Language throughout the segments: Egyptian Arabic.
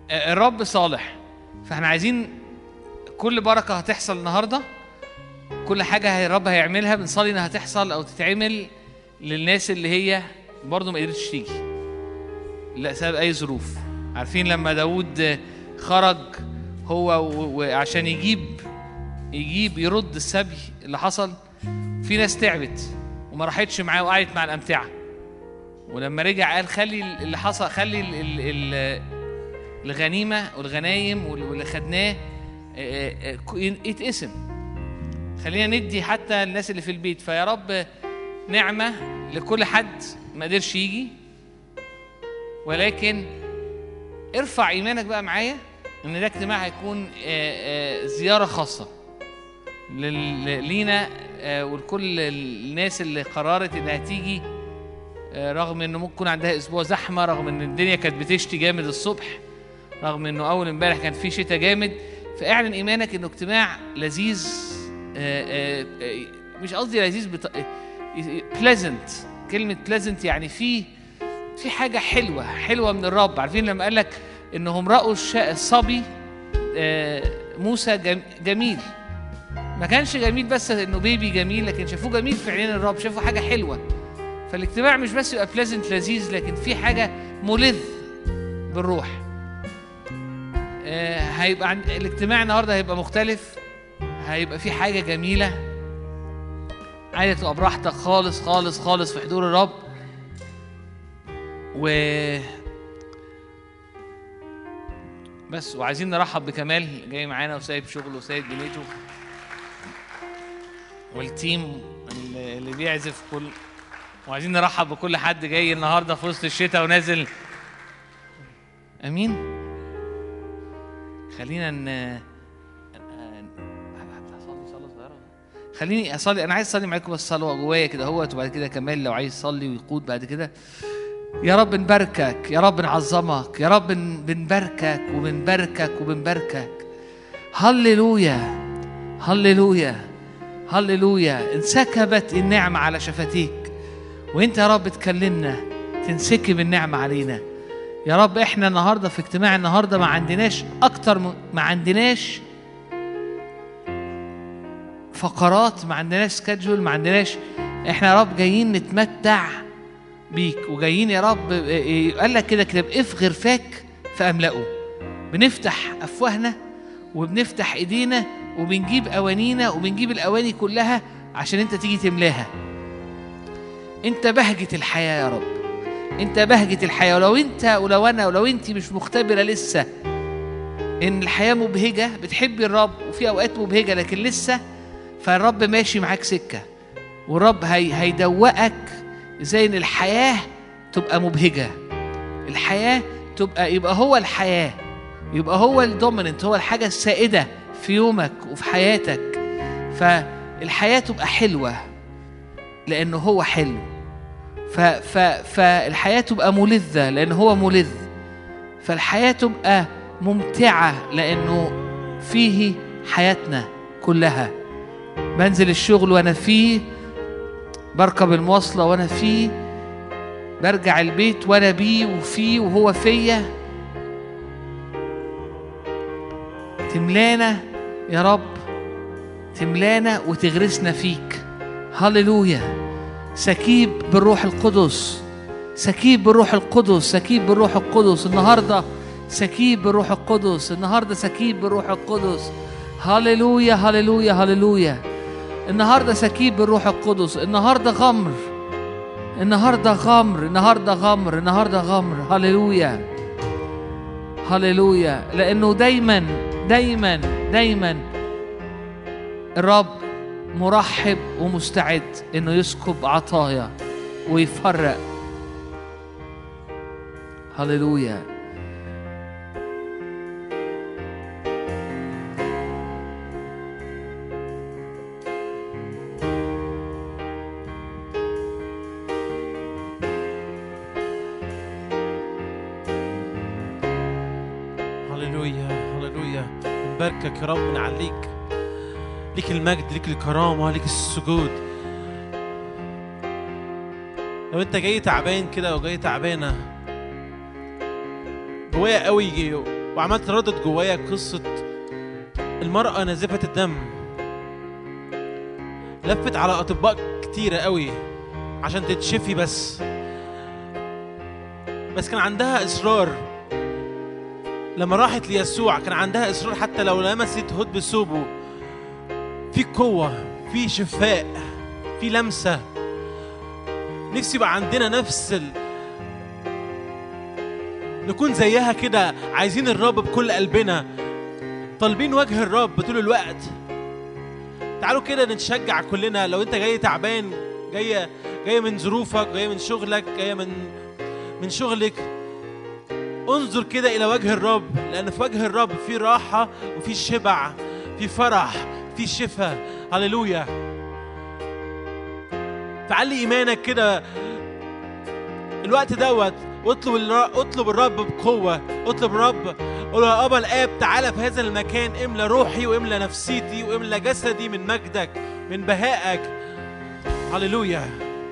الرب صالح فاحنا عايزين كل بركه هتحصل النهارده كل حاجه هي- الرب هيعملها بنصلي انها تحصل او تتعمل للناس اللي هي برضه ما قدرتش تيجي لسبب اي ظروف عارفين لما داود خرج هو و- وعشان يجيب يجيب يرد السبي اللي حصل في ناس تعبت وما راحتش معاه وقعدت مع الامتعه ولما رجع قال خلي اللي حصل خلي ال- ال- ال- الغنيمه والغنايم وال- واللي خدناه آه، آه، ك- يتقسم خلينا ندي حتى الناس اللي في البيت فيا رب نعمه لكل حد ما قدرش يجي ولكن ارفع ايمانك بقى معايا ان ده اجتماع هيكون آه، آه، زياره خاصه لل- لينا آه، ولكل الناس اللي قررت انها تيجي آه، رغم انه ممكن يكون عندها اسبوع زحمه رغم ان الدنيا كانت بتشتي جامد الصبح رغم انه اول امبارح كان في شتاء جامد فاعلن ايمانك انه اجتماع لذيذ آه، آه، آه، مش قصدي لذيذ بط... بليزنت كلمه بليزنت يعني في في حاجه حلوه حلوه من الرب عارفين لما قال لك انهم راوا الش- الصبي آه، موسى جم- جميل ما كانش جميل بس انه بيبي جميل لكن شافوه جميل في عينين الرب شافوا حاجه حلوه فالاجتماع مش بس يبقى بليزنت لذيذ لكن في حاجه ملذ بالروح آه، هيبقى عن... الاجتماع النهارده هيبقى مختلف هيبقى في حاجه جميله عايزه تبقى براحتك خالص خالص خالص في حضور الرب و بس وعايزين نرحب بكمال جاي معانا وسايب شغله وسايب دنيته والتيم اللي اللي بيعزف كل وعايزين نرحب بكل حد جاي النهارده في وسط الشتاء ونازل امين خلينا ن هصلي صلاة صغيرة. خليني اصلي انا عايز اصلي معاكم بس صلوه جوايا كده اهوت وبعد كده كمال لو عايز يصلي ويقود بعد كده يا رب نباركك يا رب نعظمك يا رب ن- بنباركك وبنباركك وبنباركك هللويا هللويا هللويا انسكبت النعمة على شفتيك وانت يا رب تكلمنا تنسكب النعمة علينا يا رب احنا النهاردة في اجتماع النهاردة ما عندناش اكتر م- ما عندناش فقرات ما عندناش سكادجول ما عندناش احنا يا رب جايين نتمتع بيك وجايين يا رب قال لك كده كده افغر فاك فاملأه بنفتح افواهنا وبنفتح ايدينا وبنجيب اوانينا وبنجيب الاواني كلها عشان انت تيجي تملاها انت بهجة الحياة يا رب انت بهجة الحياة ولو انت ولو انا ولو انت مش مختبرة لسه ان الحياة مبهجة بتحبي الرب وفي اوقات مبهجة لكن لسه فالرب ماشي معاك سكة والرب هي هيدوقك ازاي ان الحياة تبقى مبهجة الحياة تبقى يبقى هو الحياة يبقى هو الدوميننت هو الحاجة السائدة في يومك وفي حياتك فالحياة تبقى حلوة لأنه هو حلو ف ف فالحياة تبقى ملذة لأنه هو ملذ فالحياة تبقى ممتعة لأنه فيه حياتنا كلها بنزل الشغل وأنا فيه بركب المواصلة وأنا فيه برجع البيت وأنا بيه وفيه وهو فيا تملانا يا رب تملانا وتغرسنا فيك هللويا سكيب بالروح القدس سكيب بالروح القدس سكيب بالروح القدس النهارده سكيب بالروح القدس النهارده سكيب بالروح القدس هللويا هللويا هللويا النهارده سكيب بالروح القدس النهارده غمر النهارده غمر النهارده غمر النهارده غمر هللويا هللويا لانه دايما دايما دايما الرب مرحب ومستعد انه يسكب عطايا ويفرق هللويا هللويا هللويا نباركك يا رب نعليك ليك المجد ليك الكرامة ليك السجود لو انت جاي تعبان كده وجاي تعبانة جوايا قوي وعملت تردد جوايا قصة المرأة نازفة الدم لفت على أطباء كتيرة قوي عشان تتشفي بس بس كان عندها إصرار لما راحت ليسوع كان عندها إصرار حتى لو لمست هد بثوبه في قوة في شفاء في لمسة نفسي يبقى عندنا نفس ال... نكون زيها كده عايزين الرب بكل قلبنا طالبين وجه الرب طول الوقت تعالوا كده نتشجع كلنا لو انت جاي تعبان جاية جاية من ظروفك جاية من شغلك جاية من من شغلك انظر كده إلى وجه الرب لأن في وجه الرب في راحة وفي شبع في فرح في شفاء هللويا تعلي إيمانك كده الوقت دوت اطلب الر- اطلب الرب بقوة اطلب الرب قول له يا أبا الآب تعالى في هذا المكان املى روحي واملى نفسيتي واملى جسدي من مجدك من بهائك هللويا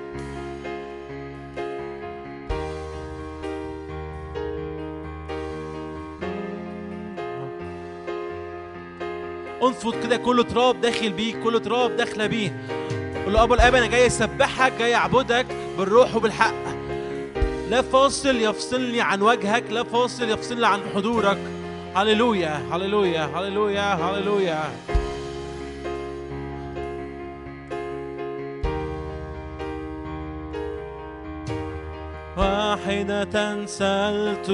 انفض كده كل تراب داخل بيك كل تراب داخله بيه قول له ابا الاب انا جاي اسبحك جاي اعبدك بالروح وبالحق لا فاصل يفصلني عن وجهك لا فاصل يفصلني عن حضورك هللويا هللويا هللويا هللويا واحدة سألت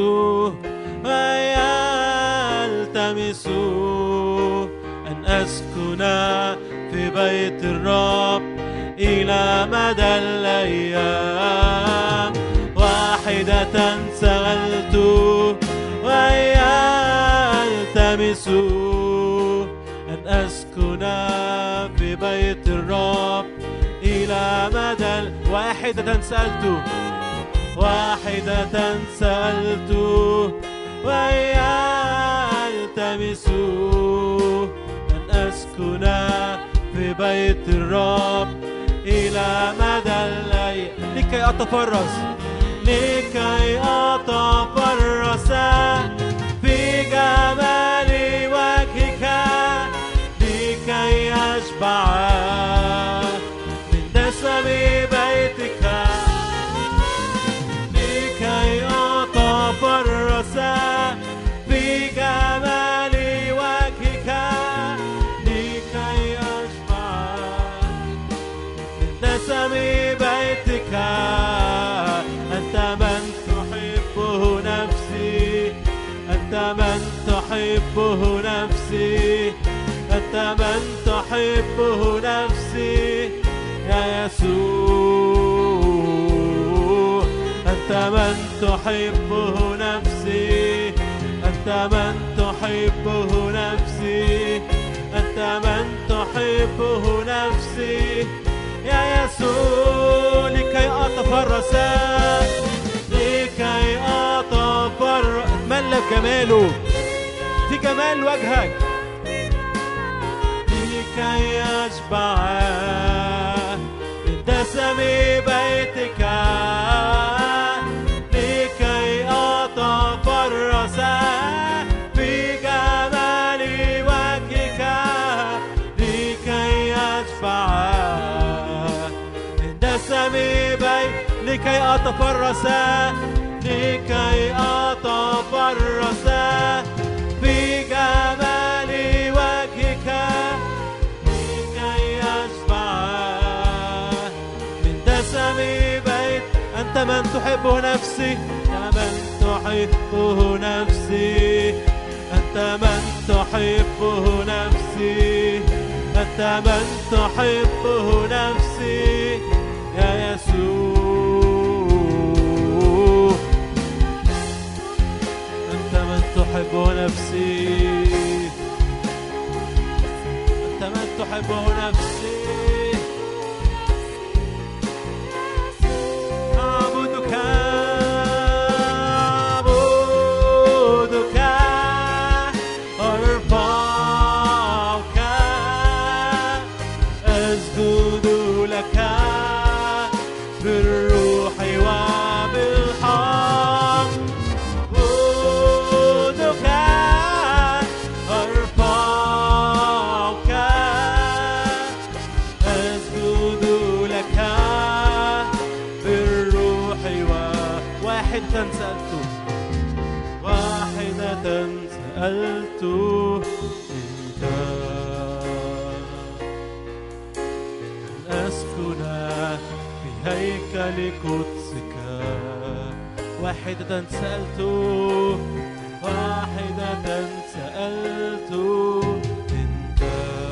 ويلتمس أن أسكن في بيت الرب إلى مدى الأيام واحدة سألت ويلتمس أن أسكن في بيت الرب إلى مدى ال- واحدة سألت واحدة سألت ويلتمس أن أسكن في بيت الرب إلى مدى الليل لكي أتفرس لكي أتفرس في جمال وجهك لكي أشبع من دسم بيتك لكي أتفرس في جمال وجهك لكي أشبع من دسم بيتك أنت من تحبه نفسي أنت من تحبه نفسي أنت من تحبه نفسي يا يسوع أنت من تحبه نفسي أنت من تحبه نفسي أنت من تحبه نفسي يا يسوع لكي أتفرس لكي أتفرس اتملى بجماله في جمال وجهك لكي أشبع من دسم بيتك لكي أتفرس في جمال وجهك لكي أشبع من دسم بيت لكي أتفرس لكي أتفرس في جمال وجهك لكي أشبع من دسم بيت أنت من تحبه نفسي أنت من تحبه نفسي أنت من تحبه نفسي أنت من تحبه نفسي يا يسوع أنت من تحبه نفسي أنت من تحبه نفسي أعبدك أعبدك أرفعك أسجد لك بالروح وبالحق أعبدك سألت منك أن أسكن في هيكل قدسك واحدة سألت واحدة سألت منك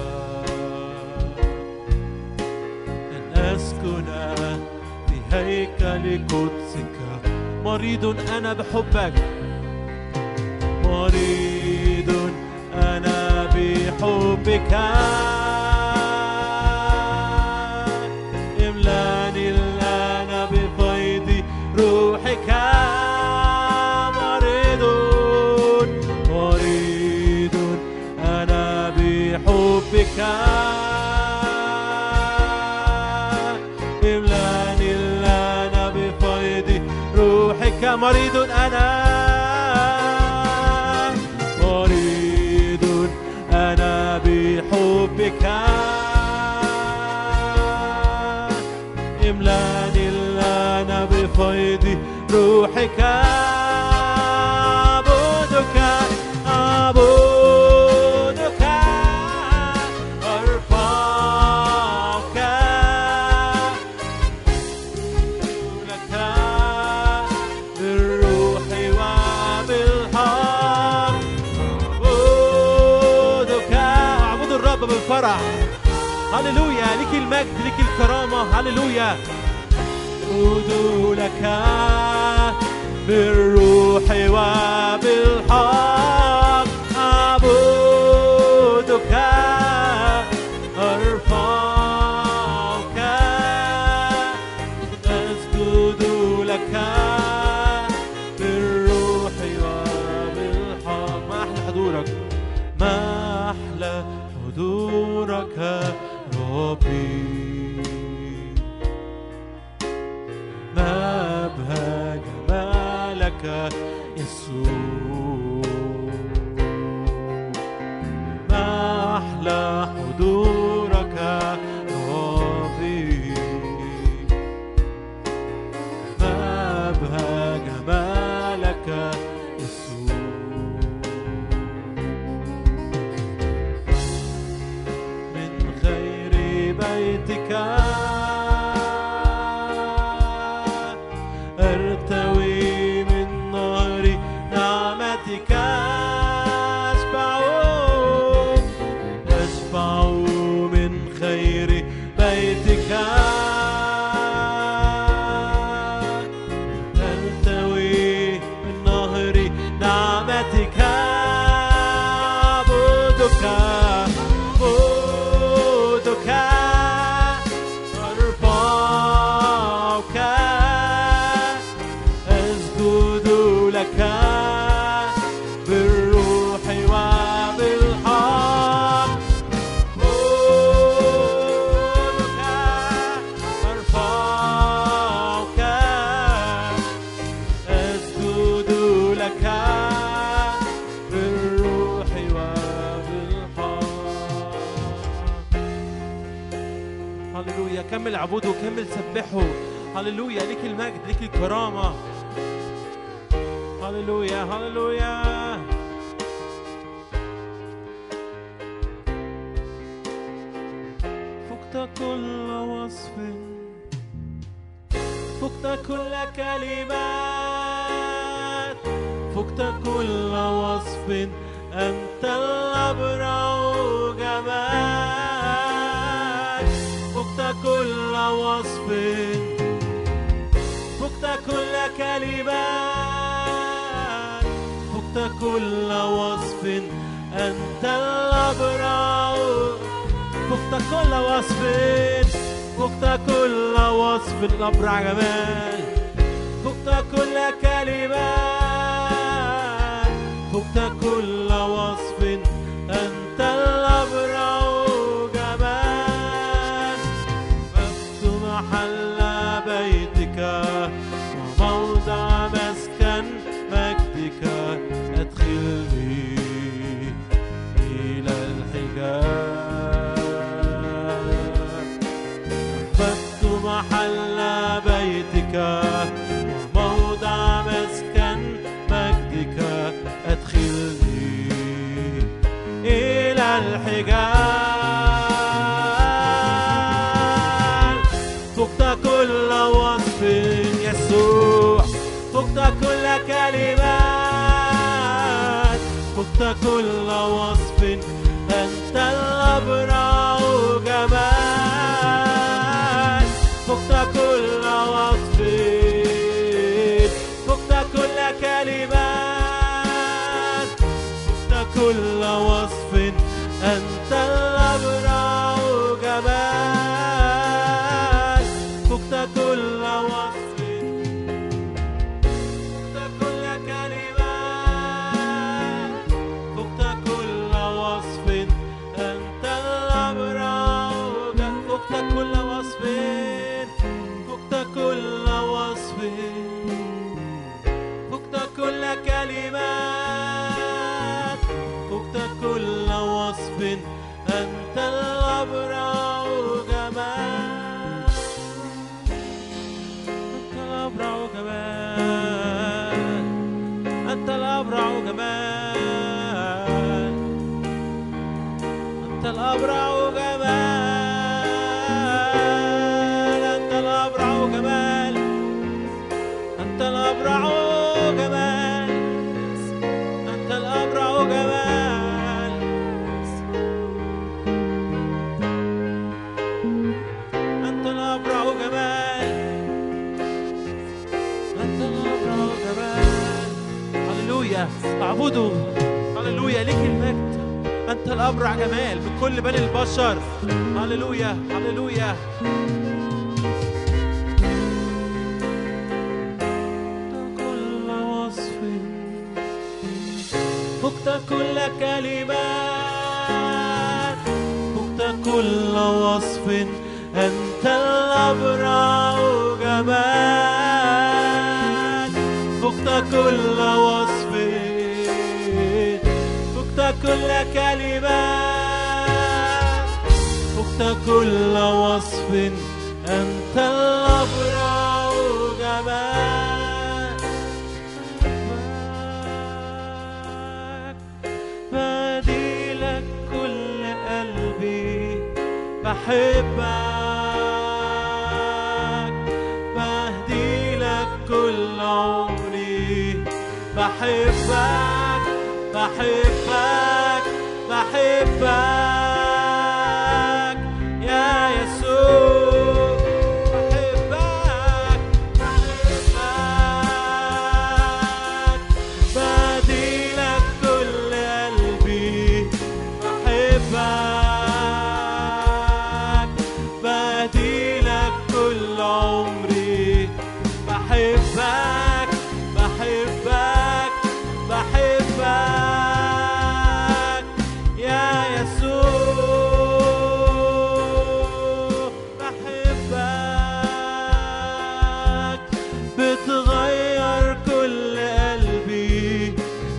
أن أسكن في هيكل قدسك مريض أنا بحبك مريض أنا بحبك املاني الآن بفيض روحك مريض مريض أنا بحبك املاني الآن بفيض روحك مريض أنا مريض أنا بحبك املاني الآن بفيض روحك أعبدك أعبدك أرفعك لك بالروح وبالحق أعبدك أعبد الرب بالفرح هللويا لك المجد لك الكرامة هللويا أعبد لك بالروح وبالحق أعبدك أرفعك أسجد لك بالروح وبالحق ما أحلى حضورك ما أحلى حضورك ربي ما أبهى جمالك يسوع ما أحلى حضورك ربي ما أبهى جمالك يسوع من خير بيتك أرتوي من نهر نعمتك أشبع أشبع من خير بيتك أرتوي من نهر نعمتك أعبدك أعبدك أرفعك أسجد لك بالروح وبالحق أعبدك أرفعك أسجد لك بالروح وبالحق هللويا كمل اعبده كمل سبحه هللويا ليك المجد ليك الكرامة هللويا هللويا فقت كل وصف فقت كل كلمات فقت كل وصف أنت الأبرع جمال فقت كل وصف فقت كل كلمات فقت كل وصف أنت الأبرع فقت كل وصف فقت كل وصف الأبرع جمال فقت كل كلمات فقت كل وصف أنت الأبرع جمال فقت محل بيتك وموضع مسكن مجدك أدخلني إلى الحجاب أحببت محل بيتك وموضع مسكن مجدك أدخلني الحجال فقت كل وصف يسوع فقت كل كلمات فقت كل وصف أنت الأبرع جمال فقت كل وصف فقت كل كلمات فقت كل وصف أنت الأبرع جمال فقت كل وصف فقت كل كلمات فقت كل وصف أنت الأبرع جمال فقت كل وصف فقت كل وصف فقت كل كلمات فقت كل وصف أنت الأبرع جمال أنت الأبرع جمال أنت الأبرع جمال أنت الأبرع جمال أنت الأبرع جمال أنت الأبرع جمال أنت الأبرع جمال أنت الأبرع جمال أنت الأبرع جمال هللويا اعبدوا هللويا ليك المجد أنت الأبرع جمال من كل بني البشر هللويا هللويا كل وصف فقت كل كلمات فقت كل وصف أنت الأبرع جمال فقت كل وصف فقت كل كلمات فقت كل وصف أنت الأبرع جمال بديلك كل قلبي بحبك بهديلك كل عمري بحبك بحبك بحبك يا يسوع بحبك بحبك بديلك كل قلبي بحبك بديلك كل عمري بحبك بحبك بحبك يا يسوع بحبك بتغير كل قلبي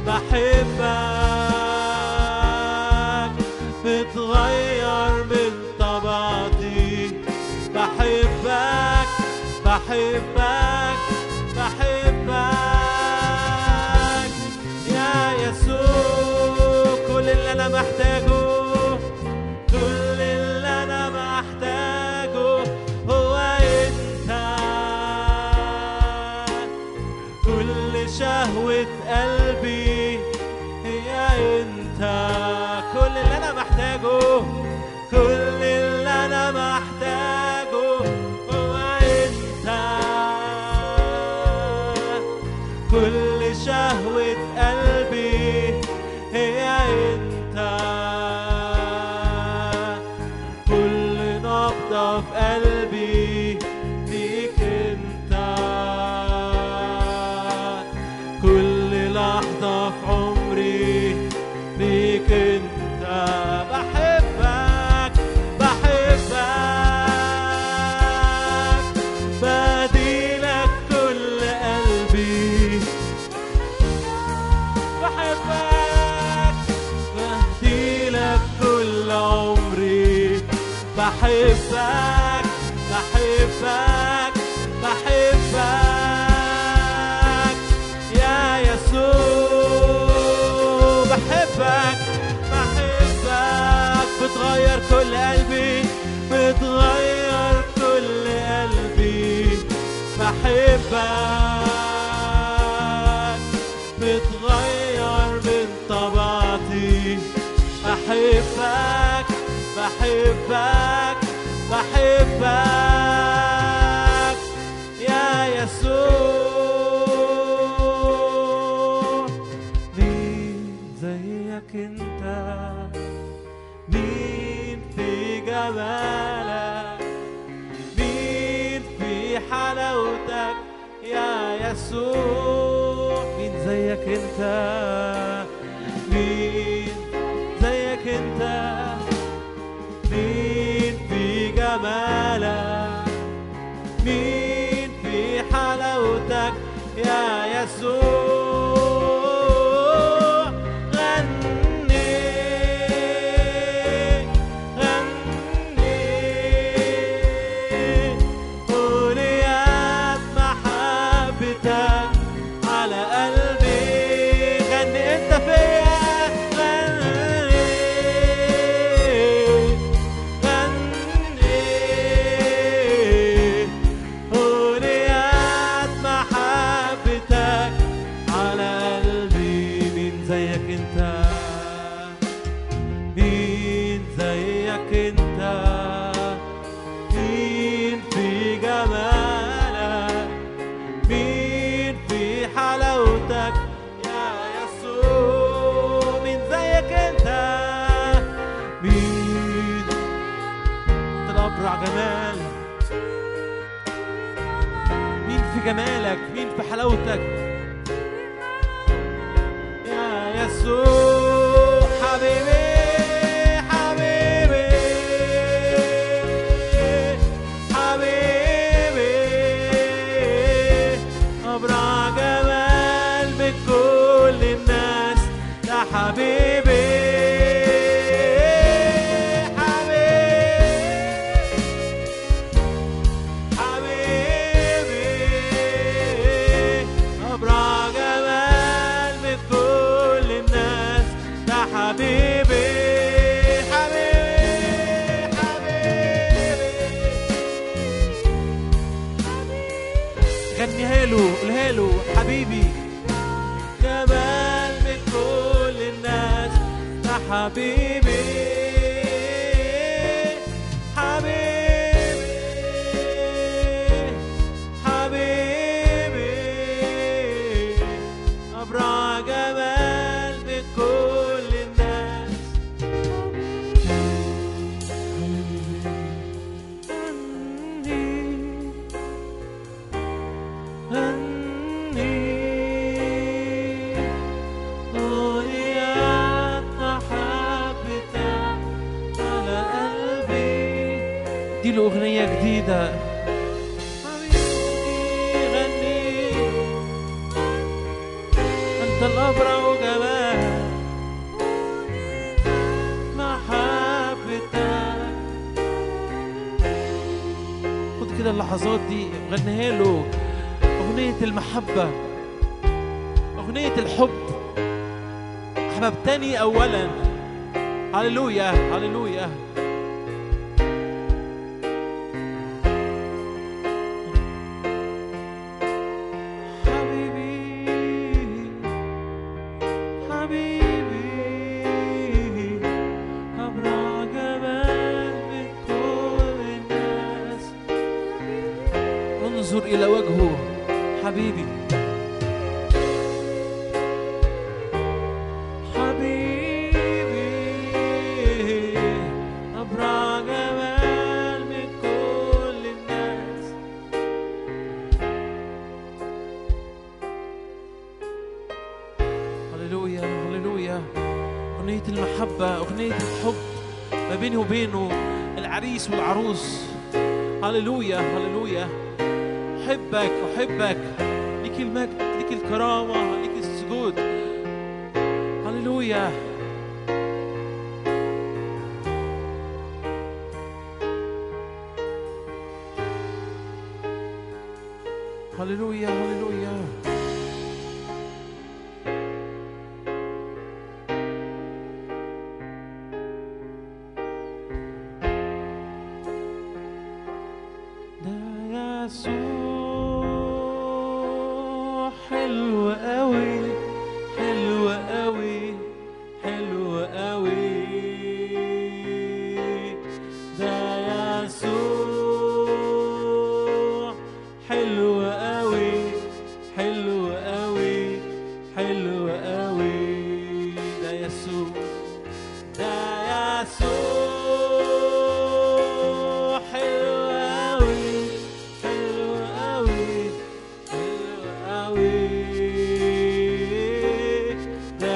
بحبك بتغير من طبيعتي بحبك بحبك بحبك يا يسوع كل اللي انا محتاجه كل اللي انا محتاجه هو انت كل شهوة قلبي هي انت كل اللي انا محتاجه كل اللي انا محتاجه هو انت كل شهوة قلبي هي انت كل نبضة في قلبي ليك انت كل لحظة في عمري ليك انت بحبك بحبك بديلك كل قلبي بحبك بهديلك كل عمري بحبك بحبك بحبك يا يسوع بحبك بحبك طبيعتي بحبك بحبك بحبك يا يسوع مين زيك انت مين في جمالك مين في حلاوتك يا يسوع مين زيك انت مين زيك انت مين في جمالك مين في حلاوتك يا يسوع غني غني قوليات محبتك على قلبي غني انت فيا غني غني قوليات محبتك على قلبي مين زيك انت مين زيك انت مين في جمالك مين في حلاوتك يا يسوع مين زيك انت مين انت الابرع جمال مين في جمالك مين في حلاوتك يا يسوع حبيبي حبيبي حبيبي أبرع جمال من كل الناس يا حبيبي حبيبي حبيبي أبرع جمال من كل الناس يا حبيبي حبيبي حبيبي غنيها له قولها له حبيبي جمال من كل الناس يا حبيبي حبيبي حبيبي أبرع جمال من كل الناس غني قوليات محبتك على قلبي دي له أغنية جديدة حبيبي غني أنت الأبرع وجمال محبتك خد كده اللحظات دي غنيها له أغنية المحبة أغنية الحب أحببتني أولا هللويا هللويا حبيبي حبيبي أبرع جمال من كل الناس انظر إلى وجهه حبيبي حبيبي أبرع جمال من كل الناس هللويا هللويا أغنية المحبة أغنية الحب ما بيني وبينه العريس والعروس هللويا هللويا أحبك أحبك ليك المجد ليك الكرامة ليك السجود هللويا هللويا هللويا ده يسوع حلو قوي حلو قوي يسوع حلو أوي حلو أوي حلو أوي ده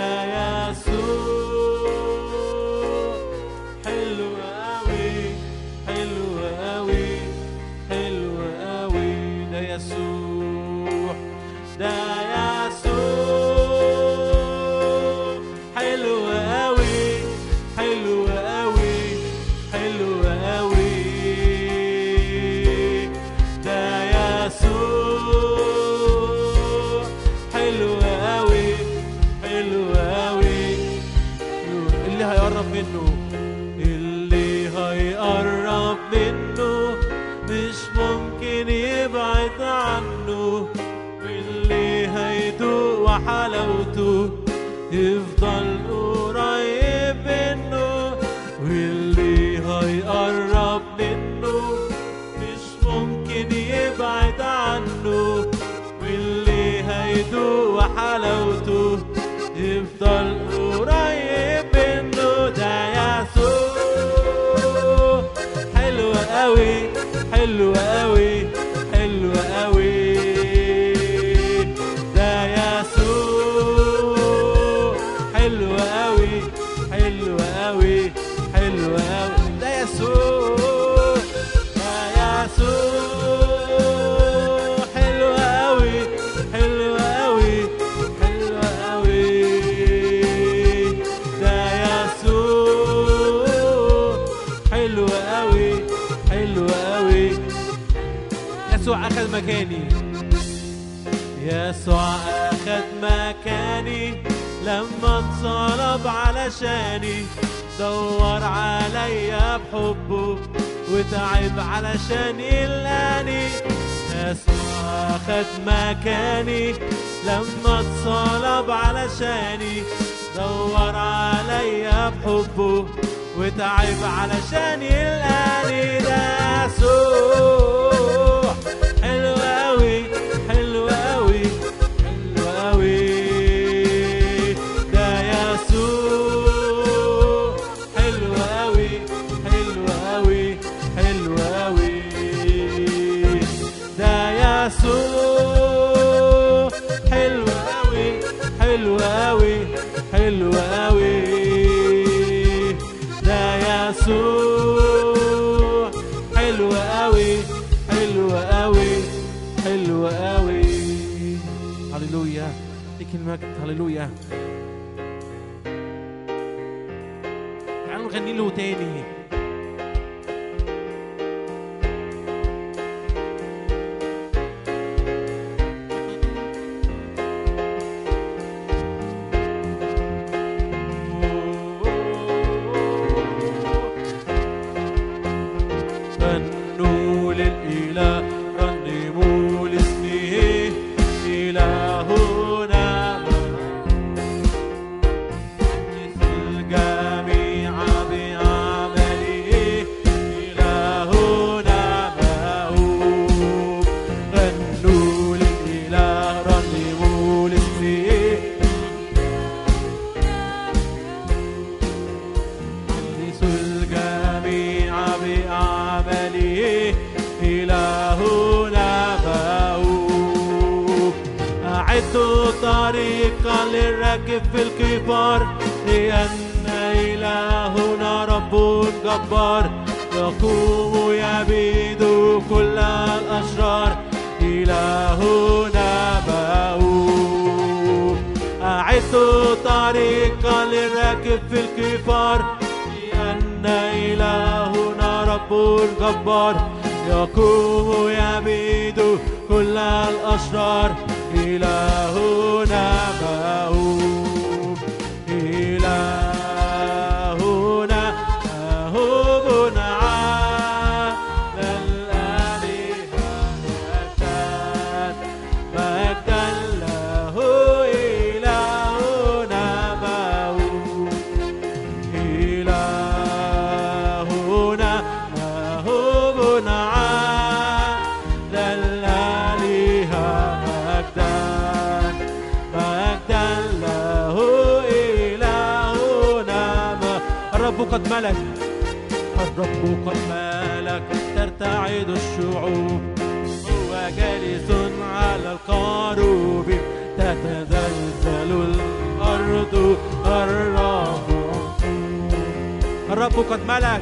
يسوع حلو أوي حلو أوي حلو أوي ده يسوع ده يسوع حلو أوي حلو أوي حلو أوي ده يسوع حلو أوي حلو أوي اللي هيقرب منه اللي هيقرب منه مش ممكن يبعد عنه واللي هيدوق وحلاوته يفضل قريب منه واللي هيقرب منه مش ممكن يبعد عنه واللي هيدوق وحلاوته يفضل قريب منه ده يسوع حلو قوي حلو قوي حلو قوي ده يسوع حلو قوي حلو قوي حلو قوي ده يسوع ده يسوع حلو قوي حلو قوي حلو قوي ده يسوع حلو قوي حلو قوي يسوع اخذ مكاني يسوع اخذ مكاني لما انصلب علشاني دور عليا بحبه وتعب علشان يلقاني يسوع اخذ مكاني لما اتصلب علشاني دور عليا بحبه وتعب علشان يلقاني ده يسوع حلو قوي حلو قوي حلو قوي ده يسوع حلو قوي حلو قوي حلو قوي ده يسوع حلو قوي حلو قوي حلو قوي ده يسوع حلو قوي حلو قوي حلو قوي هللويا ليك المجد هللويا تعالوا نغني له تاني غنوا للإله رنموا لاسمه إلهنا الجميع بعمله إلهنا موهوب غنوا للإله رنموا لاسمه يحدث الجميع بأعماله إلهنا موهوب أعدوا طريقا للراكب في الكبار لأن إلهنا رب جبار يقوم يبيد كل الأشرار إلهنا موهوب أعدوا طريقا للراكب في الكفار لأن إلهنا رب جبار يقوم يبيد كل الأشرار إلهنا موهوب إلهنا موهوب على الآلهة مجدا مجدا له إلهنا موهوب إلهنا موهوب على الآلهة مجدا مجدا له الرب قد ملك الرب قد ملك ترتعد الشعوب هو جالس على القاروب تتزلزل الأرض الرب الرب قد ملك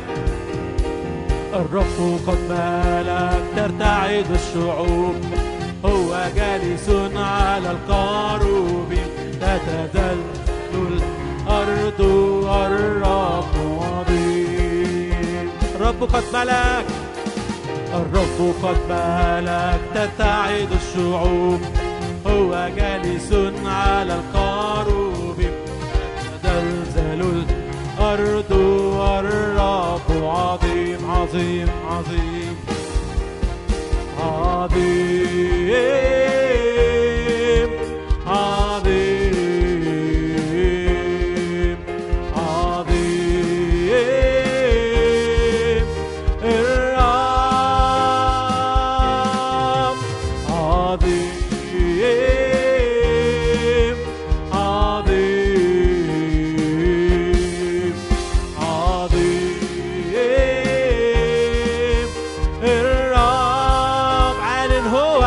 الرب قد ملك ترتعد الشعوب هو جالس على القاروب تتزلزل الأرض الرب عظيم الرب قد ملك الرب قد ملك ترتعد الشعوب هو جالس على القاروب تتزلزل الأرض والرب عظيم عظيم عظيم عظيم عظيم عظيم الرب عظيم عظيم عظيم الرب عال هو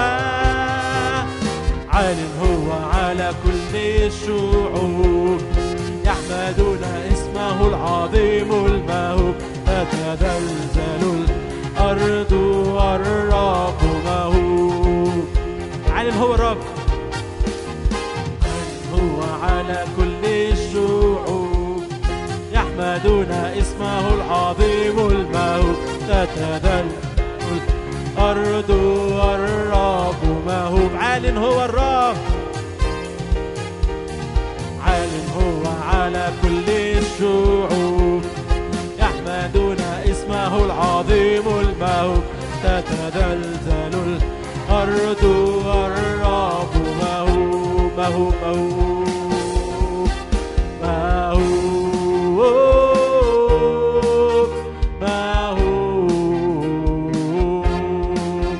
عال هو على كل الشعوب يحمدون اسمه العظيم المهوب تتزلزل الأرض والرب مهوب عال هو الرب هو على كل الشعوب يحمدون اسمه العظيم المهوب تتذل الأرض والرب مهوب عال هو الرب عال هو على كل الشعوب يحمدون اسمه العظيم المهوب تتزلزل الأرض والرب مهوب مهوب مهوب مهوب مهوب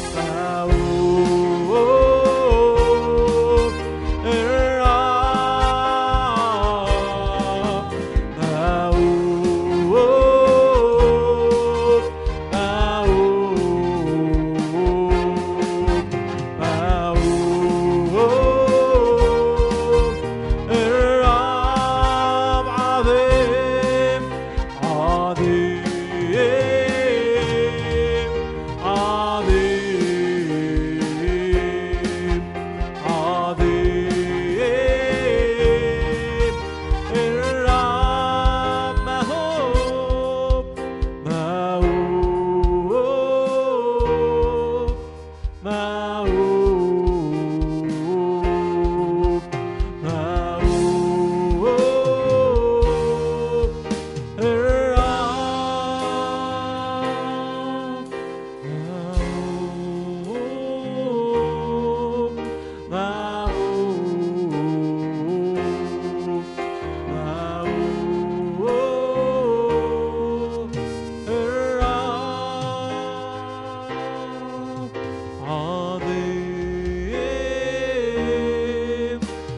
مهوب الرب مهوب مهوب مهوب الرب عظيم عظيم عظيم عظيم الرب مهوب مهوب مهوب مهوب الرب مهوب مهوب مهوب الرب عظيم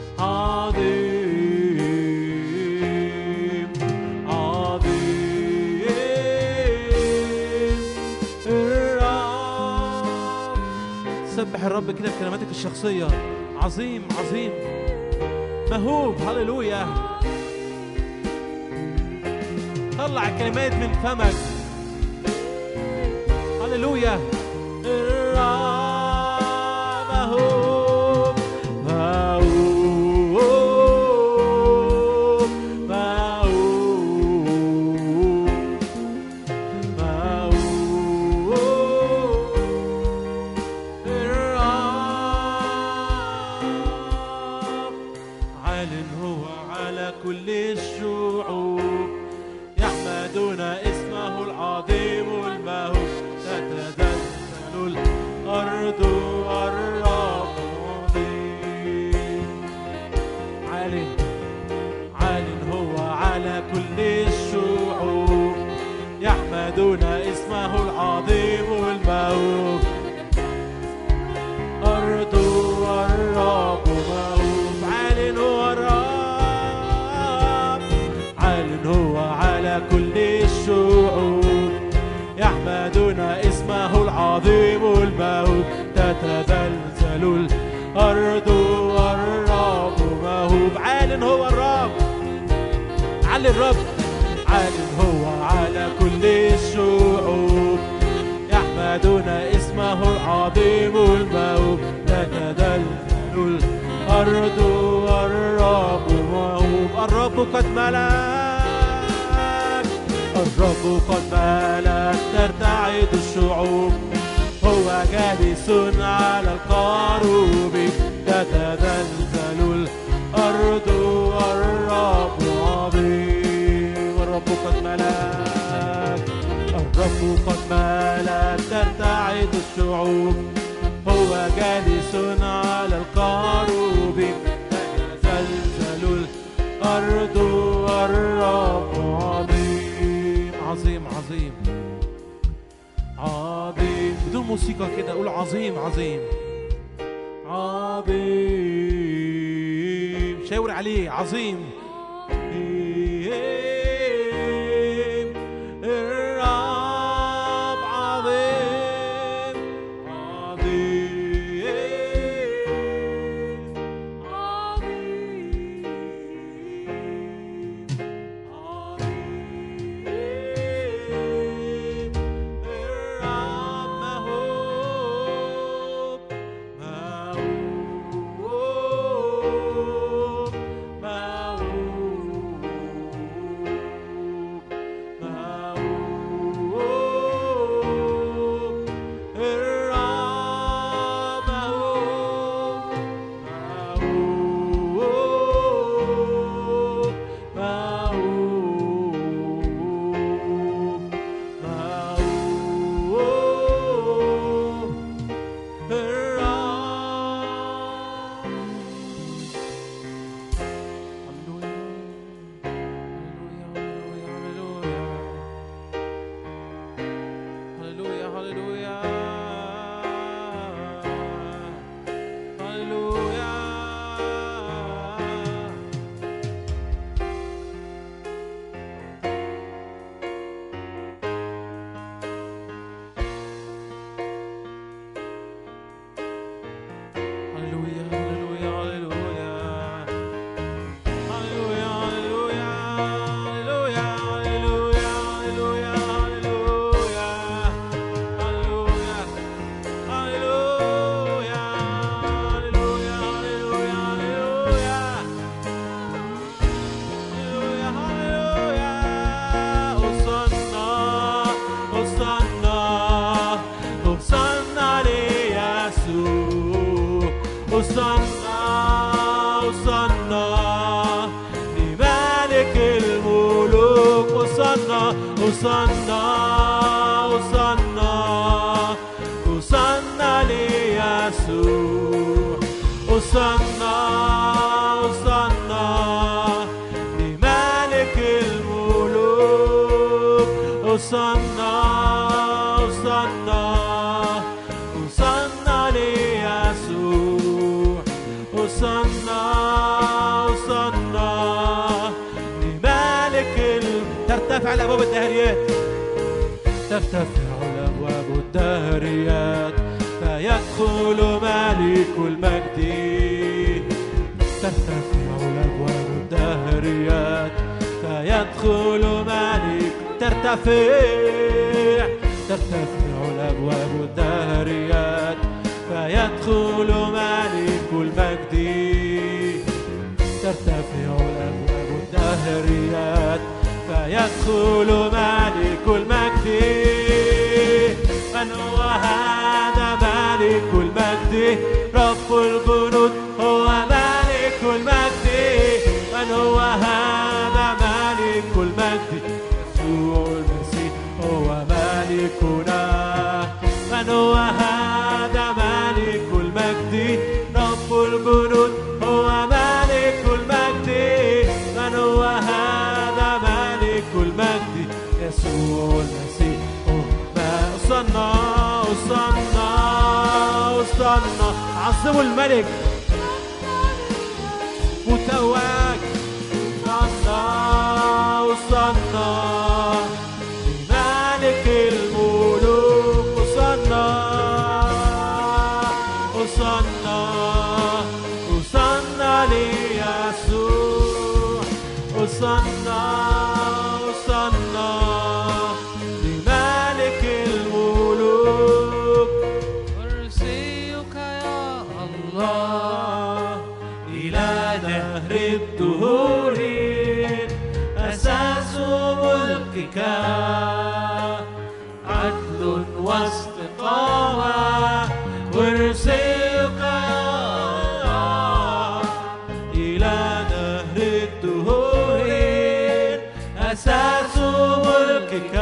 عظيم عظيم الرب سبح الرب كده بكلماتك الشخصية عظيم عظيم مهوب هللويا طلع الكلمات من فمك هللويا الرب مهوب مهوب مهوب مهوب الرب عال هو على كل الشعوب يحمدون اسمه العظيم المهوب تتزلزل الأرض والرب عظيم عال عال هو على كل الشعوب يحمدون اسمه العظيم المهوب أرض والرب مهوب عال هو الرب عال هو على علي الرب عال هو على كل الشعوب يحمدون اسمه العظيم الموهوب تتدلل الأرض والرب موهوب الرب قد ملك الرب قد ملك ترتعد الشعوب هو جالس على القاروب تتزلزل الأرض والرب عظيم الرب قد ملك الرب قد ملك ترتعد الشعوب هو جالس على القاروب تتزلزل الأرض والرب عظيم عظيم عظيم عظيم بدون موسيقى كده قول عظيم عظيم عظيم شاور عليه عظيم الرب عظيم عظيم عظيم عظيم الرب موهوب موهوب موهوب موهوب الرب موهوب موهوب موهوب موهوب الرب هللويا هللويا هللويا هللويا هللويا هللويا هللويا هللويا هللويا هللويا هللويا هللويا هللويا هللويا هللويا هللويا هللويا هللويا هللويا أصلنا أصلنا أصلنا ليسوع أصلنا أصلنا لملك الملوك أصلنا أصلنا أصلنا أصلنا ليسوع أصلنا أصلنا لملك الملوك أصلنا أصلنا أصلنا ليسوع أصلنا أصلنا لملك ال... ترتفع الأبواب الدهريات ترتفع الأبواب الدهريات فيدخل ملك المجد ترتفع الأبواب الدهريات فيدخل ملك ترتفع ترتفع الأبواب الدهريات فيدخل ملك المجد ترتفع الأبواب الدهريات فيدخل ملك المجد من هو هذا ملك المجد رب الجنود هو ملك المجد من هو هذا ملك المجد يسوع المسيح هو ملكنا من هو هذا ملك المجد رب الجنود هو ملك المجد من هو هذا ملك المجد يسوع المسيح هو ما أصلنا أصلنا أصلنا عظموا الملك متواج وصلنا وصلنا لملك الملوك وصلنا وصلنا وصلنا ليسوع وصلنا ملكك عدل واستقامة كرسيك إلى نهر الدهور أساس ملكك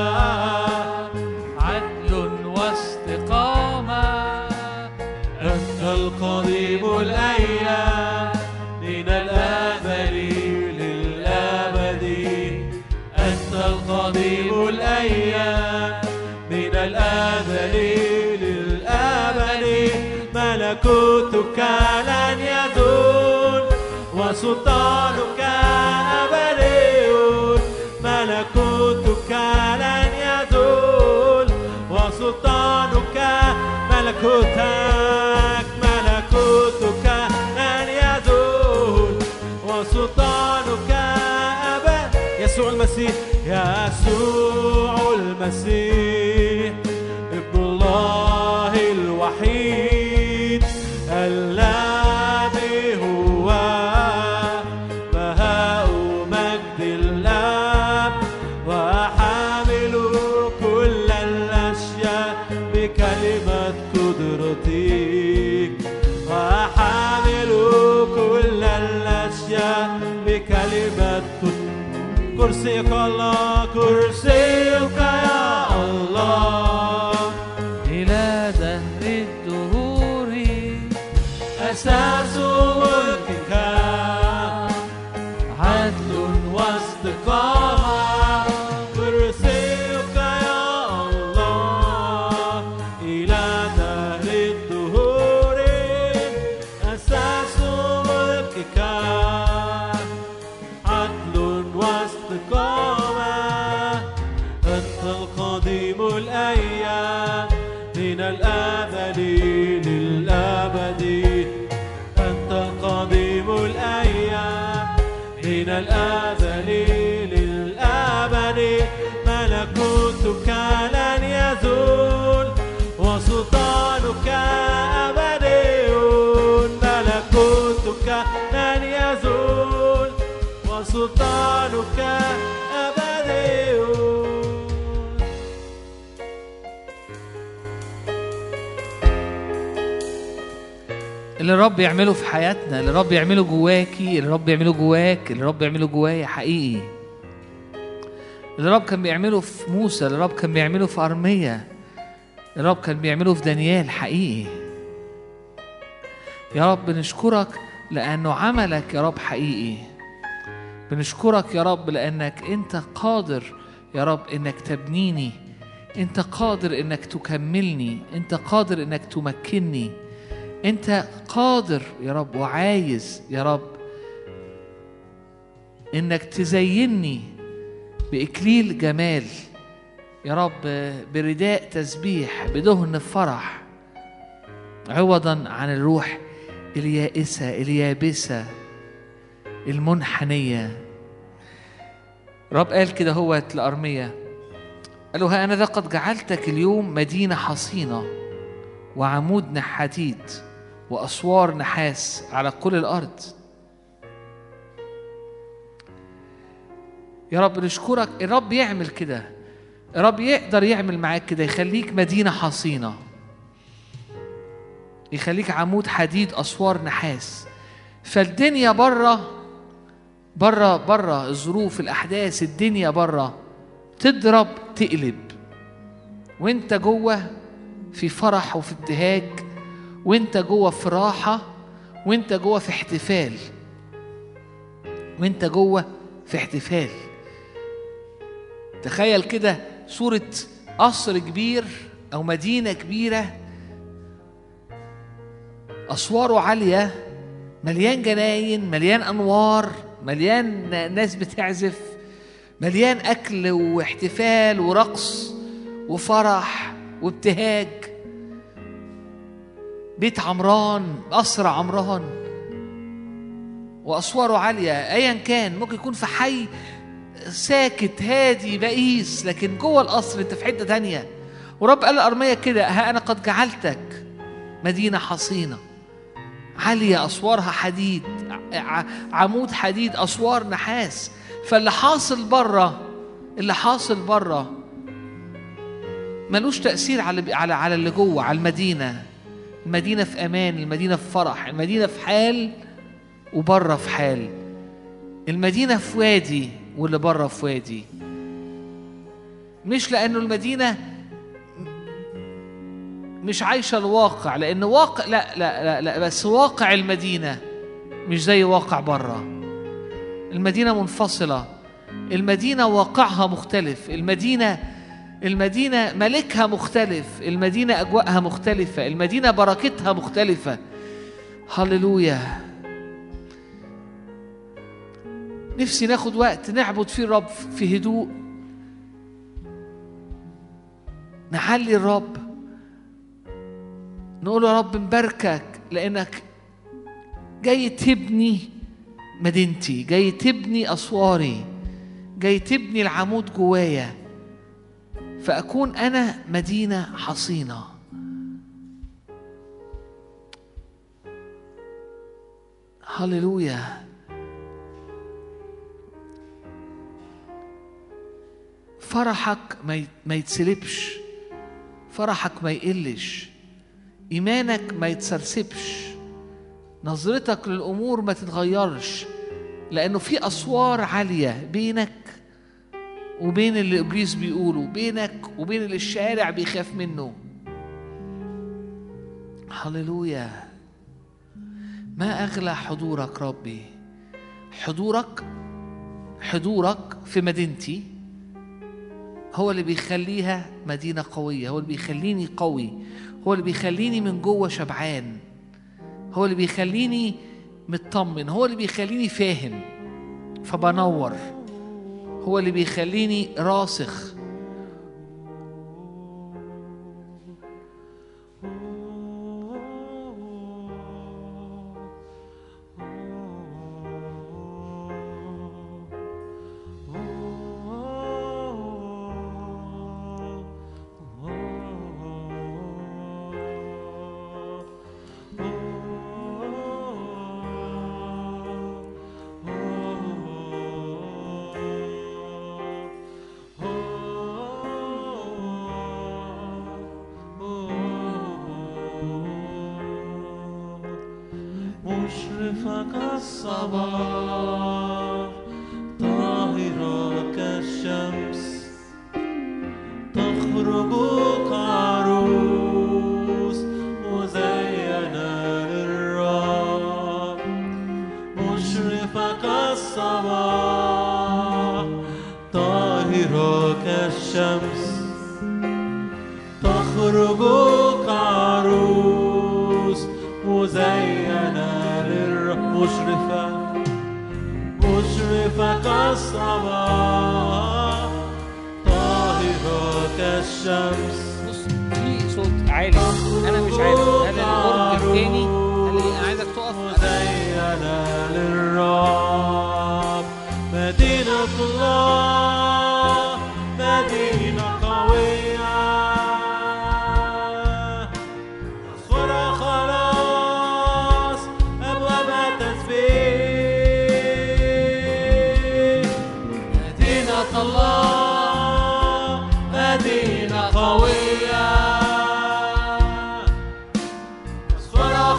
عدل واستقامة أنت القديم الأيام من الأبد للأبد أنت القديم الأيام من الأبد للأبد ملكوتك لن يزول وسلطانك أبدي ملكوتك لن يزول وسلطانك ملكوتك ملكوتك لن يزول وسلطانك أبد يسوع المسيح يسوع المسيح ابن الله الوحيد الذي هو بهاء مجد الاب وحامل كل الاشياء بكلمه قدرتك وحامل كل الاشياء بكلمه قدرتك كرسيك الله كرسيك يا الله إلى دهر الدهور أساس ملكك عدل واستقامة كرسيك يا الله إلى دهر الدهور أساس ملكك عدل واستقامة أنت القديم الأيام من الأبد للأبد أنت القديم الأيام من الأبد للأبد ملكوتك لن يزول وسلطانك أبدي ملكوتك لن يزول وسلطانك أبدي اللي الرب يعمله في حياتنا اللي الرب يعمله جواكي اللي الرب يعمله جواك اللي الرب يعمله جوايا حقيقي اللي الرب كان بيعمله في موسى اللي الرب كان بيعمله في أرمية اللي الرب كان بيعمله في دانيال حقيقي يا رب بنشكرك لأنه عملك يا رب حقيقي بنشكرك يا رب لأنك أنت قادر يا رب إنك تبنيني أنت قادر إنك تكملني أنت قادر إنك تمكنني أنت قادر يا رب وعايز يا رب إنك تزيني بإكليل جمال يا رب برداء تسبيح بدهن فرح عوضا عن الروح اليائسة اليابسة المنحنية رب قال كده هو لأرمية قال له ها أنا ذا قد جعلتك اليوم مدينة حصينة وعمود نحاتيد وأسوار نحاس على كل الأرض يا رب نشكرك الرب يعمل كده الرب يقدر يعمل معاك كده يخليك مدينة حصينة يخليك عمود حديد أسوار نحاس فالدنيا بره بره بره الظروف الأحداث الدنيا بره تضرب تقلب وانت جوه في فرح وفي ابتهاج وانت جوه في راحة وانت جوه في احتفال وانت جوه في احتفال تخيل كده صورة قصر كبير أو مدينة كبيرة أسواره عالية مليان جناين مليان أنوار مليان ناس بتعزف مليان أكل واحتفال ورقص وفرح وابتهاج بيت عمران قصر عمران وأسواره عالية أيا كان ممكن يكون في حي ساكت هادي بئيس لكن جوه القصر انت في حته تانية ورب قال الأرمية كده ها أنا قد جعلتك مدينة حصينة عالية أسوارها حديد ع- عمود حديد أسوار نحاس فاللي حاصل بره اللي حاصل بره ملوش تأثير على على على اللي جوه على المدينة المدينة في أمان المدينة في فرح المدينة في حال وبره في حال المدينة في وادي واللي بره في وادي مش لأنه المدينة مش عايشة الواقع لأن واقع لا لا لا, لا بس واقع المدينة مش زي واقع بره المدينة منفصلة المدينة واقعها مختلف المدينة المدينة ملكها مختلف المدينة أجواءها مختلفة المدينة بركتها مختلفة هللويا نفسي ناخد وقت نعبد فيه الرب في هدوء نحلي الرب نقول يا رب نباركك لأنك جاي تبني مدينتي جاي تبني أسواري جاي تبني العمود جوايا فأكون أنا مدينة حصينة هللويا فرحك ما ما يتسلبش فرحك ما يقلش إيمانك ما يتسرسبش نظرتك للأمور ما تتغيرش لأنه في أسوار عالية بينك وبين اللي إبليس بيقوله بينك وبين اللي الشارع بيخاف منه هللويا ما أغلى حضورك ربي حضورك حضورك في مدينتي هو اللي بيخليها مدينة قوية هو اللي بيخليني قوي هو اللي بيخليني من جوه شبعان هو اللي بيخليني مطمن هو اللي بيخليني فاهم فبنور هو اللي بيخليني راسخ مشرفة كالصباح طاهرة كالشمس تخرج كعروس مزينة للرب مشرفة كالصباح طاهرة كالشمس تخرج كعروس مزينة للرب مشرفة مشرفة كالصباح طاهرة كالشمس بص في صوت عالي انا مش عارف هل القرب التاني هل ايه انا عايزك تقف مزينة للرب مدينة الله مدينة قوية أسوارها خلاص أبوابها تسبيح مدينة الله مدينة قوية أسوارها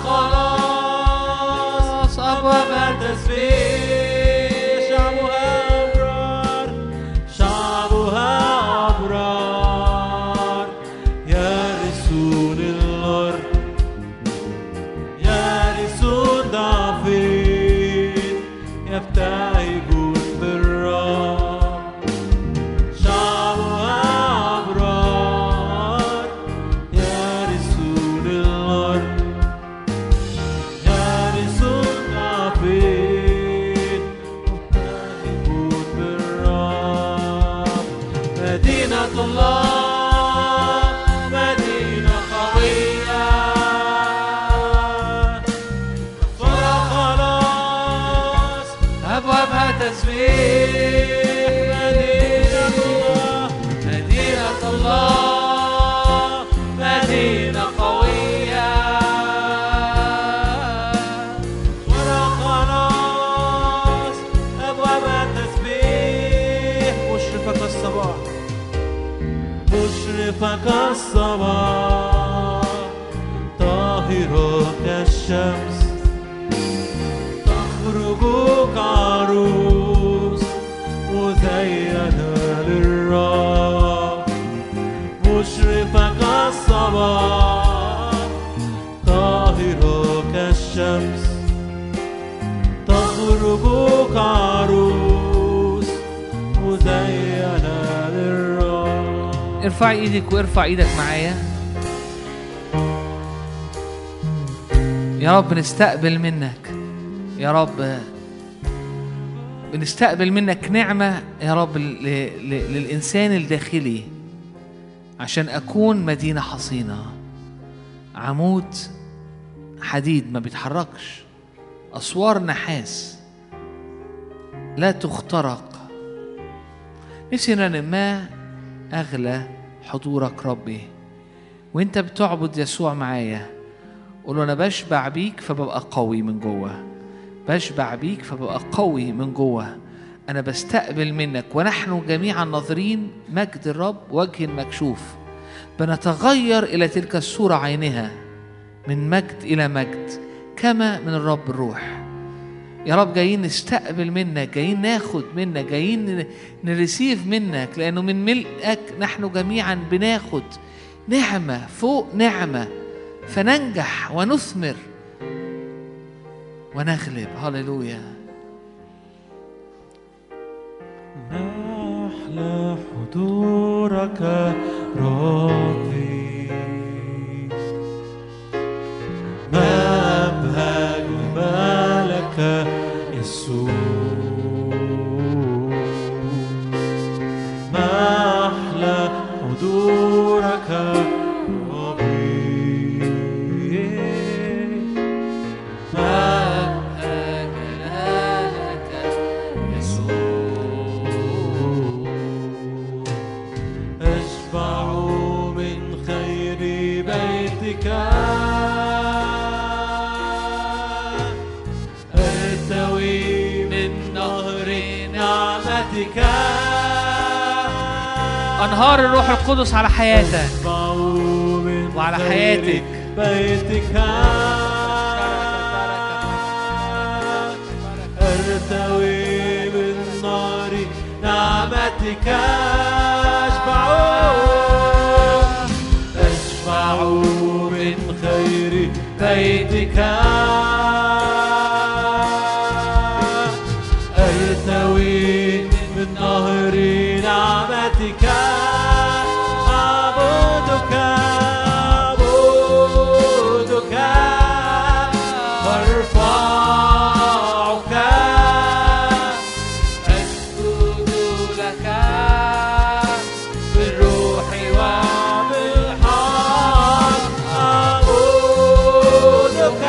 خلاص أبوابها تسبيح شعبها أبرار شعبها أبرار يرثون الأرض يرثون دافيد يبتهجون بالرب شعبها أبرار يرثون الأرض يرثون دافيد يبتهجون بالرب مدينة الله مدينة قوية صورة خلاص أبوابها تسبيح مدينة الله مدينة الله مدينة قوية صورة خلاص أبوابها تسبيح مشرفة الصباح مشرفة كالصباح طاهرة كالشمس تخرج كعروس مزينة للرب مشرفة كالصباح طاهرة كالشمس تخرج كعروس مزينة للرب ارفع ايدك وارفع ايدك معايا يا رب نستقبل منك يا رب بنستقبل منك نعمة يا رب ل- ل- للإنسان الداخلي عشان أكون مدينة حصينة عمود حديد ما بيتحركش أسوار نحاس لا تخترق نفسي ان ما اغلى حضورك ربي وانت بتعبد يسوع معايا قول له انا بشبع بيك فببقى قوي من جوه بشبع بيك فببقى قوي من جوه انا بستقبل منك ونحن جميعا ناظرين مجد الرب وجه مكشوف بنتغير الى تلك الصوره عينها من مجد الى مجد كما من الرب الروح يا رب جايين نستقبل منك جايين ناخد منك جايين ن- نرسيف منك لأنه من ملئك نحن جميعا بناخد نعمة فوق نعمة فننجح ونثمر ونغلب هللويا ما أحلى حضورك ربي ما أبهى جمالك يسوع ما أحلى حضورك ربي ما أشبع من خير بيتك أرتوي من نهر نعمتك أنهار الروح القدس على حياتك أشبع من وعلى خير حياتك. بيتك أرتوي من نار نعمتك أشبع أشبع من خير بيتك أرتوي من نهر نعمتك أعبدك أعبدك وارفعك أسجد لك بالروح وبالحق أعبدك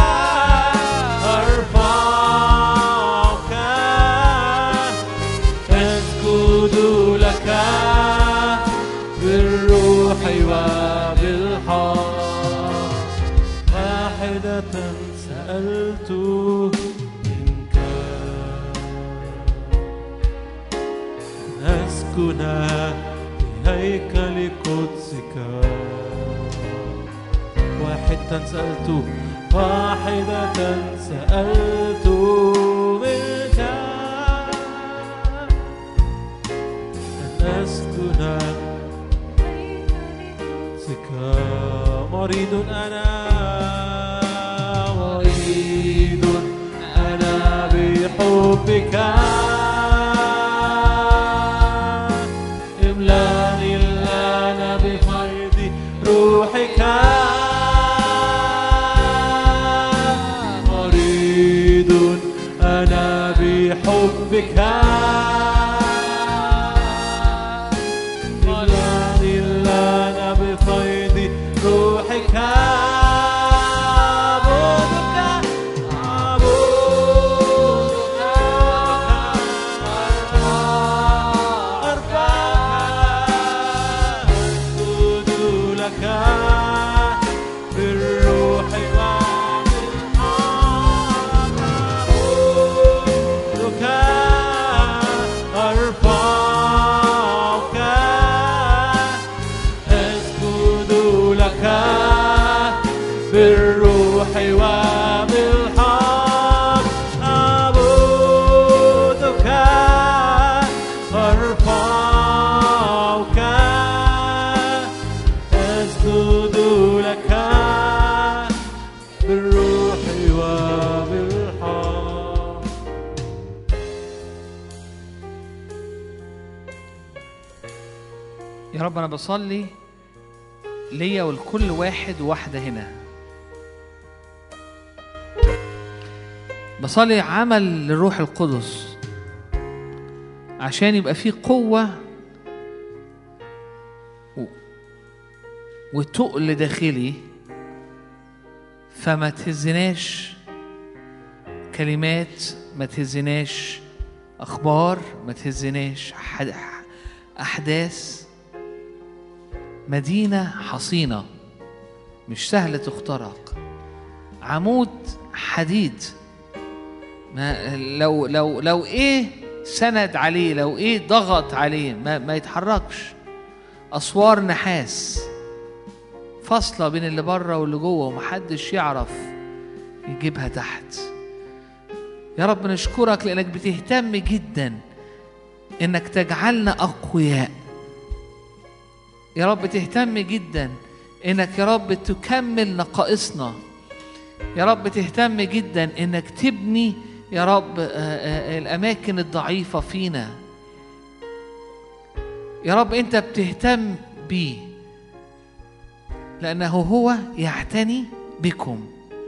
أرفعك أسجد لك بالروح وبالحق واحدة سألت منك أسكن في هيكل قدسك واحدة سألت واحدة سألت منك أن أسكن قدسك مريض أنا مريض أنا بحبك املاني الآن بفيض روحك مريض أنا بحبك املاني الآن بفيض روحك أعبدك أعبدك يا رب انا بصلي ليا ولكل واحد وواحده هنا بصلي عمل للروح القدس عشان يبقى فيه قوه و- وتقل داخلي فما تهزناش كلمات ما تهزناش اخبار ما تهزناش حد- احداث مدينه حصينه مش سهله تخترق عمود حديد ما لو لو لو ايه سند عليه لو ايه ضغط عليه ما, ما يتحركش اسوار نحاس فاصله بين اللي بره واللي جوه ومحدش يعرف يجيبها تحت يا رب نشكرك لانك بتهتم جدا انك تجعلنا اقوياء يا رب تهتم جدا انك يا رب تكمل نقائصنا يا رب تهتم جدا انك تبني يا رب آه، آه، الاماكن الضعيفه فينا يا رب انت بتهتم بيه لانه هو يعتني بكم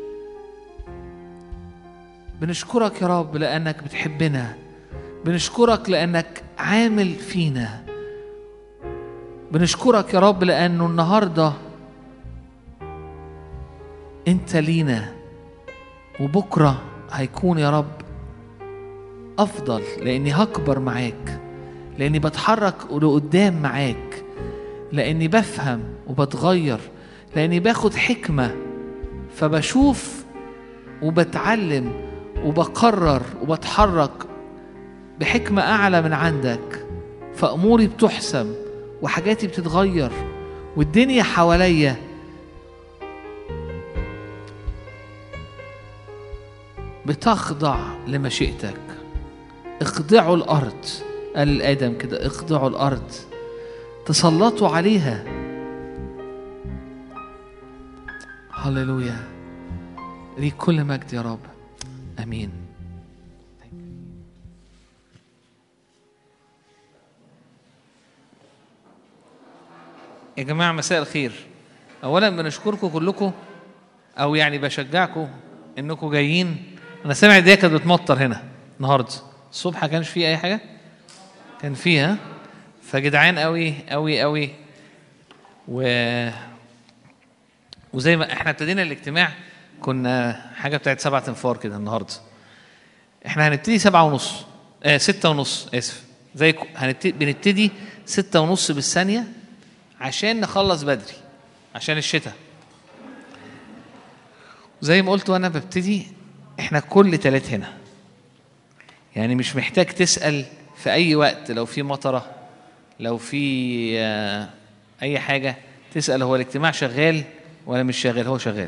بنشكرك يا رب لانك بتحبنا بنشكرك لانك عامل فينا بنشكرك يا رب لانه النهارده انت لينا وبكره هيكون يا رب افضل لاني هكبر معاك لاني بتحرك لقدام معاك لاني بفهم وبتغير لاني باخد حكمه فبشوف وبتعلم وبقرر وبتحرك بحكمه اعلى من عندك فاموري بتحسم وحاجاتي بتتغير والدنيا حواليا بتخضع لمشيئتك اخضعوا الارض قال لادم كده اخضعوا الارض تسلطوا عليها هللويا ليك كل مجد يا رب امين يا جماعه مساء الخير اولا بنشكركم كلكم او يعني بشجعكم انكم جايين انا سامع الدنيا كانت بتمطر هنا النهارده الصبح ما كانش فيه اي حاجه كان فيها فجدعان قوي قوي قوي و وزي ما احنا ابتدينا الاجتماع كنا حاجه بتاعت سبعة انفار كده النهارده احنا هنبتدي سبعة ونص آه ستة ونص اسف زي هنبتدي بنبتدي ستة ونص بالثانية عشان نخلص بدري عشان الشتاء زي ما قلت وانا ببتدي احنا كل تلات هنا يعني مش محتاج تسأل في أي وقت لو في مطرة لو في آه، أي حاجة تسأل هو الاجتماع شغال ولا مش شغال هو شغال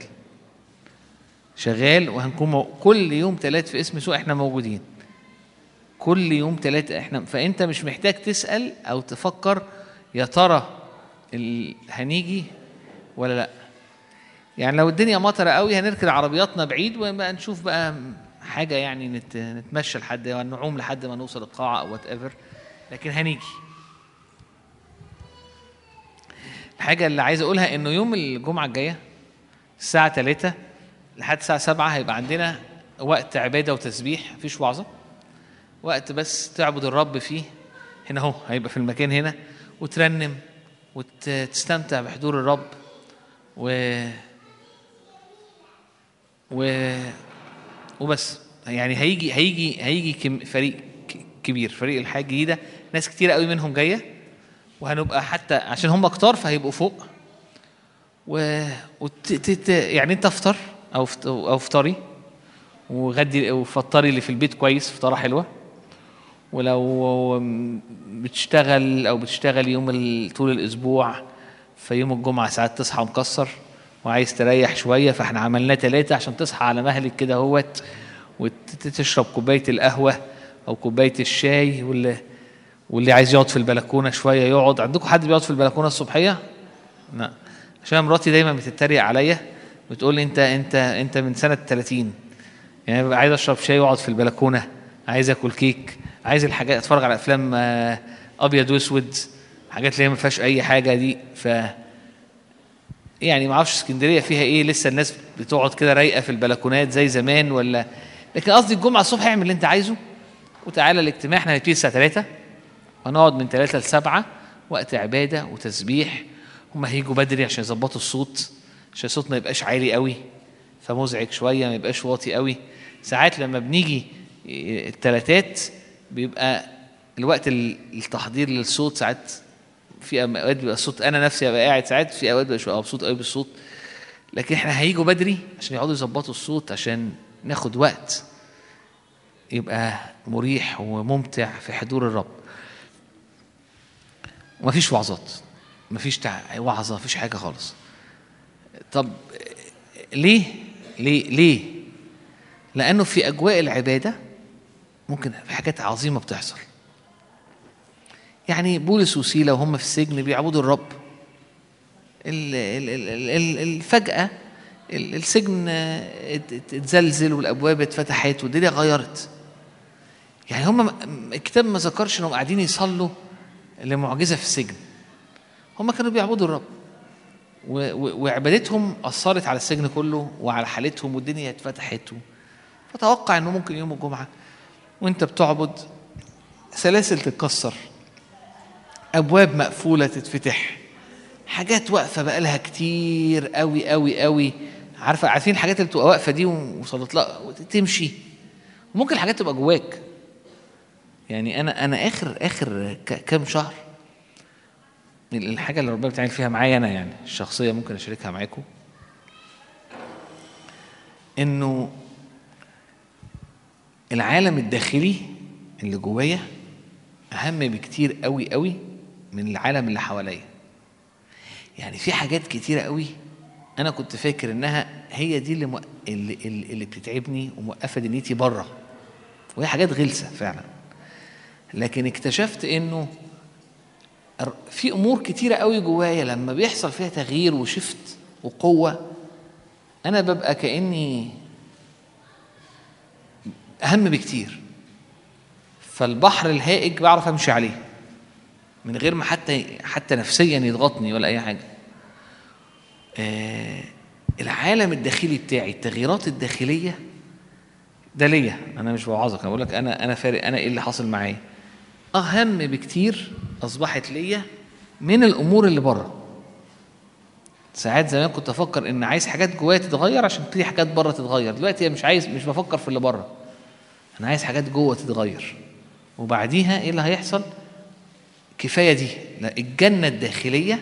شغال وهنكون مو... كل يوم تلات في اسم سوق احنا موجودين كل يوم تلات احنا فانت مش محتاج تسأل او تفكر يا ترى ال... هنيجي ولا لا يعني لو الدنيا مطرة قوي هنركن عربياتنا بعيد وبقى نشوف بقى حاجة يعني نت... نتمشى لحد نعوم لحد ما نوصل القاعة او وات ايفر لكن هنيجي الحاجة اللي عايز اقولها انه يوم الجمعة الجاية الساعة 3 لحد الساعة 7 هيبقى عندنا وقت عبادة وتسبيح مفيش وعظة وقت بس تعبد الرب فيه هنا اهو هيبقى في المكان هنا وترنم وتستمتع بحضور الرب و و وبس يعني هيجي هيجي هيجي كم فريق ك- كبير فريق الحياه الجديده ناس كتير قوي منهم جايه وهنبقى حتى عشان هم كتار فهيبقوا فوق و وت... تت... يعني انت افطر او فت... او افطري وغدي وفطري اللي في البيت كويس فطاره حلوه ولو بتشتغل او بتشتغل يوم ال... طول الاسبوع فيوم الجمعه ساعات تصحى مكسر وعايز تريح شويه فاحنا عملناه ثلاثه عشان تصحى على مهلك كده اهوت وتشرب كوبايه القهوه او كوبايه الشاي واللي واللي عايز يقعد في البلكونه شويه يقعد عندكم حد بيقعد في البلكونه الصبحيه؟ لا عشان مراتي دايما بتتريق عليا بتقول لي انت انت انت من سنه 30 يعني ببقى عايز اشرب شاي واقعد في البلكونه عايز اكل كيك عايز الحاجات اتفرج على افلام آه، ابيض واسود حاجات اللي هي ما فيهاش اي حاجه دي ف يعني ما اعرفش اسكندريه فيها ايه لسه الناس بتقعد كده رايقه في البلكونات زي زمان ولا لكن قصدي الجمعه الصبح اعمل اللي انت عايزه وتعالى الاجتماع احنا هنبتدي الساعه 3 وهنقعد من 3 ل 7 وقت عباده وتسبيح هم هيجوا بدري عشان يظبطوا الصوت عشان الصوت ما يبقاش عالي قوي فمزعج شويه ما يبقاش واطي قوي ساعات لما بنيجي التلاتات بيبقى الوقت التحضير للصوت ساعات في اوقات بيبقى الصوت انا نفسي ابقى قاعد ساعات في اوقات ببقى مبسوط قوي بالصوت لكن احنا هيجوا بدري عشان يقعدوا يظبطوا الصوت عشان ناخد وقت يبقى مريح وممتع في حضور الرب ومفيش وعظات مفيش تع... وعظة مفيش حاجة خالص طب ليه ليه ليه لأنه في أجواء العبادة ممكن في حاجات عظيمة بتحصل يعني بولس وسيلة وهم في السجن بيعبدوا الرب ال- ال- ال- ال- ال- فجأة ال- السجن ات- ات- اتزلزل والأبواب اتفتحت والدنيا غيرت يعني هم الكتاب ما ذكرش انهم قاعدين يصلوا لمعجزة في السجن هم كانوا بيعبدوا الرب و- و- وعبادتهم أثرت على السجن كله وعلى حالتهم والدنيا اتفتحت و- فتوقع انه ممكن يوم الجمعة وانت بتعبد سلاسل تتكسر ابواب مقفوله تتفتح حاجات واقفه بقالها كتير قوي قوي قوي عارفه عارفين الحاجات اللي بتبقى واقفه دي وصلت لها تمشي وممكن الحاجات تبقى جواك يعني انا انا اخر اخر ك- كام شهر الحاجه اللي ربنا بتعمل فيها معايا انا يعني الشخصيه ممكن اشاركها معاكم انه العالم الداخلي اللي جوايا اهم بكتير قوي قوي من العالم اللي حواليا يعني في حاجات كتيره قوي انا كنت فاكر انها هي دي اللي, مو... اللي, اللي اللي بتتعبني وموقفه دنيتي بره وهي حاجات غلسه فعلا لكن اكتشفت انه الر- في امور كتيره قوي جوايا لما بيحصل فيها تغيير وشفت وقوه انا ببقى كاني اهم بكتير فالبحر الهائج بعرف امشي عليه من غير ما حتى حتى نفسيا يضغطني ولا اي حاجه آه العالم الداخلي بتاعي التغييرات الداخليه ده ليا انا مش بوعظك انا بقول لك انا انا فارق انا ايه اللي حاصل معايا اهم بكتير اصبحت ليا من الامور اللي بره ساعات زمان كنت افكر ان عايز حاجات جوايا تتغير عشان تبتدي حاجات بره تتغير دلوقتي مش عايز مش بفكر في اللي بره انا عايز حاجات جوه تتغير وبعديها ايه اللي هيحصل كفايه دي لا الجنه الداخليه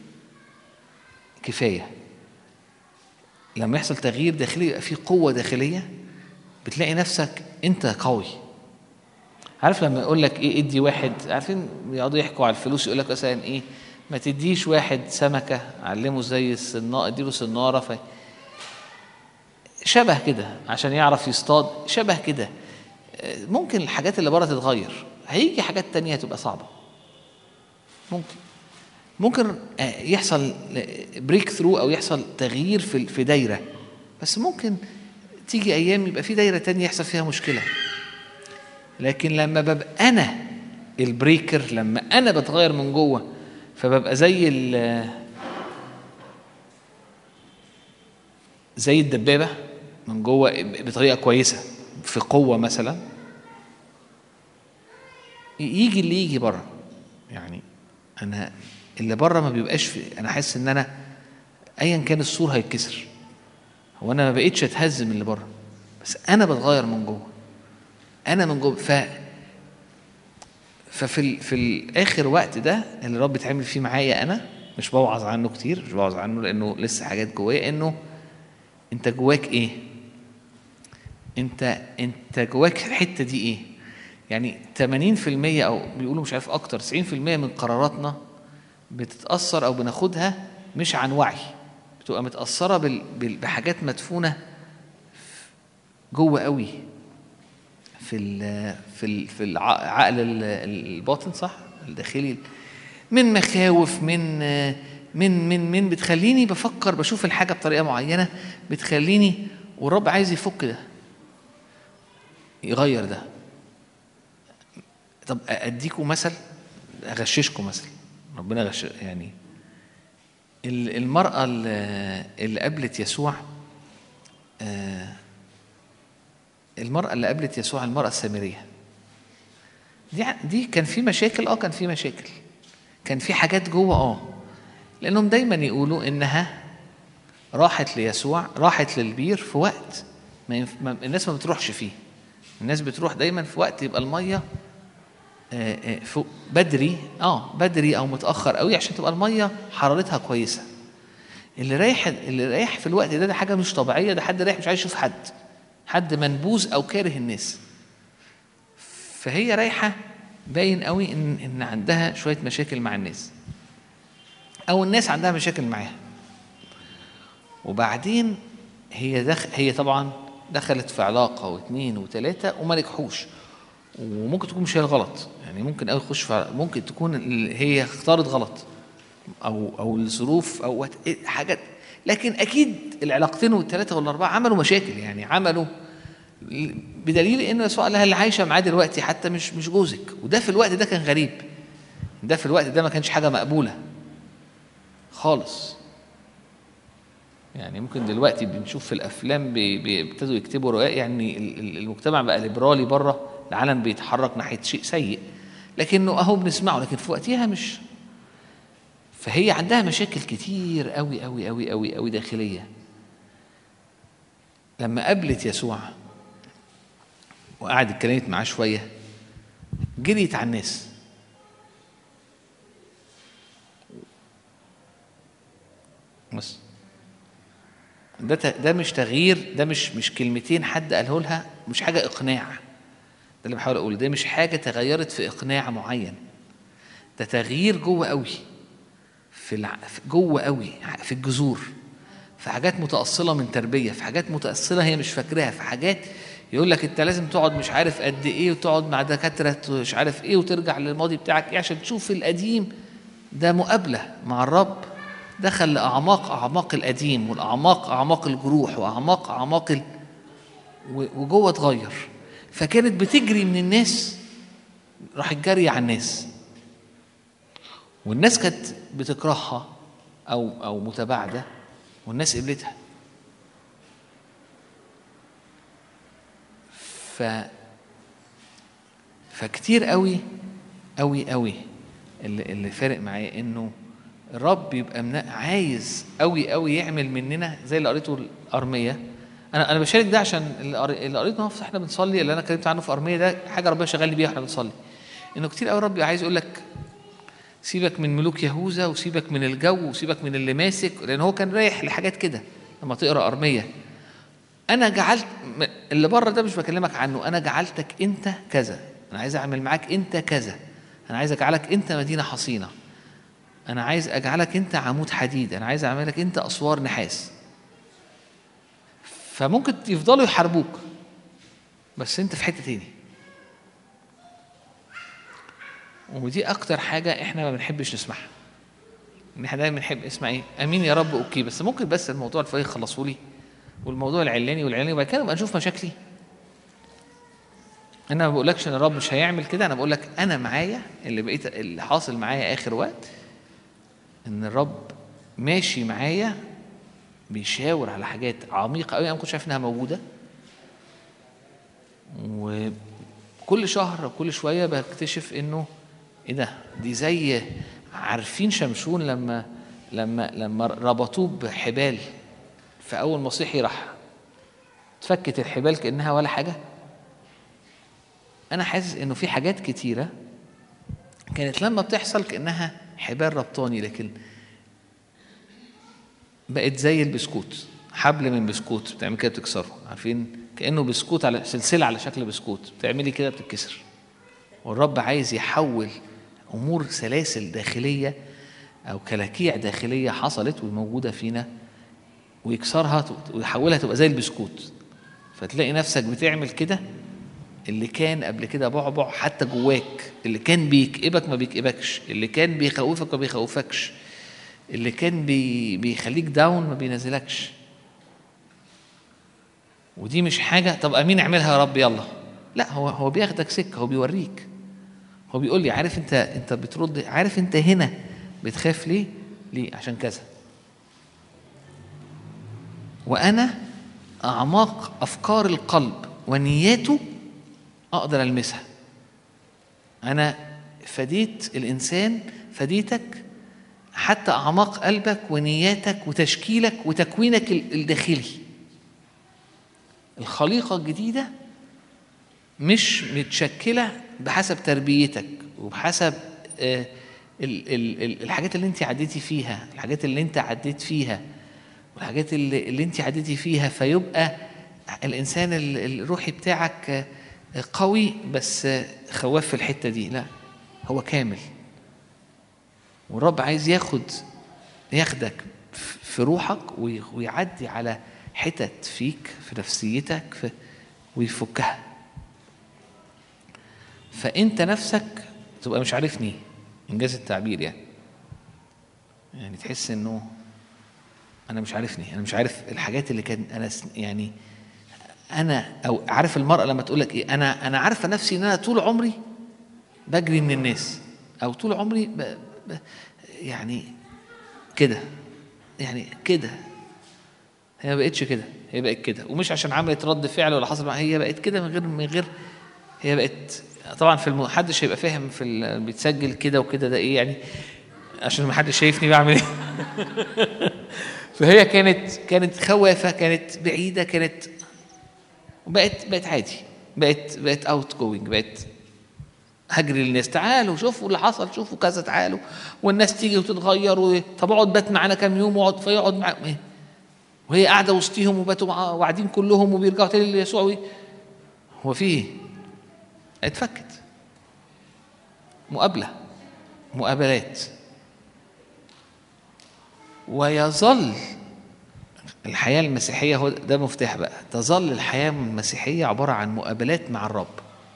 كفايه لما يحصل تغيير داخلي يبقى في قوه داخليه بتلاقي نفسك انت قوي عارف لما يقول لك ايه ادي واحد عارفين يقعدوا يحكوا على الفلوس يقول لك مثلا ايه ما تديش واحد سمكه علمه زي الصناره اديله صناره في شبه كده عشان يعرف يصطاد شبه كده آه، ممكن الحاجات اللي بره تتغير هيجي حاجات تانية تبقى صعبة ممكن ممكن آه، يحصل بريك ثرو او يحصل تغيير في في دايره بس ممكن تيجي ايام يبقى في دايره تانية يحصل فيها مشكله لكن لما ببقى انا البريكر لما انا بتغير من جوه فببقى زي ال زي الدبابه من جوه بطريقه كويسه في قوه مثلا يجي اللي يجي بره يعني انا اللي بره ما بيبقاش في انا حاسس ان انا ايا كان السور هيتكسر هو انا ما بقيتش اتهز من اللي بره بس انا بتغير من جوه انا من جوه ف ففي ال... في الاخر وقت ده اللي الرب بيتعمل فيه معايا انا مش بوعظ عنه كتير مش بوعظ عنه لانه لسه حاجات جوايا انه انت جواك ايه انت انت جواك الحته دي ايه يعني 80% او بيقولوا مش عارف اكتر 90% من قراراتنا بتتاثر او بناخدها مش عن وعي بتبقى متاثره بال... بال... بحاجات مدفونه جوه قوي في ال في ال في العقل ال- الباطن صح الداخلي من مخاوف من من من من بتخليني بفكر بشوف الحاجه بطريقه معينه بتخليني والرب عايز يفك ده يغير ده طب اديكم مثل اغششكم مثل ربنا غش يعني ال- المرأة اللي اللي قابلت يسوع آه، المرأة اللي قابلت يسوع المرأة السامرية دي ع- دي كان في مشاكل اه كان في مشاكل كان في حاجات جوه اه لانهم دايما يقولوا انها راحت ليسوع راحت للبير في وقت ما ينف... ما الناس ما بتروحش فيه الناس بتروح دايما في وقت يبقى الميه آه، آه، فوق بدري اه بدري او متاخر قوي عشان تبقى الميه حرارتها كويسه اللي رايح اللي رايح في الوقت ده ده حاجه مش طبيعيه ده حد رايح مش عايز يشوف حد حد منبوذ او كاره الناس فهي رايحه باين قوي ان ان عندها شويه مشاكل مع الناس او الناس عندها مشاكل معاها وبعدين هي دخ... هي طبعا دخلت في علاقه واثنين وثلاثه وما نجحوش وممكن تكون مش هي الغلط يعني ممكن قوي تخش في ممكن تكون ال- هي اختارت غلط او او الظروف او وات- إيه حاجات لكن اكيد العلاقتين والثلاثه والاربعه عملوا مشاكل يعني عملوا بدليل ان يسوع قال لها اللي عايشه معاه دلوقتي حتى مش مش جوزك وده في الوقت ده كان غريب ده في الوقت ده ما كانش حاجه مقبوله خالص يعني ممكن دلوقتي بنشوف في الافلام بي- بي- بيبتدوا يكتبوا روايات يعني ال- ال- المجتمع بقى ليبرالي بره العالم بيتحرك ناحيه شيء سيء لكنه اهو بنسمعه لكن في وقتها مش فهي عندها مشاكل كتير قوي قوي قوي قوي قوي داخليه لما قابلت يسوع وقعدت اتكلمت معاه شويه جريت على الناس بس ده ت- ده مش تغيير ده مش مش كلمتين حد قاله لها مش حاجه اقناع ده اللي بحاول اقوله ده مش حاجه تغيرت في اقناع معين ده تغيير جوه قوي في الع... في- جوه قوي في الجذور في حاجات متأصلة من تربية في حاجات متأصلة هي مش فاكراها في حاجات يقول لك انت لازم تقعد مش عارف قد ايه وتقعد مع دكاترة مش عارف ايه وترجع للماضي بتاعك ايه عشان تشوف القديم ده مقابلة مع الرب دخل لأعماق أعماق القديم والأعماق أعماق الجروح وأعماق أعماق ال... و- وجوه اتغير فكانت بتجري من الناس راحت جارية على الناس والناس كانت بتكرهها او او متباعده والناس قبلتها ف فكتير قوي قوي قوي اللي, اللي فارق معايا انه الرب يبقى منا عايز قوي قوي يعمل مننا زي اللي قريته الارميه انا انا بشارك ده عشان اللي قري- اللي قريته في احنا بنصلي اللي انا اتكلمت عنه في ارميه ده حاجه ربنا شغال بيها واحنا بنصلي انه كتير قوي الرب عايز يقول لك سيبك من ملوك يهوذا وسيبك من الجو وسيبك من اللي ماسك لان هو كان رايح لحاجات كده لما تقرا ارميه انا جعلت م- اللي بره ده مش بكلمك عنه انا جعلتك انت كذا انا عايز اعمل معاك انت كذا انا عايز اجعلك انت مدينه حصينه انا عايز اجعلك انت عمود حديد انا عايز اعملك انت اسوار نحاس فممكن يفضلوا يحاربوك بس انت في حته تاني ودي اكتر حاجه احنا ما بنحبش نسمعها ان احنا دايما بنحب اسمع ايه امين يا رب اوكي بس ممكن بس الموضوع الفلاني يخلصوا لي والموضوع العلاني والعلاني وبعد كده نبقى نشوف مشاكلي انا ما بقولكش ان الرب مش هيعمل كده انا بقول لك انا معايا اللي بقيت اللي حاصل معايا اخر وقت ان الرب ماشي معايا بيشاور على حاجات عميقه قوي انا ما كنتش عارف انها موجوده وكل شهر كل شويه بكتشف انه ايه ده دي زي عارفين شمشون لما لما لما ربطوه بحبال فاول ما صحي راح اتفكت الحبال كانها ولا حاجه انا حاسس انه في حاجات كتيره كانت لما بتحصل كانها حبال ربطاني لكن بقت زي البسكوت حبل من بسكوت بتعمل كده بتكسره عارفين كانه بسكوت على سلسله على شكل بسكوت بتعملي كده بتتكسر والرب عايز يحول امور سلاسل داخليه او كلاكيع داخليه حصلت وموجوده فينا ويكسرها ويحولها تبقى زي البسكوت فتلاقي نفسك بتعمل كده اللي كان قبل كده بعبع حتى جواك اللي كان بيكئبك ما بيكئبكش اللي كان بيخوفك ما بيخوفكش اللي كان بي بيخليك داون ما بينزلكش ودي مش حاجة طب أمين اعملها يا رب يلا لا هو هو بياخدك سكة هو بيوريك هو بيقول لي عارف انت انت بترد عارف انت هنا بتخاف ليه ليه عشان كذا وانا اعماق افكار القلب ونياته اقدر المسها انا فديت الانسان فديتك حتى اعماق قلبك ونياتك وتشكيلك وتكوينك ال- الداخلي الخليقه الجديده مش متشكله بحسب تربيتك وبحسب آه، ال- ال- ال- الحاجات اللي انت عديتي فيها الحاجات اللي انت عديت فيها والحاجات اللي, اللي انت عديتي فيها فيبقى الانسان ال- الروحي بتاعك آه، قوي بس آه، خواف في الحته دي لا هو كامل والرب عايز ياخد ياخدك ف- في روحك وي- ويعدي على حتت فيك في نفسيتك في ويفكها فانت نفسك تبقى مش عارفني انجاز التعبير يعني يعني تحس انه انا مش عارفني انا مش عارف الحاجات اللي كان انا س- يعني انا او عارف المراه لما تقول لك ايه انا انا عارفه نفسي ان انا طول عمري بجري من الناس او طول عمري ب... ب... يعني كده يعني كده هي ما بقتش كده هي بقت كده ومش عشان عملت رد فعل ولا حصل معاها هي بقت كده من غير من غير هي بقت طبعا في الم... حدش هيبقى فاهم في ال... بيتسجل كده وكده ده ايه يعني عشان ما حدش شايفني بعمل ايه فهي كانت كانت خوافه كانت بعيده كانت بقت بقت عادي بقت بقت اوت جوينج بقت هجري للناس تعالوا شوفوا اللي حصل شوفوا كذا تعالوا والناس تيجي وتتغير و... طب اقعد بات معانا كام يوم واقعد فيقعد معاهم ايه وهي قاعده وسطيهم وباتوا مع وقاعدين كلهم وبيرجعوا تاني ليسوع وي- هو في ايه؟ اتفكت مقابله مقابلات ويظل الحياة المسيحية هو ده مفتاح بقى تظل الحياة المسيحية عبارة عن مقابلات مع الرب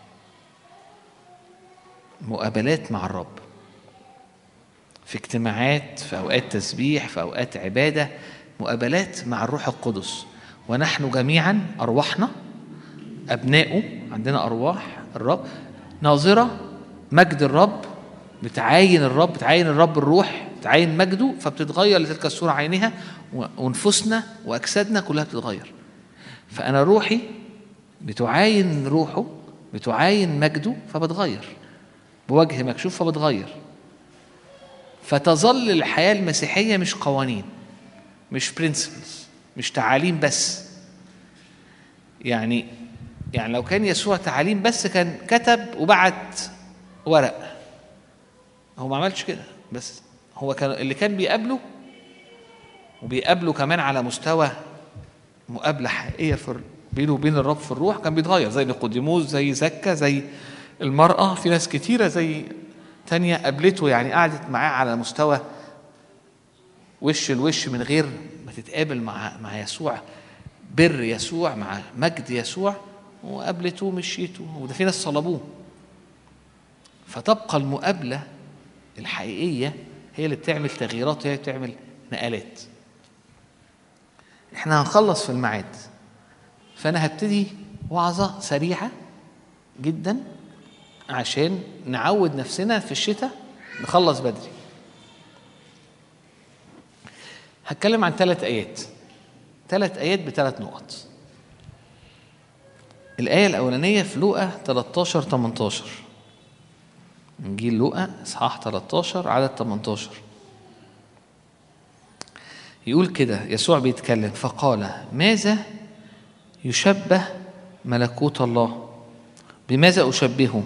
مقابلات مع الرب في اجتماعات في أوقات تسبيح في أوقات عبادة مقابلات مع الروح القدس ونحن جميعا أرواحنا أبنائه عندنا أرواح الرب ناظرة مجد الرب بتعاين الرب بتعاين الرب الروح بتعاين مجده فبتتغير لتلك الصورة عينها و- ونفوسنا وأجسادنا كلها بتتغير فأنا روحي بتعاين روحه بتعاين مجده فبتغير بوجه مكشوف فبتغير فتظل الحياة المسيحية مش قوانين مش برنسبلز مش تعاليم بس يعني يعني لو كان يسوع تعاليم بس كان كتب وبعت ورق هو ما عملش كده بس هو كان اللي كان بيقابله وبيقابله كمان على مستوى مقابله حقيقيه في بينه وبين الرب في الروح كان بيتغير زي نيقوديموس زي زكا زي المراه في ناس كتيره زي تانية قابلته يعني قعدت معاه على مستوى وش الوش من غير ما تتقابل مع مع يسوع بر يسوع مع مجد يسوع وقابلته ومشيته وده في ناس صلبوه فتبقى المقابله الحقيقيه هي اللي بتعمل تغييرات هي اللي بتعمل نقلات احنا هنخلص في الميعاد فانا هبتدي وعظه سريعه جدا عشان نعود نفسنا في الشتاء نخلص بدري هتكلم عن ثلاث ايات ثلاث ايات بثلاث نقط الايه الاولانيه في لوقا 13 18 انجيل لوقا اصحاح 13 عدد 18 يقول كده يسوع بيتكلم فقال ماذا يشبه ملكوت الله بماذا اشبهه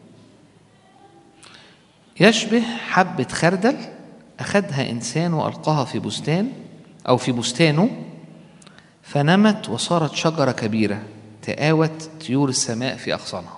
يشبه حبه خردل اخذها انسان والقاها في بستان او في بستانه فنمت وصارت شجره كبيره تآوت طيور السماء في اغصانها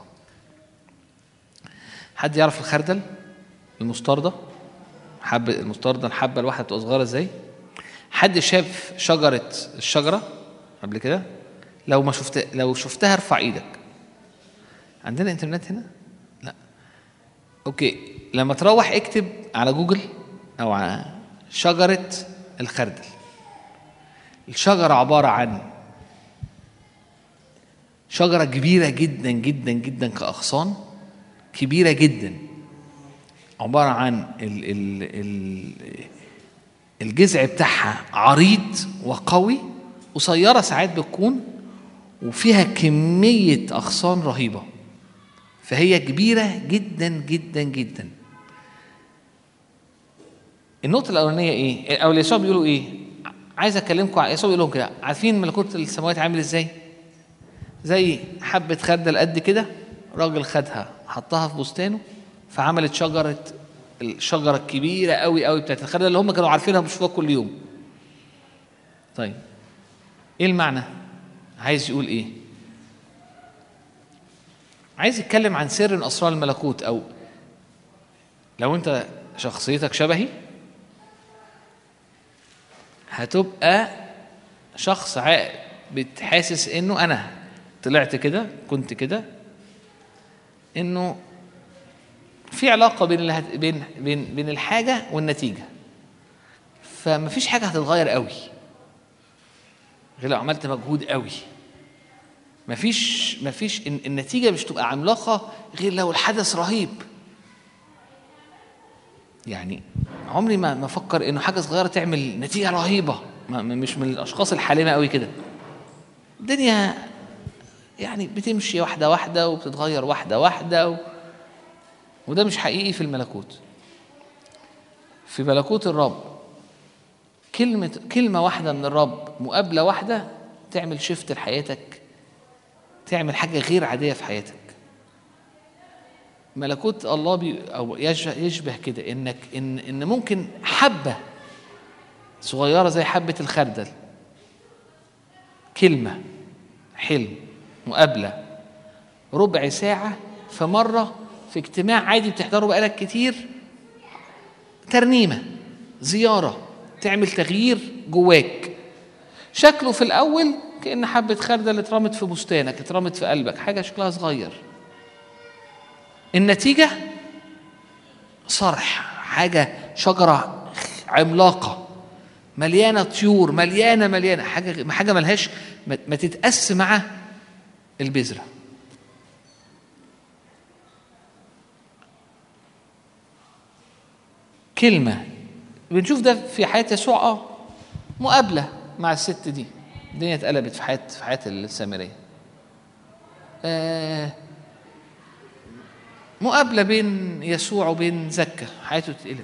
حد يعرف الخردل المستردة حبة المستردة الحبة الواحدة بتبقى صغيرة ازاي حد شاف شجرة الشجرة قبل كده لو ما شفت لو شفتها ارفع ايدك عندنا انترنت هنا لا اوكي لما تروح اكتب على جوجل او على شجرة الخردل الشجرة عبارة عن شجرة كبيرة جدا جدا جدا كأغصان كبيرة جدا عباره عن ال ال ال الجذع بتاعها عريض وقوي قصيره ساعات بتكون وفيها كميه اغصان رهيبه فهي كبيره جدا جدا جدا النقطه الاولانيه ايه او يسوع بيقولوا ايه عايز اكلمكم عن- يسوع بيقول لهم كده عارفين ملكوت السماوات عامل ازاي زي حبه خردل قد كده راجل خدها حطها في بستانه فعملت شجره الشجره الكبيره قوي قوي بتاعت الخردل اللي هم كانوا عارفينها وبيشوفوها كل يوم طيب ايه المعنى عايز يقول ايه عايز يتكلم عن سر من اسرار الملكوت او لو انت شخصيتك شبهي هتبقى شخص عاقل بتحاسس انه انا طلعت كده كنت كده انه في علاقه بين الهت... بين بين بين الحاجه والنتيجه فمفيش حاجه هتتغير قوي غير لو عملت مجهود قوي مفيش مفيش الن- النتيجه مش تبقى عملاقه غير لو الحدث رهيب يعني عمري ما ما افكر انه حاجه صغيره تعمل نتيجه رهيبه ما ما- مش من الاشخاص الحالمه قوي كده الدنيا يعني بتمشي واحده واحده وبتتغير واحده واحده و... وده مش حقيقي في الملكوت في ملكوت الرب كلمة كلمة واحدة من الرب مقابلة واحدة تعمل شفت لحياتك تعمل حاجة غير عادية في حياتك ملكوت الله بي أو يشبه, يشبه كده إنك إن إن ممكن حبة صغيرة زي حبة الخردل كلمة حلم مقابلة ربع ساعة في مرة في اجتماع عادي بتحضره بقالك كتير ترنيمة زيارة تعمل تغيير جواك شكله في الأول كأن حبة خردل اترمت في بستانك اترمت في قلبك حاجة شكلها صغير النتيجة صرح حاجة شجرة عملاقة مليانة طيور مليانة مليانة حاجة حاجة ملهاش ما ما تتقاس مع البذرة كلمة بنشوف ده في حياة يسوع اه مقابلة مع الست دي الدنيا اتقلبت في حياة في حياة السامرية آه مقابلة بين يسوع وبين زكا حياته تتقلب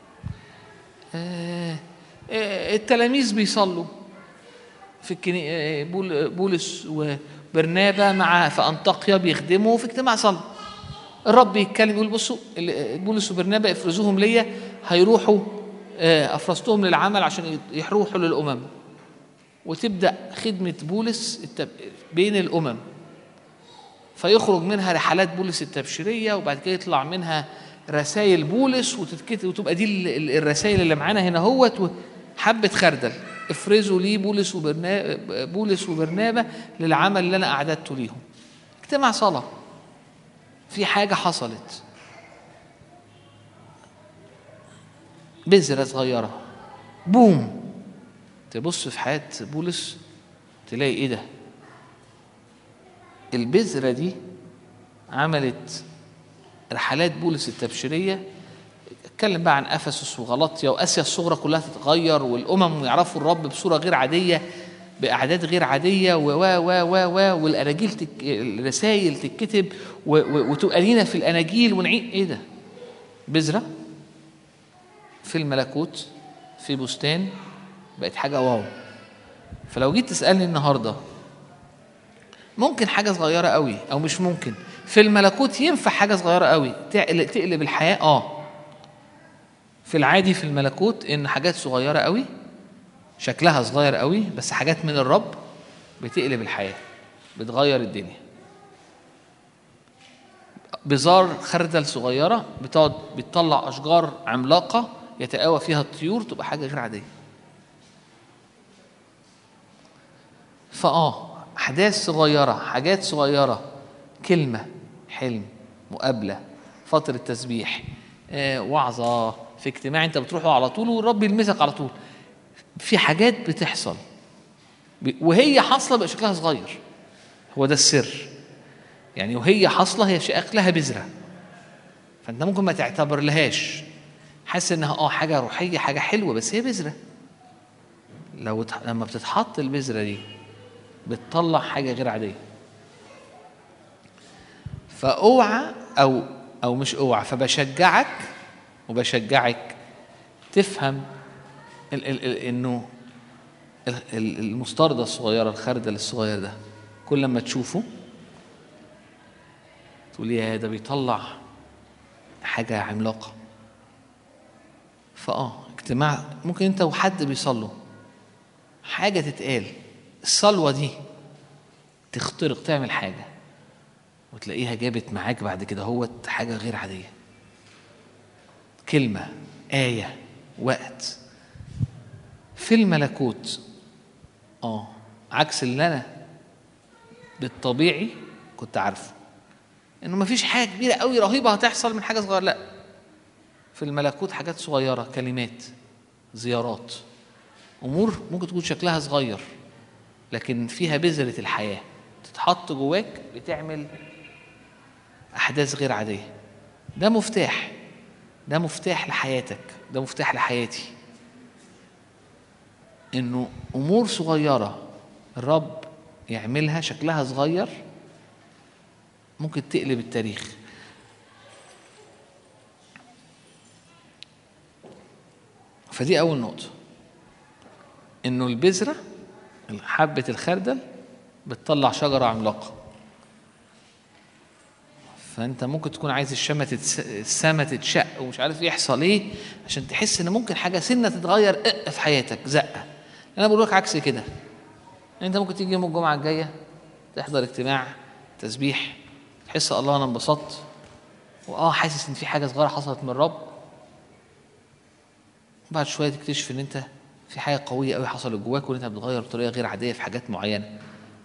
آه آه التلاميذ بيصلوا في الكني... آه، بول... بولس وبرنابا مع في أنطاكيا بيخدموا في اجتماع صلاة الرب يتكلم يقول بصوا ال- بولس وبرنابا افرزوهم ليا هيروحوا آه، افرزتهم للعمل عشان يروحوا للامم وتبدا خدمه بولس التب... بين الامم فيخرج منها رحلات بولس التبشيريه وبعد كده يطلع منها رسائل بولس وتتكتب وتبقى دي ال- ال- الرسائل اللي معانا هنا هوت حبه خردل افرزوا لي بولس وبرنابا بولس وبرنابا للعمل اللي انا اعددته ليهم اجتماع صلاه في حاجة حصلت بذرة صغيرة بوم تبص في حياة بولس تلاقي ايه ده البذرة دي عملت رحلات بولس التبشيرية اتكلم بقى عن افسس وغلطيا واسيا الصغرى كلها تتغير والامم يعرفوا الرب بصوره غير عاديه باعداد غير عاديه و و و و و والاناجيل تك... الرسائل تتكتب و... و... وتبقى لينا في الاناجيل ونعيد ايه ده؟ بذره في الملكوت في بستان بقت حاجه واو فلو جيت تسالني النهارده ممكن حاجه صغيره قوي او مش ممكن في الملكوت ينفع حاجه صغيره قوي تقلب, تقلب الحياه اه في العادي في الملكوت ان حاجات صغيره قوي شكلها صغير قوي بس حاجات من الرب بتقلب الحياه بتغير الدنيا بزار خردل صغيره بتقعد بتطلع اشجار عملاقه يتقاوى فيها الطيور تبقى حاجه غير عاديه فاه احداث صغيره حاجات صغيره كلمه حلم مقابله فتره تسبيح آه، وعظه في اجتماع انت بتروحه على طول والرب يلمسك على طول في حاجات بتحصل ب- وهي حاصله بقى شكلها صغير هو ده السر يعني وهي حاصله هي شكلها بذره فانت ممكن ما تعتبر لهاش حاسس انها اه حاجه روحيه حاجه حلوه بس هي بذره لو اتح- لما بتتحط البذره دي بتطلع حاجه غير عاديه فاوعى او او مش اوعى فبشجعك وبشجعك تفهم ال ال ال انه ال- ال- المستردة الصغيرة الخردل الصغير ده كل ما تشوفه تقول يا ده بيطلع حاجة عملاقة فاه اجتماع ممكن انت وحد بيصلوا حاجة تتقال الصلوة دي تخترق تعمل حاجة وتلاقيها جابت معاك بعد كده هو حاجة غير عادية كلمة آية وقت في الملكوت اه عكس اللي انا بالطبيعي كنت عارفه انه مفيش حاجه كبيره قوي رهيبه هتحصل من حاجه صغيره لا في الملكوت حاجات صغيره كلمات زيارات امور ممكن تكون شكلها صغير لكن فيها بذره الحياه تتحط جواك بتعمل احداث غير عاديه ده مفتاح ده مفتاح لحياتك ده مفتاح لحياتي انه امور صغيره الرب يعملها شكلها صغير ممكن تقلب التاريخ فدي اول نقطه انه البذره حبه الخردل بتطلع شجره عملاقه فانت ممكن تكون عايز الشمة تتس... السما تتشق ومش عارف يحصل ايه عشان تحس ان ممكن حاجه سنه تتغير اه في حياتك زقه انا بقول لك عكس كده انت ممكن تيجي يوم الجمعه الجايه تحضر اجتماع تسبيح تحس الله انا انبسطت واه حاسس ان في حاجه صغيره حصلت من الرب بعد شويه تكتشف ان انت في حاجه قويه قوي حصلت جواك وان انت بتغير بطريقه غير عاديه في حاجات معينه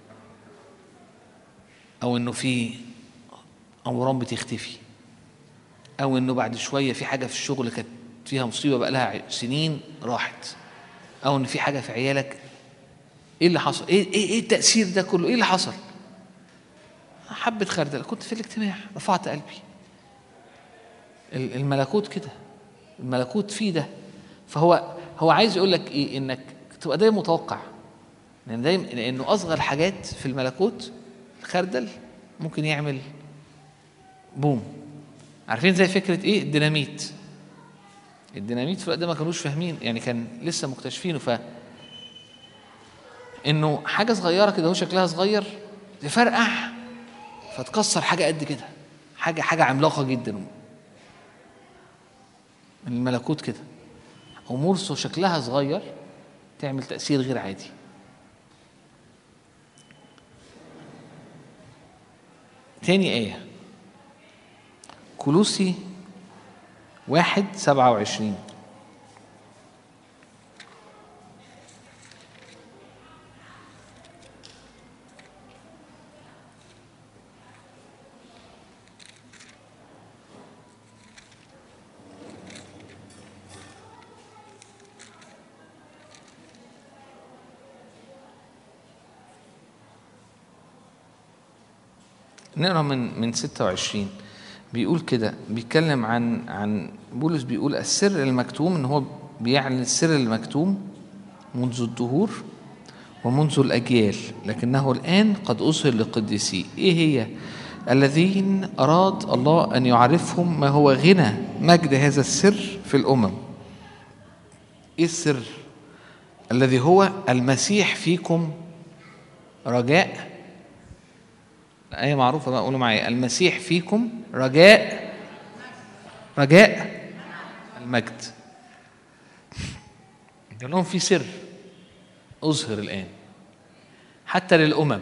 او انه في اموران بتختفي او انه بعد شويه في حاجه في الشغل كانت فيها مصيبه بقى لها سنين راحت او ان في حاجه في عيالك ايه اللي حصل ايه ايه, إيه التاثير ده كله ايه اللي حصل حبه خردل كنت في الاجتماع رفعت قلبي ال- الملكوت كده الملكوت فيه ده فهو هو عايز يقول لك ايه انك تبقى دايما متوقع لان دايما لانه اصغر حاجات في الملكوت الخردل ممكن يعمل بوم عارفين زي فكره ايه الديناميت الديناميت في الوقت ده ما كانوش فاهمين يعني كان لسه مكتشفينه ف انه حاجه صغيره كده هو شكلها صغير تفرقع فتكسر حاجه قد كده حاجه حاجه عملاقه جدا الملكوت كده امور شكلها صغير تعمل تاثير غير عادي تاني ايه كلوسي واحد سبعة وعشرين نقرا من من 26 بيقول كده بيتكلم عن عن بولس بيقول السر المكتوم ان هو بيعلن السر المكتوم منذ الدهور ومنذ الاجيال لكنه الان قد اظهر لقديسيه ايه هي الذين اراد الله ان يعرفهم ما هو غنى مجد هذا السر في الامم ايه السر الذي هو المسيح فيكم رجاء الآية معروفة بقى قولوا معايا المسيح فيكم رجاء رجاء المجد قال لهم في سر أظهر الآن حتى للأمم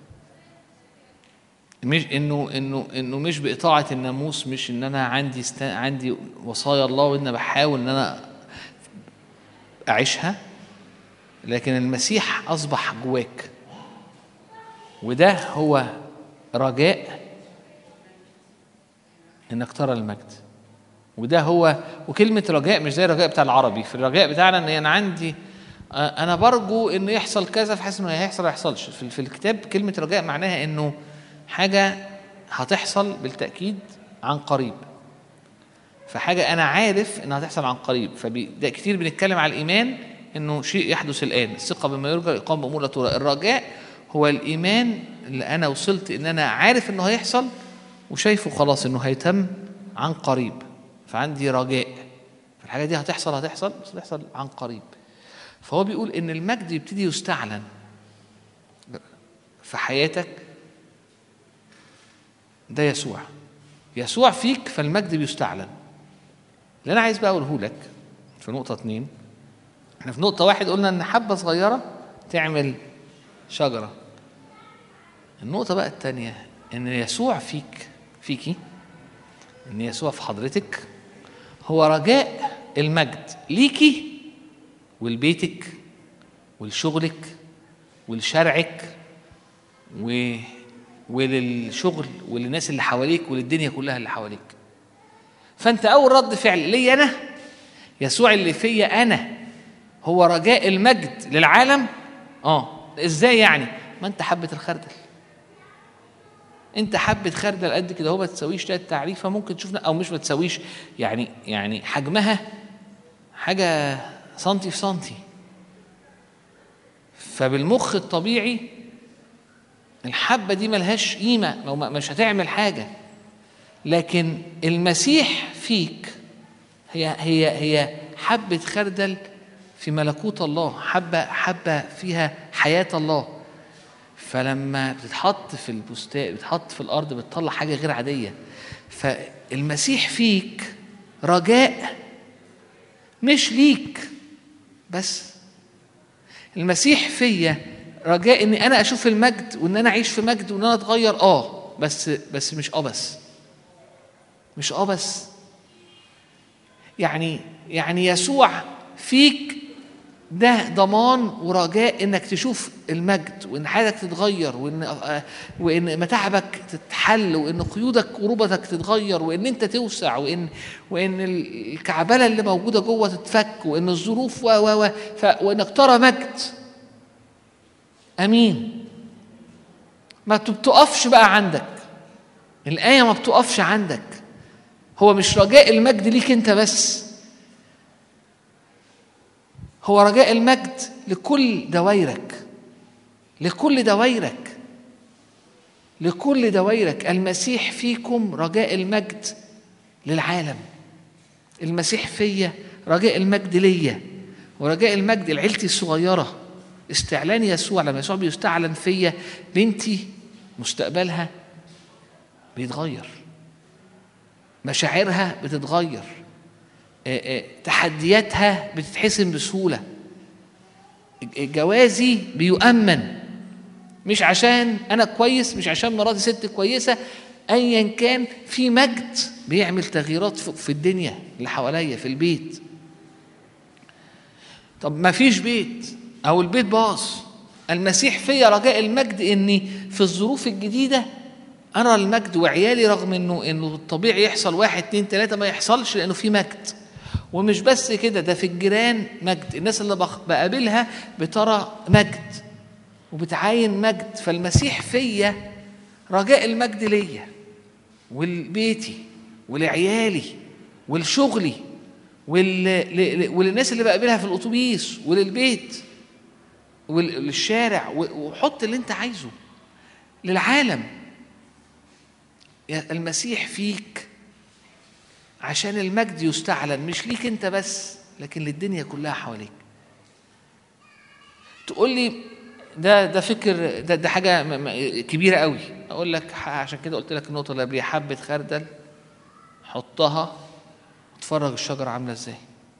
مش انه انه انه مش باطاعه الناموس مش ان انا عندي است... عندي وصايا الله وان أنا بحاول ان انا اعيشها لكن المسيح اصبح جواك وده هو رجاء انك ترى المجد وده هو وكلمة رجاء مش زي الرجاء بتاع العربي في الرجاء بتاعنا ان انا عندي انا برجو انه يحصل كذا فحاسس انه هيحصل ما يحصلش في, في الكتاب كلمة رجاء معناها انه حاجة هتحصل بالتأكيد عن قريب فحاجه انا عارف انها هتحصل عن قريب فده كتير بنتكلم على الايمان انه شيء يحدث الان الثقه بما يرجى الاقامه بامور لا ترى الرجاء هو الايمان اللي انا وصلت ان انا عارف انه هيحصل وشايفه خلاص انه هيتم عن قريب فعندي رجاء الحاجه دي هتحصل هتحصل بس هتحصل عن قريب فهو بيقول ان المجد يبتدي يستعلن في حياتك ده يسوع يسوع فيك فالمجد بيستعلن اللي انا عايز بقى اقوله لك في نقطه اتنين احنا في نقطه واحد قلنا ان حبه صغيره تعمل شجره النقطه بقى التانيه ان يسوع فيك فيكي ان يسوع في حضرتك هو رجاء المجد ليكي ولبيتك ولشغلك ولشرعك و... وللشغل وللناس اللي حواليك وللدنيا كلها اللي حواليك فانت اول رد فعل لي انا يسوع اللي فيا انا هو رجاء المجد للعالم اه ازاي يعني ما انت حبه الخردل انت حبه خردل قد كده هو ما تساويش تلات تعريفه ممكن تشوف او مش ما تساويش يعني يعني حجمها حاجه سنتي في سنتي فبالمخ الطبيعي الحبه دي ملهاش قيمه مش هتعمل حاجه لكن المسيح فيك هي هي هي حبه خردل في ملكوت الله حبه حبه فيها حياه الله فلما بتتحط في البستان بتتحط في الارض بتطلع حاجه غير عاديه فالمسيح فيك رجاء مش ليك بس المسيح فيا رجاء اني انا اشوف المجد وان انا اعيش في مجد وان انا اتغير اه بس بس مش اه بس مش اه بس يعني يعني يسوع فيك ده ضمان ورجاء انك تشوف المجد وان حياتك تتغير وان وان متاعبك تتحل وان قيودك وربطك تتغير وان انت توسع وان وان الكعبله اللي موجوده جوه تتفك وان الظروف و و وانك ترى مجد امين ما بتقفش بقى عندك الايه ما بتقفش عندك هو مش رجاء المجد ليك انت بس هو رجاء المجد لكل دوايرك لكل دوايرك لكل دوايرك المسيح فيكم رجاء المجد للعالم المسيح فيا رجاء المجد ليا ورجاء المجد لعيلتي الصغيره استعلان يسوع لما يسوع بيستعلن فيا بنتي مستقبلها بيتغير مشاعرها بتتغير تحدياتها بتتحسم بسهوله جوازي بيؤمن مش عشان انا كويس مش عشان مراتي ست كويسه ايا كان في مجد بيعمل تغييرات في الدنيا اللي حواليا في البيت طب ما فيش بيت او البيت باظ المسيح فيا رجاء المجد اني في الظروف الجديده ارى المجد وعيالي رغم انه انه الطبيعي يحصل واحد اتنين تلاته ما يحصلش لانه في مجد ومش بس كده ده في الجيران مجد الناس اللي بقابلها بترى مجد وبتعاين مجد فالمسيح فيا رجاء المجد ليا ولبيتي ولعيالي ولشغلي وللناس اللي بقابلها في الاتوبيس وللبيت وللشارع وحط اللي انت عايزه للعالم المسيح فيك عشان المجد يستعلن مش ليك انت بس لكن للدنيا كلها حواليك تقول لي ده ده فكر ده ده حاجه كبيره قوي اقول لك عشان كده قلت لك النقطه اللي قبليها حبه خردل حطها اتفرج الشجره عامله ازاي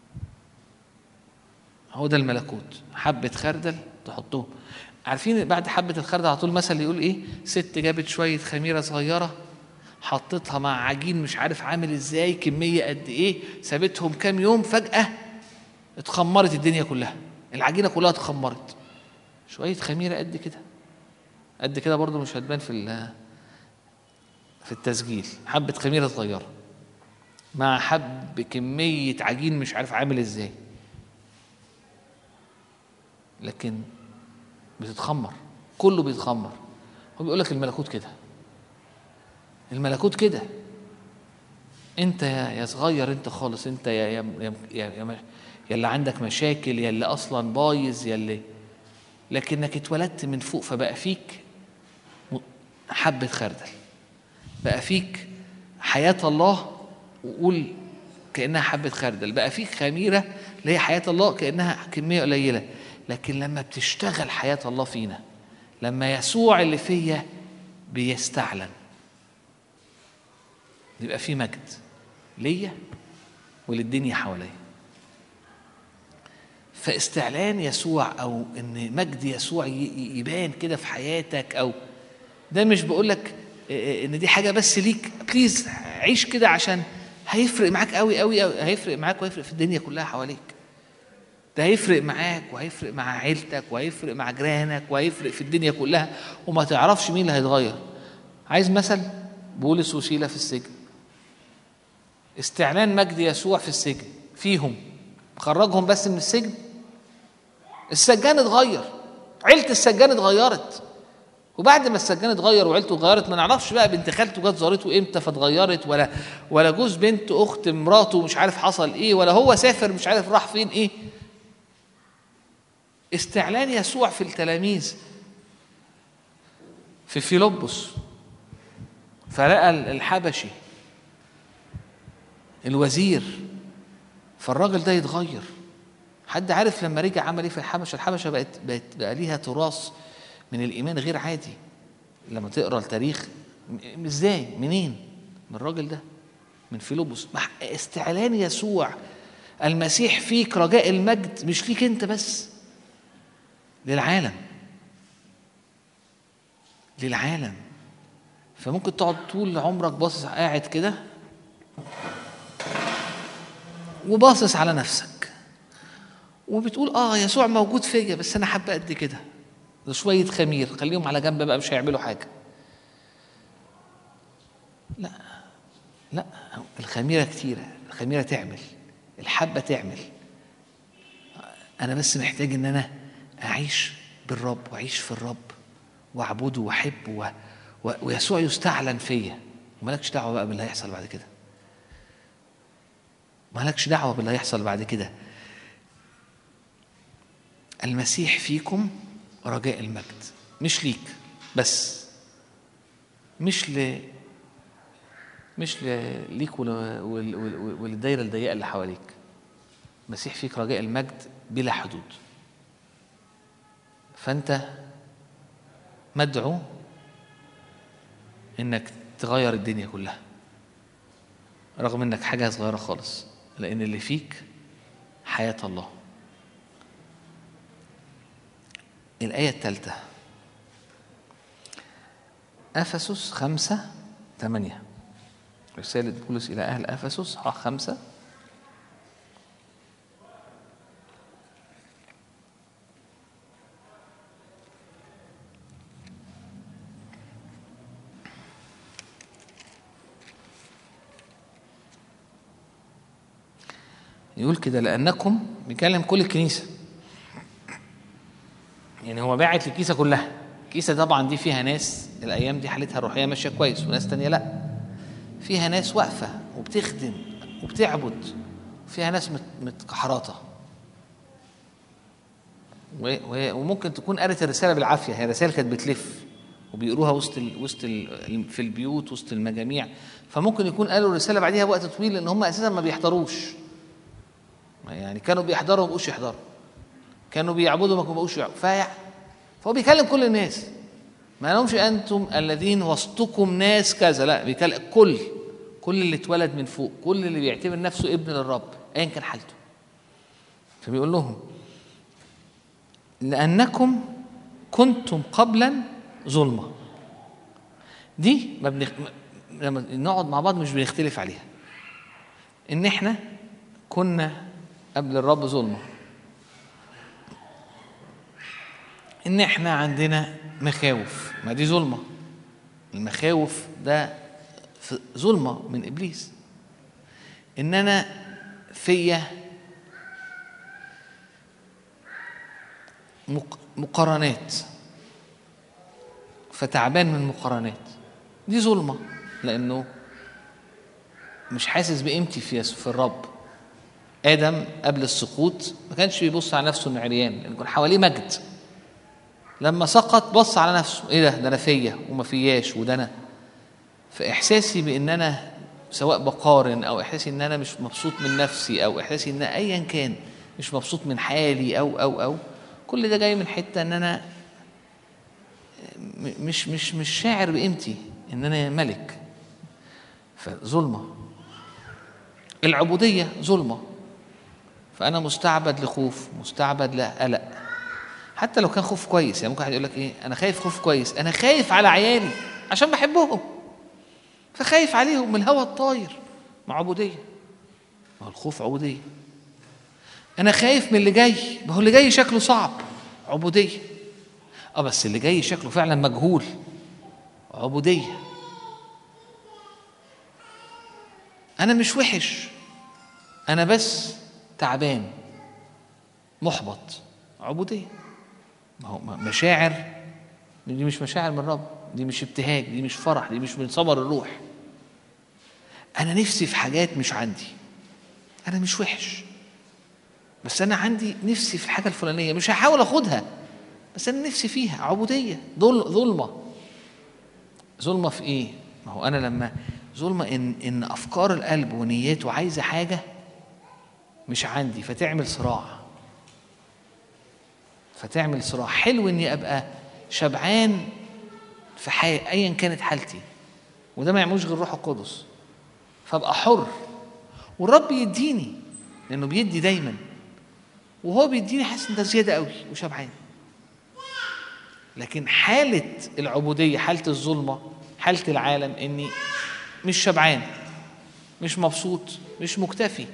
هو ده الملكوت حبه خردل تحطهم عارفين بعد حبه الخردل على طول مثل يقول ايه ست جابت شويه خميره صغيره حطيتها مع عجين مش عارف عامل ازاي كميه قد ايه سابتهم كام يوم فجاه اتخمرت الدنيا كلها العجينه كلها اتخمرت شويه خميره قد كده قد كده برضو مش هتبان في في التسجيل حبه خميره صغيره مع حب كميه عجين مش عارف عامل ازاي لكن بتتخمر كله بيتخمر هو بيقول لك الملكوت كده الملكوت كده انت يا يا صغير انت خالص انت يا يا يا, يا, يا, يا اللي عندك مشاكل يا اللي اصلا بايظ يا اللي لكنك اتولدت من فوق فبقى فيك م- حبة خردل بقى فيك حياة الله وقول كأنها حبة خردل بقى فيك خميرة اللي هي حياة الله كأنها كمية قليلة لكن لما بتشتغل حياة الله فينا لما يسوع اللي فيا بيستعلن يبقى في مجد ليا وللدنيا حواليا فاستعلان يسوع او ان مجد يسوع ي- ي- يبان كده في حياتك او ده مش بقول لك ان دي حاجه بس ليك بليز عيش كده عشان هيفرق معاك قوي قوي قوي هيفرق معاك وهيفرق في الدنيا كلها حواليك ده هيفرق معاك وهيفرق مع عيلتك وهيفرق مع جيرانك وهيفرق في الدنيا كلها وما تعرفش مين اللي هيتغير عايز مثل بولس وسيلة في السجن استعلان مجد يسوع في السجن فيهم خرجهم بس من السجن السجان اتغير عيلة السجان اتغيرت وبعد ما السجان اتغير وعيلته اتغيرت ما نعرفش بقى بنت خالته جت زارته امتى فاتغيرت ولا ولا جوز بنت اخت مراته مش عارف حصل ايه ولا هو سافر مش عارف راح فين ايه استعلان يسوع في التلاميذ في فيلبس فلقى الحبشي الوزير فالراجل ده يتغير حد عارف لما رجع عمل ايه في الحبشه الحبشه بقت بقت بقى ليها تراث من الايمان غير عادي لما تقرا التاريخ م- ازاي منين من الراجل ده من فيلبس مع استعلان يسوع المسيح فيك رجاء المجد مش ليك انت بس للعالم للعالم فممكن تقعد طول عمرك باصص قاعد كده وباصص على نفسك وبتقول اه يسوع موجود فيا بس انا حابه قد كده ده شويه خمير خليهم على جنب بقى مش هيعملوا حاجه لا لا الخميره كتيره الخميره تعمل الحبه تعمل انا بس محتاج ان انا اعيش بالرب واعيش في الرب واعبده واحبه و... و... ويسوع يستعلن فيا ومالكش دعوه بقى باللي هيحصل بعد كده مالكش دعوه باللي هيحصل بعد كده المسيح فيكم رجاء المجد مش ليك بس مش ل مش ل... ليك ول... ول... ول... وللدايره الضيقه اللي حواليك المسيح فيك رجاء المجد بلا حدود فانت مدعو انك تغير الدنيا كلها رغم انك حاجه صغيره خالص لان اللي فيك حياه الله الآية الثالثة أفسس خمسة ثمانية رسالة بولس إلى أهل أفسس صحاح خمسة يقول كده لأنكم بيكلم كل الكنيسة يعني هو باعت للكيسة كلها الكيسة طبعا دي فيها ناس الأيام دي حالتها الروحية ماشية كويس وناس تانية لأ فيها ناس واقفة وبتخدم وبتعبد فيها ناس مت- متكحرطة و- و- وممكن تكون قرت الرسالة بالعافية هي رسالة كانت بتلف وبيقروها وسط ال وسط ال في البيوت وسط المجاميع فممكن يكون قالوا الرسالة بعديها بوقت طويل لأن هم أساسا ما بيحضروش يعني كانوا بيحضروا ما بقوش يحضروا كانوا بيعبدوا ما بقوش يعبدوا فيع فهو بيكلم كل الناس ما لهمش انتم الذين وسطكم ناس كذا لا بيكلم كل كل اللي اتولد من فوق كل اللي بيعتبر نفسه ابن للرب ايا كان حالته فبيقول لهم لانكم كنتم قبلا ظلمه دي ما بنخ... لما نقعد مع بعض مش بنختلف عليها ان احنا كنا قبل الرب ظلمه ان احنا عندنا مخاوف ما دي ظلمه المخاوف ده في- ظلمه من ابليس ان انا فيا مق- مقارنات فتعبان من المقارنات دي ظلمه لانه مش حاسس بقيمتي في في الرب ادم قبل السقوط ما كانش بيبص على نفسه انه عريان لان كان حواليه مجد لما سقط بص على نفسه ايه ده ده انا فيا وما فياش وده انا فاحساسي بان انا سواء بقارن او احساسي ان انا مش مبسوط من نفسي او احساسي ان ايا كان مش مبسوط من حالي او او او كل ده جاي من حته ان انا م- مش مش مش شاعر بقيمتي ان انا ملك فظلمه العبوديه ظلمه فانا مستعبد لخوف مستعبد لقلق حتى لو كان خوف كويس يعني ممكن واحد يقول لك ايه انا خايف خوف كويس انا خايف على عيالي عشان بحبهم فخايف عليهم من الهوى الطاير مع عبوديه ما هو الخوف عبوديه انا خايف من اللي جاي ما هو اللي جاي شكله صعب عبوديه اه بس اللي جاي شكله فعلا مجهول عبوديه انا مش وحش انا بس تعبان محبط عبوديه ما هو مشاعر دي مش مشاعر من الرب دي مش ابتهاج دي مش فرح دي مش من ثمر الروح انا نفسي في حاجات مش عندي انا مش وحش بس انا عندي نفسي في الحاجه الفلانيه مش هحاول اخدها بس انا نفسي فيها عبوديه ظل ظلمه ظلمه في ايه ما هو انا لما ظلمه ان ان افكار القلب ونياته عايزه حاجه مش عندي فتعمل صراع فتعمل صراع حلو اني ابقى شبعان في حي... ايا كانت حالتي وده ما يعملوش غير الروح القدس فابقى حر والرب يديني لانه بيدي دايما وهو بيديني حاسس ان ده زياده قوي وشبعان لكن حاله العبوديه حاله الظلمه حاله العالم اني مش شبعان مش مبسوط مش مكتفي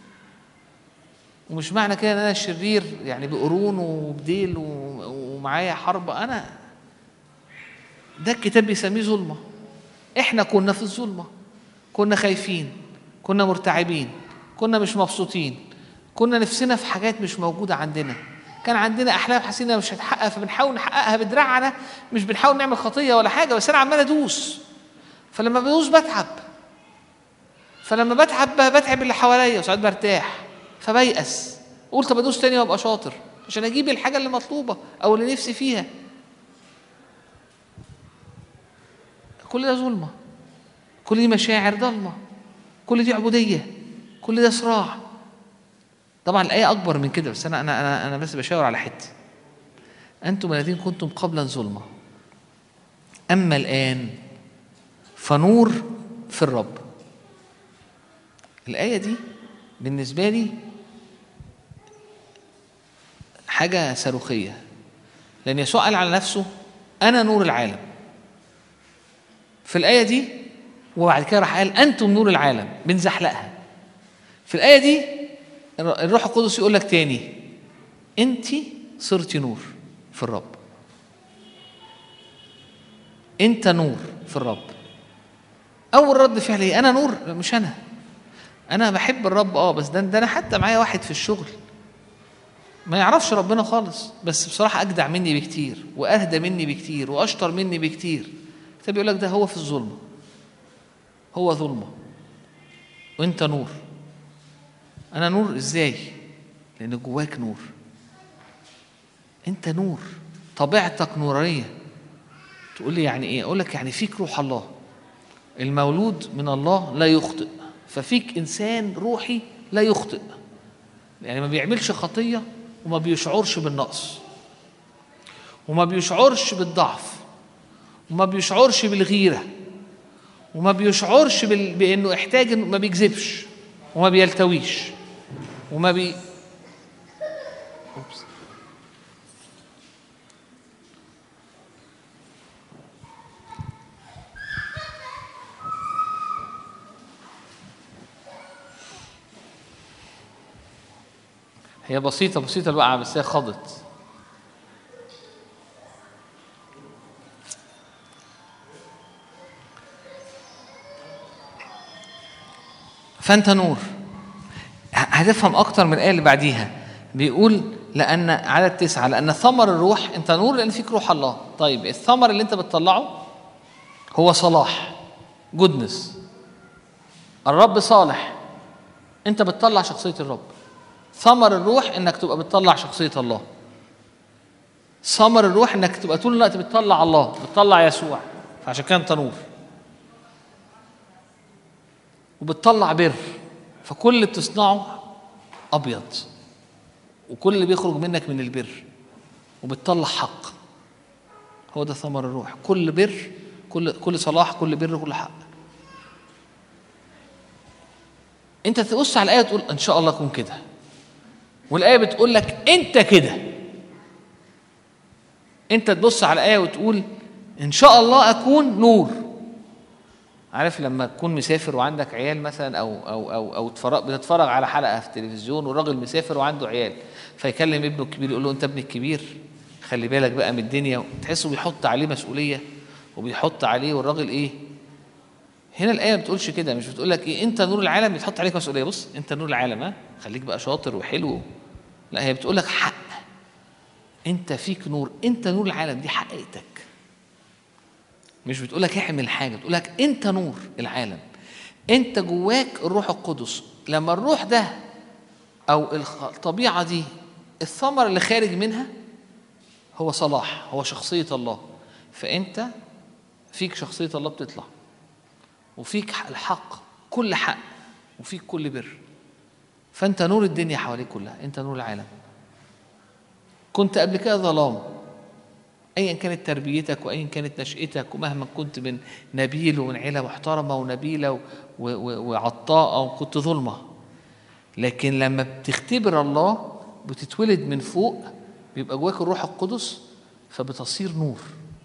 ومش معنى كده ان انا شرير يعني بقرون وبديل و- ومعايا حرب انا ده الكتاب بيسميه ظلمه احنا كنا في الظلمه كنا خايفين كنا مرتعبين كنا مش مبسوطين كنا نفسنا في حاجات مش موجوده عندنا كان عندنا احلام حاسين انها مش هتحقق فبنحاول نحققها بدراعنا مش بنحاول نعمل خطيه ولا حاجه بس انا عمال ادوس فلما بدوس بتعب فلما بتعب ب- بتعب اللي حواليا وساعات برتاح فبيأس قلت طب ادوس تاني وابقى شاطر عشان اجيب الحاجه اللي مطلوبه او اللي نفسي فيها كل ده ظلمه كل دي مشاعر ضلمه كل دي عبوديه كل ده صراع طبعا الايه اكبر من كده بس انا انا انا انا بس بشاور على حته انتم الذين كنتم قبلا ظلمه اما الان فنور في الرب الايه دي بالنسبه لي حاجه صاروخيه لان يسوع قال على نفسه انا نور العالم في الايه دي وبعد كده راح قال انتم نور العالم بنزحلقها في الايه دي الروح القدس يقول لك تاني انت صرتي نور في الرب انت نور في الرب اول رد فعل ايه انا نور لا، مش انا انا بحب الرب اه بس ده, ده انا حتى معايا واحد في الشغل ما يعرفش ربنا خالص بس بصراحه اجدع مني بكتير واهدى مني بكتير واشطر مني بكتير الكتاب بيقول لك ده هو في الظلمه هو ظلمه وانت نور انا نور ازاي لان جواك نور انت نور طبيعتك نورانيه تقول لي يعني ايه اقول لك يعني فيك روح الله المولود من الله لا يخطئ ففيك انسان روحي لا يخطئ يعني ما بيعملش خطيه وما بيشعرش بالنقص وما بيشعرش بالضعف وما بيشعرش بالغيره وما بيشعرش بال... بانه احتاج إنه ما بيكذبش وما بيلتويش وما بي أوبس. هي بسيطة بسيطة الوقعة بس هي خضت فأنت نور هتفهم أكتر من الآية اللي بعديها بيقول لأن عدد تسعة لأن ثمر الروح أنت نور لأن فيك روح الله طيب الثمر اللي أنت بتطلعه هو صلاح جودنس الرب صالح انت بتطلع شخصيه الرب ثمر الروح انك تبقى بتطلع شخصيه الله ثمر الروح انك تبقى طول الوقت بتطلع الله بتطلع يسوع فعشان كده انت نور وبتطلع بر فكل اللي بتصنعه ابيض وكل اللي بيخرج منك من البر وبتطلع حق هو ده ثمر الروح كل بر كل كل صلاح كل بر كل حق انت تبص على الايه تقول ان شاء الله اكون كده والايه بتقول لك انت كده انت تبص على الايه وتقول ان شاء الله اكون نور عارف لما تكون مسافر وعندك عيال مثلا او او او او تفرج بتتفرج على حلقه في التلفزيون والراجل مسافر وعنده عيال فيكلم ابنه الكبير يقول له انت ابني الكبير خلي بالك بقى من الدنيا تحسه بيحط عليه مسؤوليه وبيحط عليه والراجل ايه هنا الايه ما بتقولش كده مش بتقول لك ايه انت نور العالم بيتحط عليك مسؤوليه بص انت نور العالم ها خليك بقى شاطر وحلو لا هي بتقول لك حق انت فيك نور انت نور العالم دي حقيقتك مش بتقول لك اعمل حاجه بتقول لك انت نور العالم انت جواك الروح القدس لما الروح ده او الخ- الطبيعه دي الثمر اللي خارج منها هو صلاح هو شخصيه الله فانت فيك شخصيه الله بتطلع وفيك ح- الحق كل حق وفيك كل بر فانت نور الدنيا حواليك كلها انت نور العالم كنت قبل كده ظلام ايا كانت تربيتك وايا كانت نشأتك ومهما كنت من نبيل ومن عيله محترمه ونبيله و- و- وعطاءه وكنت ظلمه لكن لما بتختبر الله بتتولد من فوق بيبقى جواك الروح القدس فبتصير نور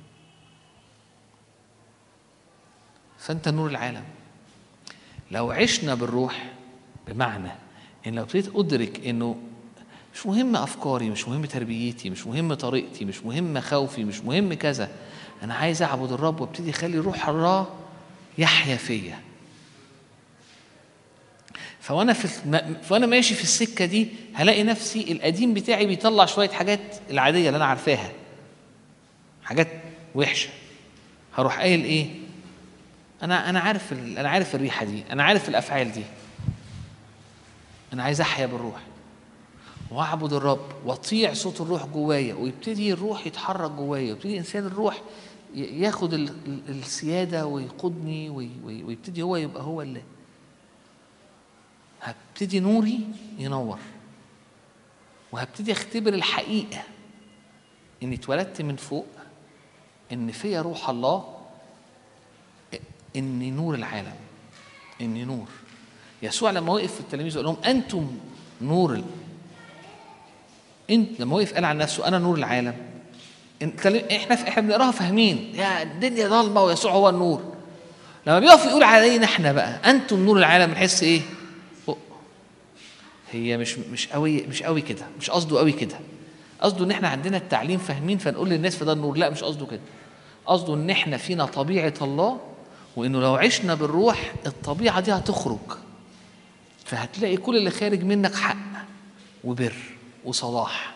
فانت نور العالم لو عشنا بالروح بمعنى ان لو ابتديت ادرك انه مش مهم افكاري مش مهم تربيتي مش مهم طريقتي مش مهم خوفي مش مهم كذا انا عايز اعبد الرب وابتدي اخلي روح الله يحيا فيا فوانا في الم- فانا ماشي في السكه دي هلاقي نفسي القديم بتاعي بيطلع شويه حاجات العاديه اللي انا عارفاها حاجات وحشه هروح قايل ايه انا انا عارف ال- انا عارف الريحه دي انا عارف الافعال دي انا عايز احيا بالروح واعبد الرب واطيع صوت الروح جوايا ويبتدي الروح يتحرك جوايا ويبتدي انسان الروح ي- ياخد ال- ال- السياده ويقودني وي- وي- ويبتدي هو يبقى هو اللي هبتدي نوري ينور وهبتدي اختبر الحقيقه اني اتولدت من فوق ان فيا روح الله اني نور العالم اني نور يسوع لما وقف في التلاميذ وقال لهم انتم نور ال... انت لما وقف قال عن نفسه انا نور العالم إن- كلم- احنا احنا بنقراها فاهمين يا الدنيا ضلمه ويسوع هو النور لما بيقف يقول علينا احنا بقى انتم نور العالم بنحس ايه أوه. هي مش مش قوي مش قوي كده مش قصده قوي كده قصده ان احنا عندنا التعليم فاهمين فنقول للناس فده النور لا مش قصده كده قصده ان احنا فينا طبيعه الله وانه لو عشنا بالروح الطبيعه دي هتخرج فهتلاقي كل اللي خارج منك حق وبر وصلاح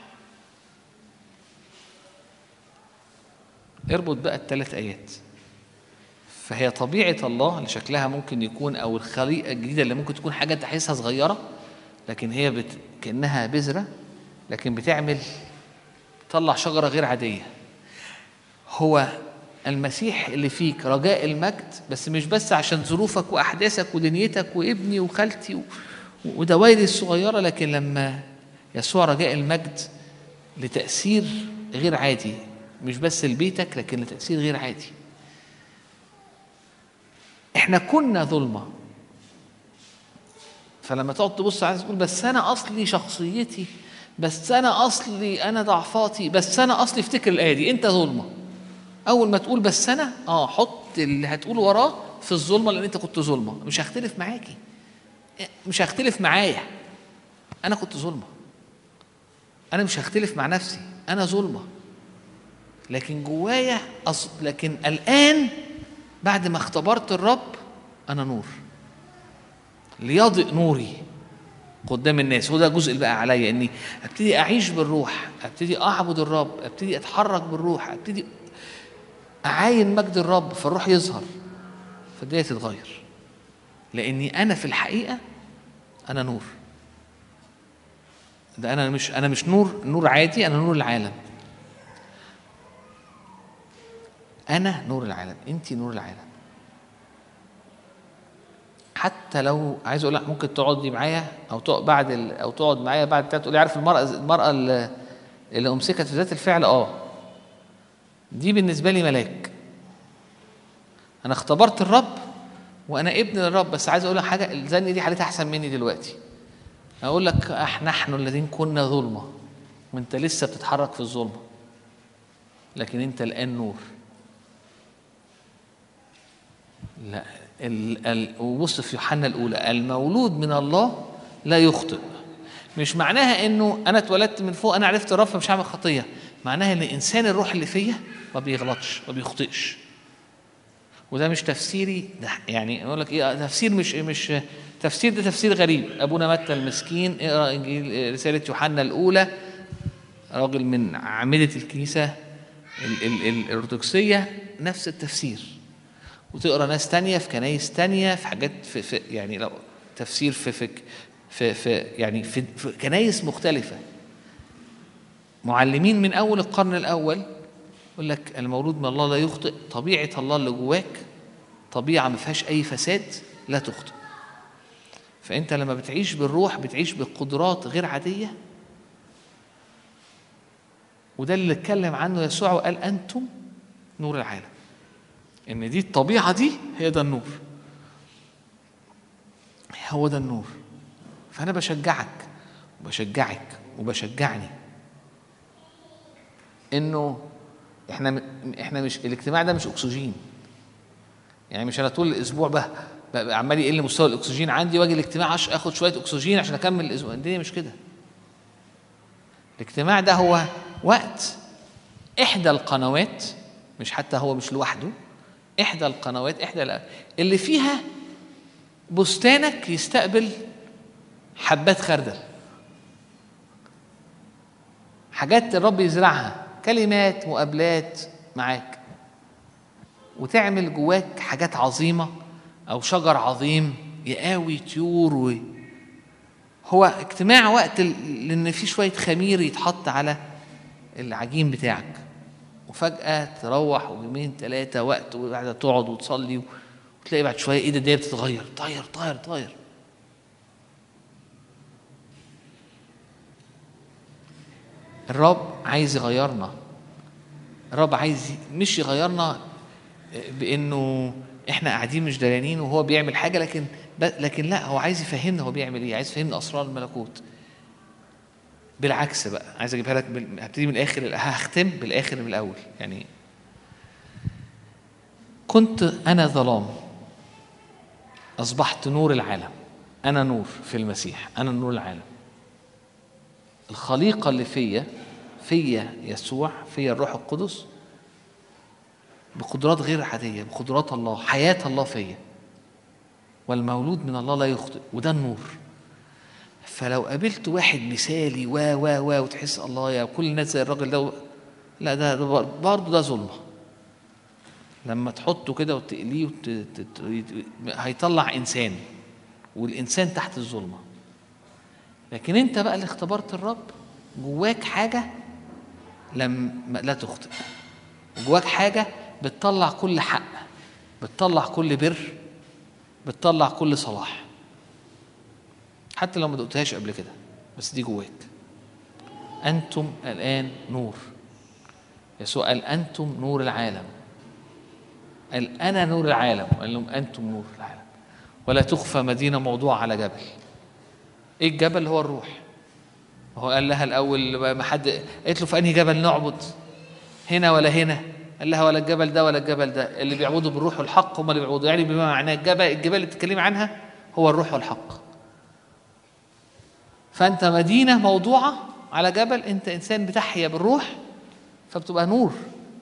اربط بقى الثلاث ايات فهي طبيعه الله اللي شكلها ممكن يكون او الخليقه الجديده اللي ممكن تكون حاجه تحسها صغيره لكن هي بت... كانها بذره لكن بتعمل تطلع شجره غير عاديه هو المسيح اللي فيك رجاء المجد بس مش بس عشان ظروفك واحداثك ودنيتك وابني وخالتي و- ودوائري الصغيره لكن لما يسوع رجاء المجد لتاثير غير عادي مش بس لبيتك لكن لتاثير غير عادي احنا كنا ظلمه فلما تقعد تبص على تقول بس انا اصلي شخصيتي بس انا اصلي انا ضعفاتي بس انا اصلي افتكر الايه دي انت ظلمه اول ما تقول بس انا اه حط اللي هتقول وراه في الظلمه لان انت كنت ظلمه مش هختلف معاكي مش هختلف معايا انا كنت ظلمه انا مش هختلف مع نفسي انا ظلمه لكن جوايا أص... لكن الان بعد ما اختبرت الرب انا نور ليضئ نوري قدام الناس هو ده الجزء اللي بقى عليا اني ابتدي اعيش بالروح ابتدي اعبد الرب ابتدي اتحرك بالروح ابتدي اعاين مجد الرب فالروح يظهر فالدنيا تتغير لاني انا في الحقيقه انا نور ده انا مش انا مش نور نور عادي انا نور العالم انا نور العالم انت نور العالم حتى لو عايز اقول لك ممكن تقعدي معايا او تقعد بعد ال... او تقعد معايا بعد بتاع تقولي عارف المراه المراه اللي, اللي امسكت في ذات الفعل اه دي بالنسبه لي ملاك انا اختبرت الرب وانا ابن للرب بس عايز اقول لك حاجه الزن دي حالتها احسن مني دلوقتي اقول لك احنا نحن الذين كنا ظلمه وانت لسه بتتحرك في الظلمه لكن انت الان نور لا ال ال وبص في يوحنا الاولى المولود من الله لا يخطئ مش معناها انه انا اتولدت من فوق انا عرفت الرب فمش هعمل خطيه معناها ان انسان الروح اللي فيا ما بيغلطش ما بيخطئش وده مش تفسيري ده يعني اقول لك ايه تفسير مش مش تفسير ده تفسير غريب ابونا متى المسكين اقرا انجيل رساله يوحنا الاولى راجل من اعمده الكنيسه ال- ال- ال- الارثوذكسيه نفس التفسير وتقرا ناس تانية في كنايس تانية في حاجات في, في يعني لو تفسير في في في, في يعني في, في كنايس مختلفه معلمين من اول القرن الاول يقول لك المولود من الله لا يخطئ طبيعه الله اللي جواك طبيعه ما فيهاش اي فساد لا تخطئ فانت لما بتعيش بالروح بتعيش بقدرات غير عاديه وده اللي اتكلم عنه يسوع وقال انتم نور العالم ان دي الطبيعه دي هي ده النور هو ده النور فانا بشجعك وبشجعك وبشجعني انه احنا احنا مش الاجتماع ده مش اكسجين يعني مش انا طول الاسبوع بقى, بقى عمال يقل مستوى الاكسجين عندي واجي الاجتماع عش اخد شويه اكسجين عشان اكمل الاسبوع الدنيا مش كده الاجتماع ده هو وقت احدى القنوات مش حتى هو مش لوحده احدى القنوات احدى الأ- اللي فيها بستانك يستقبل حبات خردل حاجات الرب يزرعها كلمات مقابلات معاك وتعمل جواك حاجات عظيمة أو شجر عظيم يقاوي طيور و... هو اجتماع وقت ال- لأن في شوية خمير يتحط على العجين بتاعك وفجأة تروح ويومين ثلاثة وقت وبعد تقعد وتصلي وتلاقي بعد شوية ايه ده الدنيا بتتغير طاير طاير طاير الرب عايز يغيرنا الرب عايز ي- مش يغيرنا بانه احنا قاعدين مش دريانين وهو بيعمل حاجه لكن ب- لكن لا هو عايز يفهمنا هو بيعمل ايه عايز يفهمنا اسرار الملكوت بالعكس بقى عايز اجيبها لك بال... هبتدي من الاخر هختم بالاخر من الاول يعني كنت انا ظلام اصبحت نور العالم انا نور في المسيح انا نور العالم الخليقه اللي فيا فيا يسوع فيا الروح القدس بقدرات غير عاديه بقدرات الله حياه الله فيا والمولود من الله لا يخطئ وده النور فلو قابلت واحد مثالي و و و وتحس الله يا كل الناس زي الراجل ده لا ده ده برضه ده ظلمه لما تحطه كده وتقليه وت... ت- ت- هيطلع انسان والانسان تحت الظلمه لكن انت بقى اللي اختبرت الرب جواك حاجه لم لا تخطئ جواك حاجه بتطلع كل حق بتطلع كل بر بتطلع كل صلاح حتى لو ما دقتهاش قبل كده بس دي جواك انتم الان نور يسوع قال انتم نور العالم قال انا نور العالم قال لهم انتم نور العالم ولا تخفى مدينه موضوعه على جبل ايه الجبل هو الروح هو قال لها الاول ما حد قالت له في انهي جبل نعبد هنا ولا هنا قال لها ولا الجبل ده ولا الجبل ده اللي بيعبدوا بالروح والحق هم اللي بيعبدوا يعني بما معناه الجبل الجبال اللي بتتكلمي عنها هو الروح والحق فانت مدينه موضوعه على جبل انت انسان بتحيا بالروح فبتبقى نور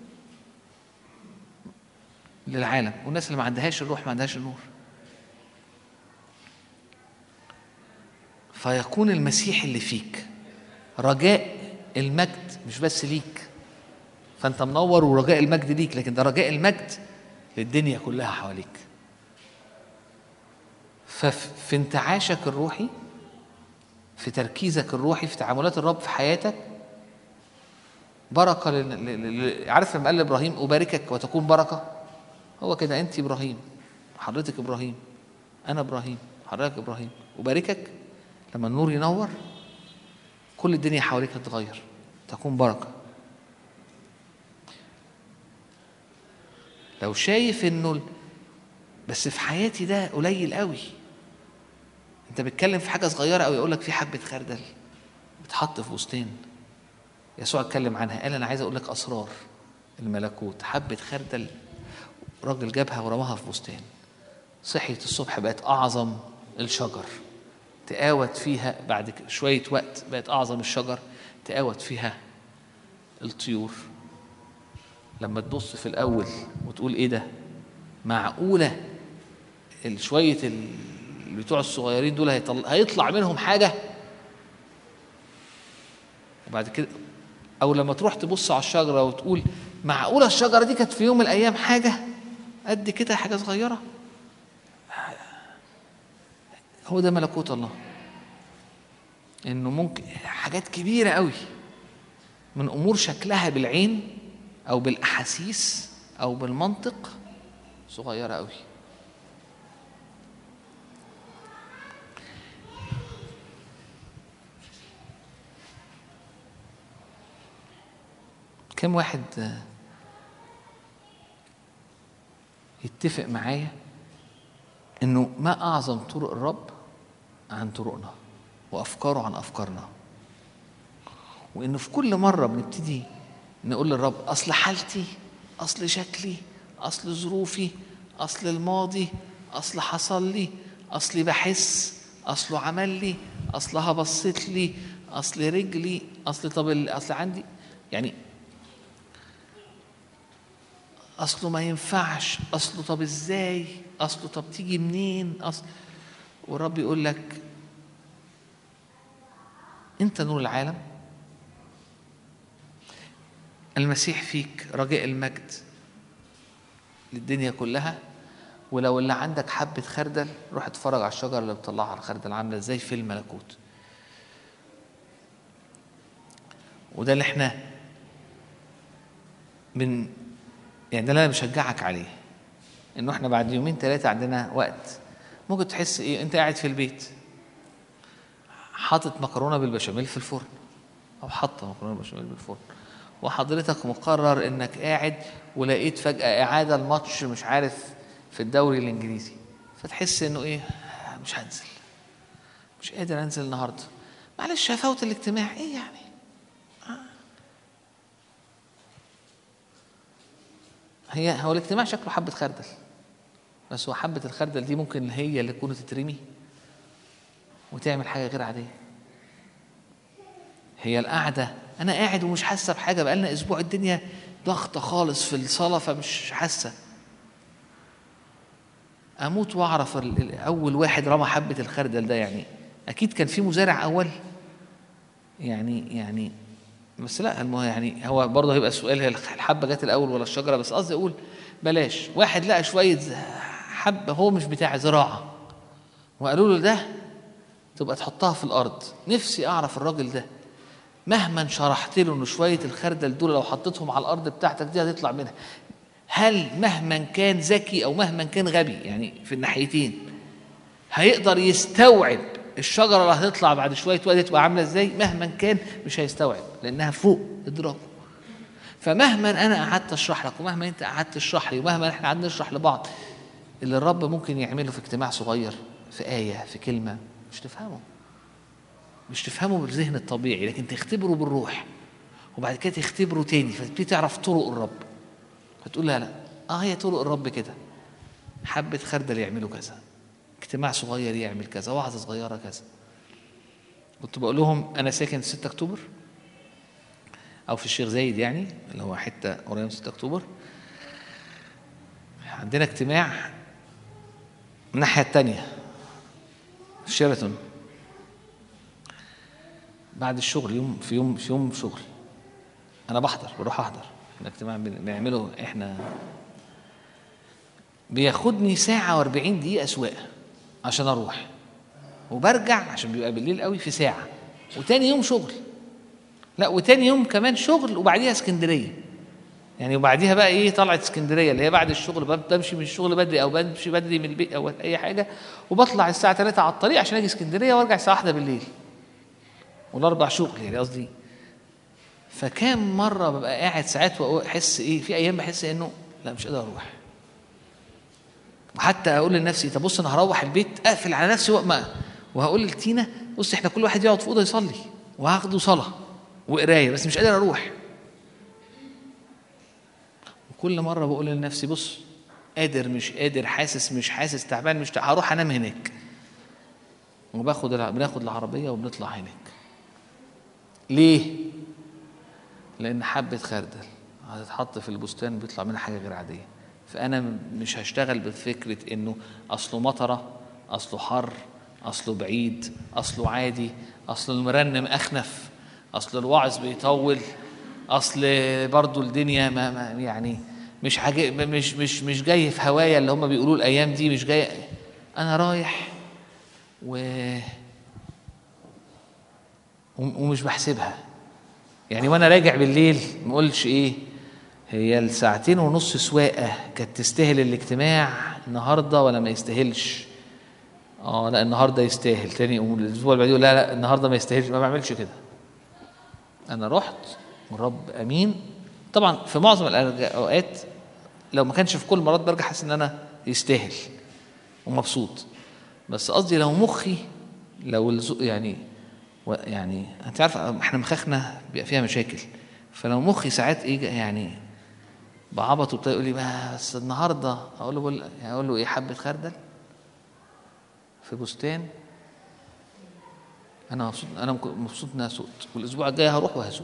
للعالم والناس اللي ما عندهاش الروح ما عندهاش النور فيكون المسيح اللي فيك رجاء المجد مش بس ليك فانت منور ورجاء المجد ليك لكن ده رجاء المجد للدنيا كلها حواليك ففي انتعاشك الروحي في تركيزك الروحي في تعاملات الرب في حياتك بركة لل... لل... لل... عارف لما قال لإبراهيم أباركك وتكون بركة هو كده أنت إبراهيم حضرتك إبراهيم أنا إبراهيم حضرتك إبراهيم أباركك لما النور ينور كل الدنيا حواليك تتغير تكون بركة لو شايف انه ال- بس في حياتي ده قليل قوي انت بتتكلم في حاجه صغيره قوي يقول لك في حبه خردل بتحط في بستان يسوع اتكلم عنها قال انا عايز اقول لك اسرار الملكوت حبه خردل راجل جابها ورماها في بستان صحيت الصبح بقت اعظم الشجر تقاوت فيها بعد ك- شويه وقت بقت اعظم الشجر تقاوت فيها الطيور لما تبص في الاول وتقول ايه ده معقوله ال- شويه ال- بتوع الصغيرين دول هيطل... هيطلع منهم حاجه وبعد كده او لما تروح تبص على الشجره وتقول معقوله الشجره دي كانت في يوم من الايام حاجه قد كده حاجه صغيره هو ده ملكوت الله انه ممكن حاجات كبيره قوي من امور شكلها بالعين او بالاحاسيس او بالمنطق صغيره قوي كم واحد آه، يتفق معايا انه ما اعظم طرق الرب عن طرقنا وافكاره عن افكارنا وانه في كل مره بنبتدي نقول للرب اصل حالتي اصل شكلي اصل ظروفي اصل الماضي اصل حصل لي اصلي بحس اصله عمل لي اصلها بصت لي اصل رجلي اصل طب ال- اصل عندي يعني اصله ما ينفعش اصله طب ازاي اصله طب تيجي منين اصل والرب يقول لك انت نور العالم المسيح فيك رجاء المجد للدنيا كلها ولو اللي عندك حبة خردل روح اتفرج على الشجرة اللي بتطلعها الخردل عاملة ازاي في الملكوت وده اللي احنا من يعني ده اللي انا بشجعك عليه انه احنا بعد يومين ثلاثة عندنا وقت ممكن تحس ايه انت قاعد في البيت حاطط مكرونة بالبشاميل في الفرن او حاطة مكرونة بالبشاميل بالفرن وحضرتك مقرر انك قاعد ولقيت فجأة اعادة الماتش مش عارف في الدوري الانجليزي فتحس انه ايه مش هنزل مش قادر انزل النهارده معلش هفوت الاجتماع ايه يعني هي هو الاجتماع شكله حبة خردل بس هو حبة الخردل دي ممكن هي اللي تكون تترمي وتعمل حاجة غير عادية هي القعدة أنا قاعد ومش حاسة بحاجة بقالنا أسبوع الدنيا ضغطة خالص في الصلاة فمش حاسة أموت وأعرف ال- ال- أول واحد رمى حبة الخردل ده يعني أكيد كان في مزارع أول يعني يعني بس لا المهم يعني هو برضه هيبقى السؤال هي الحبه جت الاول ولا الشجره بس قصدي اقول بلاش واحد لقى شويه ز- حبه هو مش بتاع زراعه وقالوا له ده تبقى تحطها في الارض نفسي اعرف الراجل ده مهما شرحت له ان شويه الخردل دول لو حطيتهم على الارض بتاعتك دي هتطلع منها هل مهما كان ذكي او مهما كان غبي يعني في الناحيتين هيقدر يستوعب الشجره اللي هتطلع بعد شويه وقت تبقى عامله ازاي مهما كان مش هيستوعب لانها فوق ادراكه فمهما انا قعدت اشرح لك ومهما انت قعدت تشرح لي ومهما احنا قعدنا نشرح لبعض اللي الرب ممكن يعمله في اجتماع صغير في ايه في كلمه مش تفهمه مش تفهمه بالذهن الطبيعي لكن تختبره بالروح وبعد كده تختبره تاني فتبتدي تعرف طرق الرب فتقول لا لا اه هي طرق الرب كده حبة خردل يعملوا كذا اجتماع صغير يعمل كذا وعظة صغيرة كذا كنت بقول لهم أنا ساكن في 6 أكتوبر أو في الشيخ زايد يعني اللي هو حتة قريبة من 6 أكتوبر عندنا اجتماع من الناحية التانية في شيراتون بعد الشغل يوم في يوم في يوم شغل أنا بحضر بروح أحضر الاجتماع بن- بنعمله إحنا بياخدني ساعة و40 دقيقة سواقة عشان اروح وبرجع عشان بيبقى بالليل قوي في ساعه وتاني يوم شغل لا وتاني يوم كمان شغل وبعديها اسكندريه يعني وبعديها بقى ايه طلعت اسكندريه اللي هي بعد الشغل بب- بمشي من الشغل بدري او بمشي بدري من البيت او اي حاجه وبطلع الساعه 3 على الطريق عشان اجي اسكندريه وارجع الساعه 1 بالليل والاربع شغل يعني قصدي فكام مره ببقى قاعد ساعات واحس ايه في ايام بحس انه لا مش قادر اروح وحتى اقول لنفسي طب بص انا هروح البيت اقفل على نفسي وما وهقول لتينا بص احنا كل واحد يقعد في اوضه يصلي وهاخده صلاه وقرايه بس مش قادر اروح وكل مره بقول لنفسي بص قادر مش قادر حاسس مش حاسس تعبان مش تعبان هروح انام هناك وباخد الع- بناخد العربيه وبنطلع هناك ليه لان حبه خردل هتتحط في البستان بيطلع منها حاجه غير عاديه فانا م- مش هشتغل بفكره انه اصله مطره اصله حر اصله بعيد اصله عادي اصل المرنم اخنف اصل الواعظ بيطول اصل برضو الدنيا ما ما يعني مش حاجة مش مش مش جاي في هوايا اللي هم بيقولوا الايام دي مش جاي انا رايح و ومش بحسبها يعني وانا راجع بالليل ما اقولش ايه هي الساعتين ونص سواقه كانت تستاهل الاجتماع النهارده ولا ما يستاهلش اه لا النهارده يستاهل تاني يقوم الاسبوع اللي بعديه يقول لا لا النهارده ما يستاهلش ما بعملش كده انا رحت والرب امين طبعا في معظم الاوقات لو ما كانش في كل المرات برجع حاسس ان انا يستاهل ومبسوط بس قصدي لو مخي لو الزو يعني و- يعني انت عارف احنا مخاخنا بيبقى فيها مشاكل فلو مخي ساعات ايه يعني بعبط وبتاع يقول لي "ما بس النهارده اقول له بقول يعني اقول له ايه حبه خردل في بستان انا مبسوط انا مك- مبسوط اني سوقت والاسبوع الجاي هروح وهسوق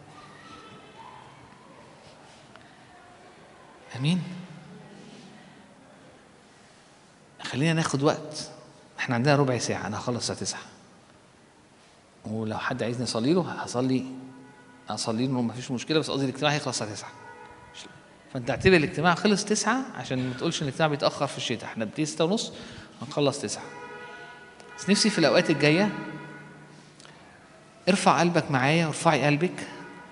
امين خلينا ناخد وقت احنا عندنا ربع ساعه انا هخلص الساعه 9 ولو حد عايزني اصلي له هصلي اصلي له مفيش مشكله بس قصدي الاجتماع هيخلص الساعه 9 فانت اعتبر الاجتماع خلص 9 عشان ما تقولش ان الاجتماع بيتاخر في الشتاء احنا بنبتدي 6 ونص هنخلص 9 بس نفسي في الاوقات الجايه ارفع قلبك معايا وارفعي قلبك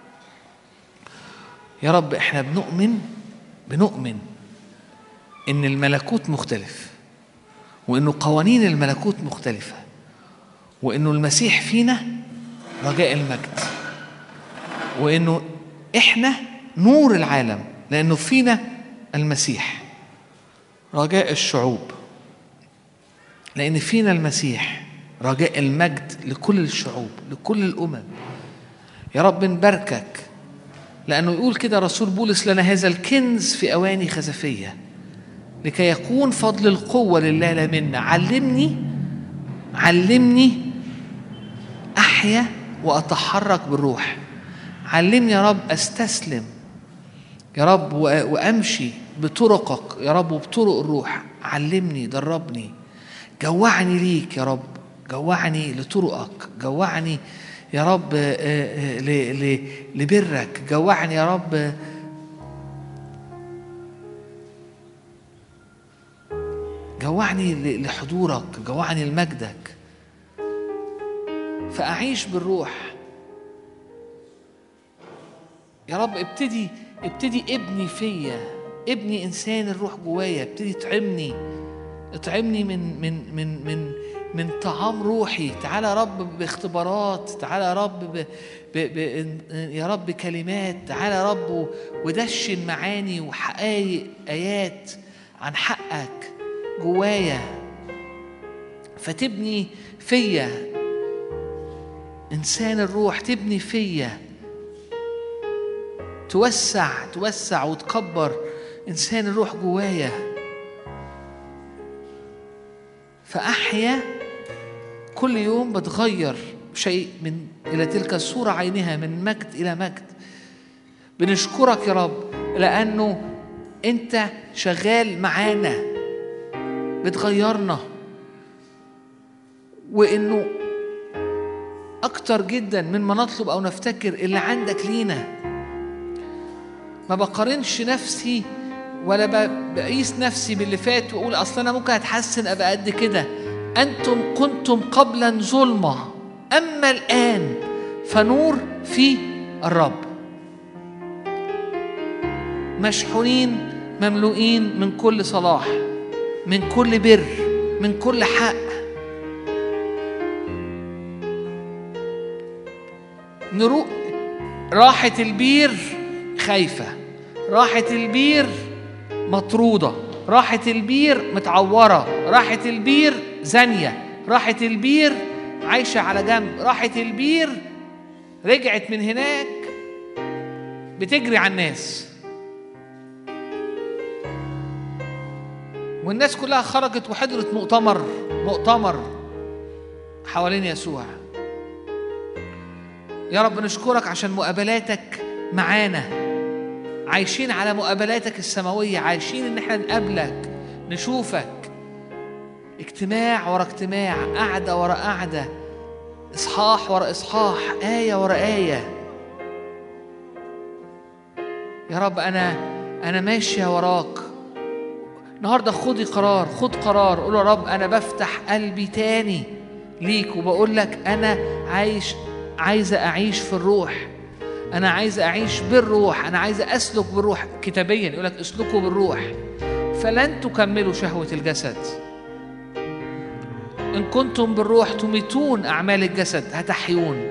يا رب احنا بنؤمن بنؤمن ان الملكوت مختلف وانه قوانين الملكوت مختلفه وانه المسيح فينا رجاء المجد وانه احنا نور العالم لانه فينا المسيح رجاء الشعوب لان فينا المسيح رجاء المجد لكل الشعوب لكل الامم يا رب نباركك لانه يقول كده رسول بولس لنا هذا الكنز في اواني خزفيه لكي يكون فضل القوه لله لا منا علمني علمني احيا واتحرك بالروح علمني يا رب استسلم يا رب و- وامشي بطرقك يا رب وبطرق الروح علمني دربني جوعني ليك يا رب جوعني لطرقك جوعني يا رب آه، آه، ل- ل- لبرك جوعني يا رب آه، جوعني ل- لحضورك جوعني لمجدك فأعيش بالروح يا رب ابتدي ابتدي ابني فيا ابني انسان الروح جوايا ابتدي اطعمني اطعمني من من من من من طعام روحي تعالى يا رب باختبارات تعالى يا رب ب ب ب يا رب بكلمات تعالى يا رب و- ودشن معاني وحقائق ايات عن حقك جوايا فتبني فيا انسان الروح تبني فيا توسع توسع وتكبر انسان الروح جوايا فاحيا كل يوم بتغير شيء من الى تلك الصوره عينها من مجد الى مجد بنشكرك يا رب لانه انت شغال معانا بتغيرنا وانه اكتر جدا من ما نطلب او نفتكر اللي عندك لينا ما بقارنش نفسي ولا ب- بقيس نفسي باللي فات واقول اصل انا ممكن اتحسن ابقى قد كده أنتم كنتم قبلا ظلمة أما الآن فنور في الرب مشحونين مملوئين من كل صلاح من كل بر من كل حق نروح راحة البير خايفة راحة البير مطرودة راحة البير متعورة راحة البير زانية راحة البير عايشة على جنب راحة البير رجعت من هناك بتجري على الناس والناس كلها خرجت وحضرت مؤتمر مؤتمر حوالين يسوع يا رب نشكرك عشان مقابلاتك معانا عايشين على مقابلاتك السماوية عايشين ان احنا نقابلك نشوفك اجتماع ورا اجتماع قعدة ورا قعدة إصحاح ورا إصحاح آية ورا آية يا رب أنا أنا ماشية وراك النهاردة خدي قرار خد قرار قول يا رب أنا بفتح قلبي تاني ليك وبقول لك أنا عايش عايزة أعيش في الروح أنا عايزة أعيش بالروح أنا عايزة أسلك بالروح كتابيا يقول لك اسلكوا بالروح فلن تكملوا شهوة الجسد إن كنتم بالروح تميتون أعمال الجسد هتحيون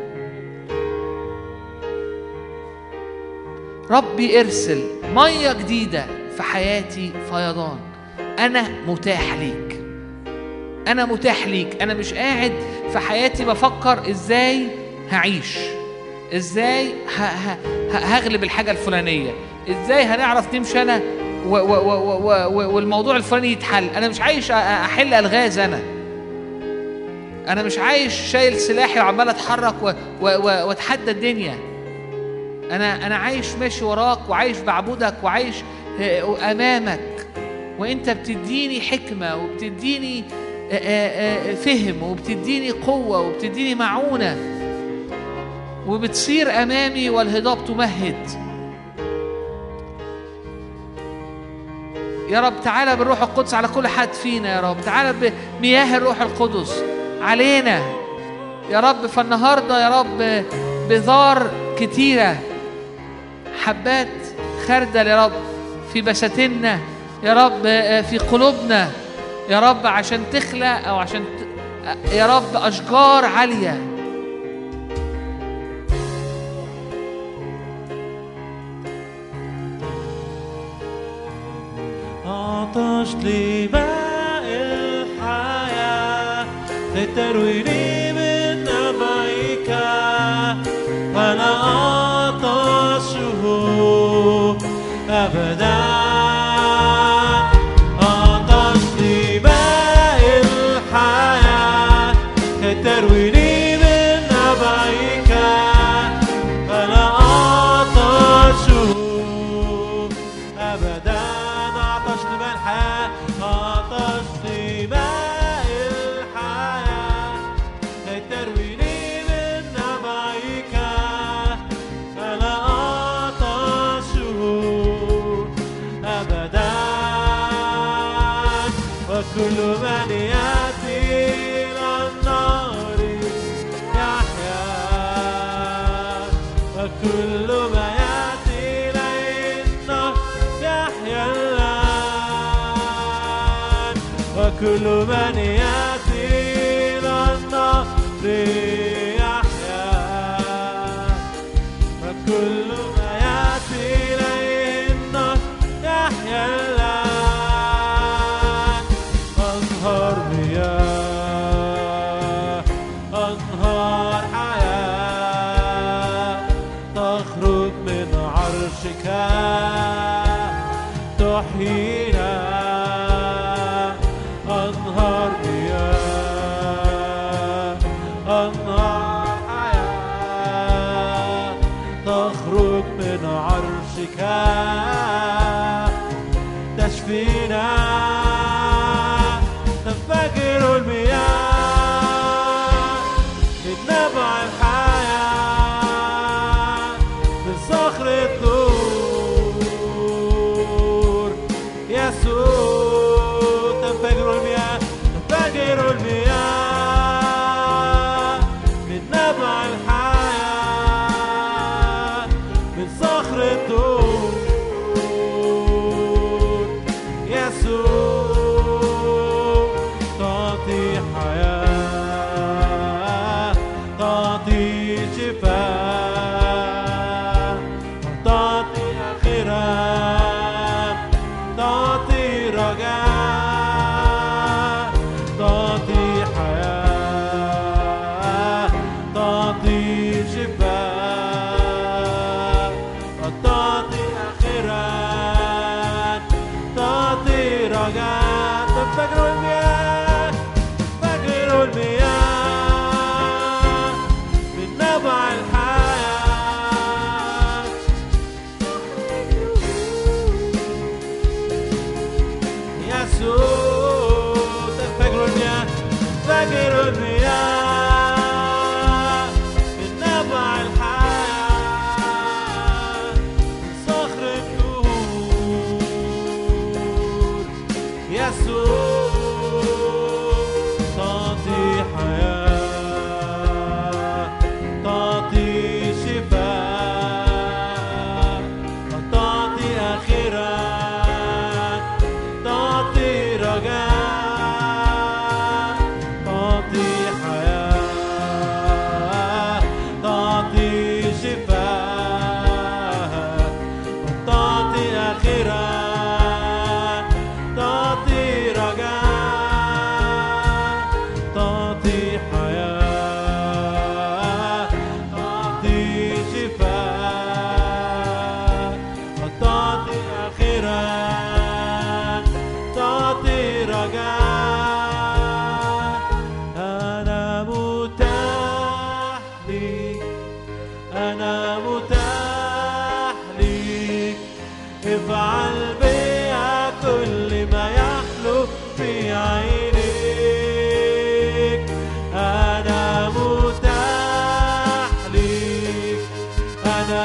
ربي ارسل مية جديدة في حياتي فيضان أنا متاح ليك أنا متاح ليك أنا مش قاعد في حياتي بفكر إزاي هعيش إزاي ه- ه- ه- هغلب الحاجة الفلانية إزاي هنعرف نمشي أنا و و و و و والموضوع الفلاني يتحل أنا مش عايش أ- أحل ألغاز أنا انا مش عايش شايل سلاحي وعمال اتحرك و- و- و- واتحدى الدنيا انا انا عايش ماشي وراك وعايش بعبدك وعايش آه، امامك وانت بتديني حكمه وبتديني آه، آه، آه، فهم وبتديني قوه وبتديني معونه وبتصير امامي والهضاب تمهد يا رب تعالى بالروح القدس على كل حد فينا يا رب تعالى بمياه الروح القدس علينا يا رب فالنهارده يا رب بذار كتيرة حبات خردل يا رب في بساتيننا يا رب في قلوبنا يا رب عشان تخلق أو عشان ت... يا رب أشجار عالية عطش لماء الحياة لترويني من نبعك فلا عطشه أبدا عطش لماء الحياة لترويني من نبعك فلا عطشه أبدا عطش لماء الحياة عطش لماء الحياة كي ترويني من نبعك فلا عطشه أبدا وكل من يأتي إلى النار يحيا وكل ما يأتي إليه النار يحيا الآن وكل من يأتي إلى النار يحيا وكل ما يأتي إليه النار يحيا الآن أنهار مياه أنهار حياة تخرج من عرشك تحيينا أنهار مياه أنهار حياة تخرج من عرشك تشفينا تنفجر المياه من نبع الحياة من صخر الطور يسوع تنفجر المياه تنفجر المياه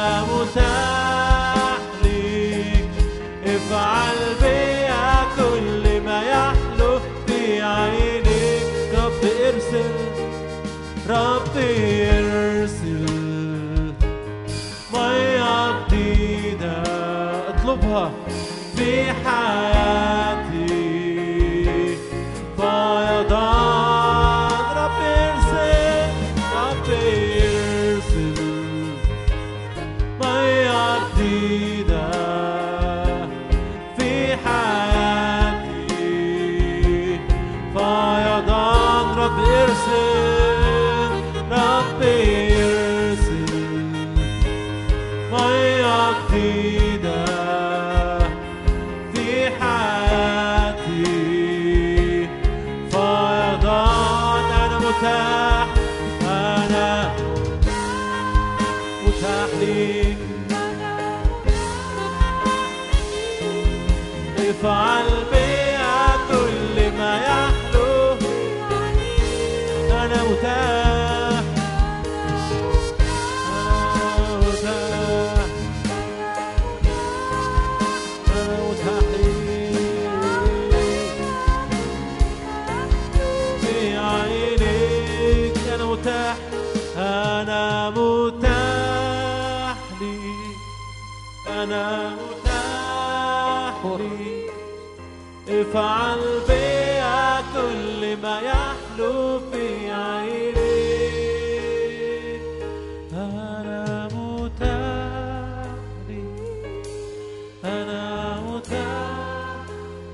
أنا متاح ليك افعل بيا كل ما يحلو في عينيك رب ارسل رب ارسل مية جديدة اطلبها في حياتي فيضان رب ارسل رب ارسل مية جديدة في حياتي فيضان رب ارسل رب ارسل مية جديدة في حياتي فيضان أنا متاح أنا متاح ليك افعل بيا كل ما يحلو أنا متاح أنا متاح أنا متاح ليك في عينيك أنا متاح أنا متاح لي أنا متاح لي افعل بيا كل ما يحلو في عينيك أنا متاح لي أنا متاح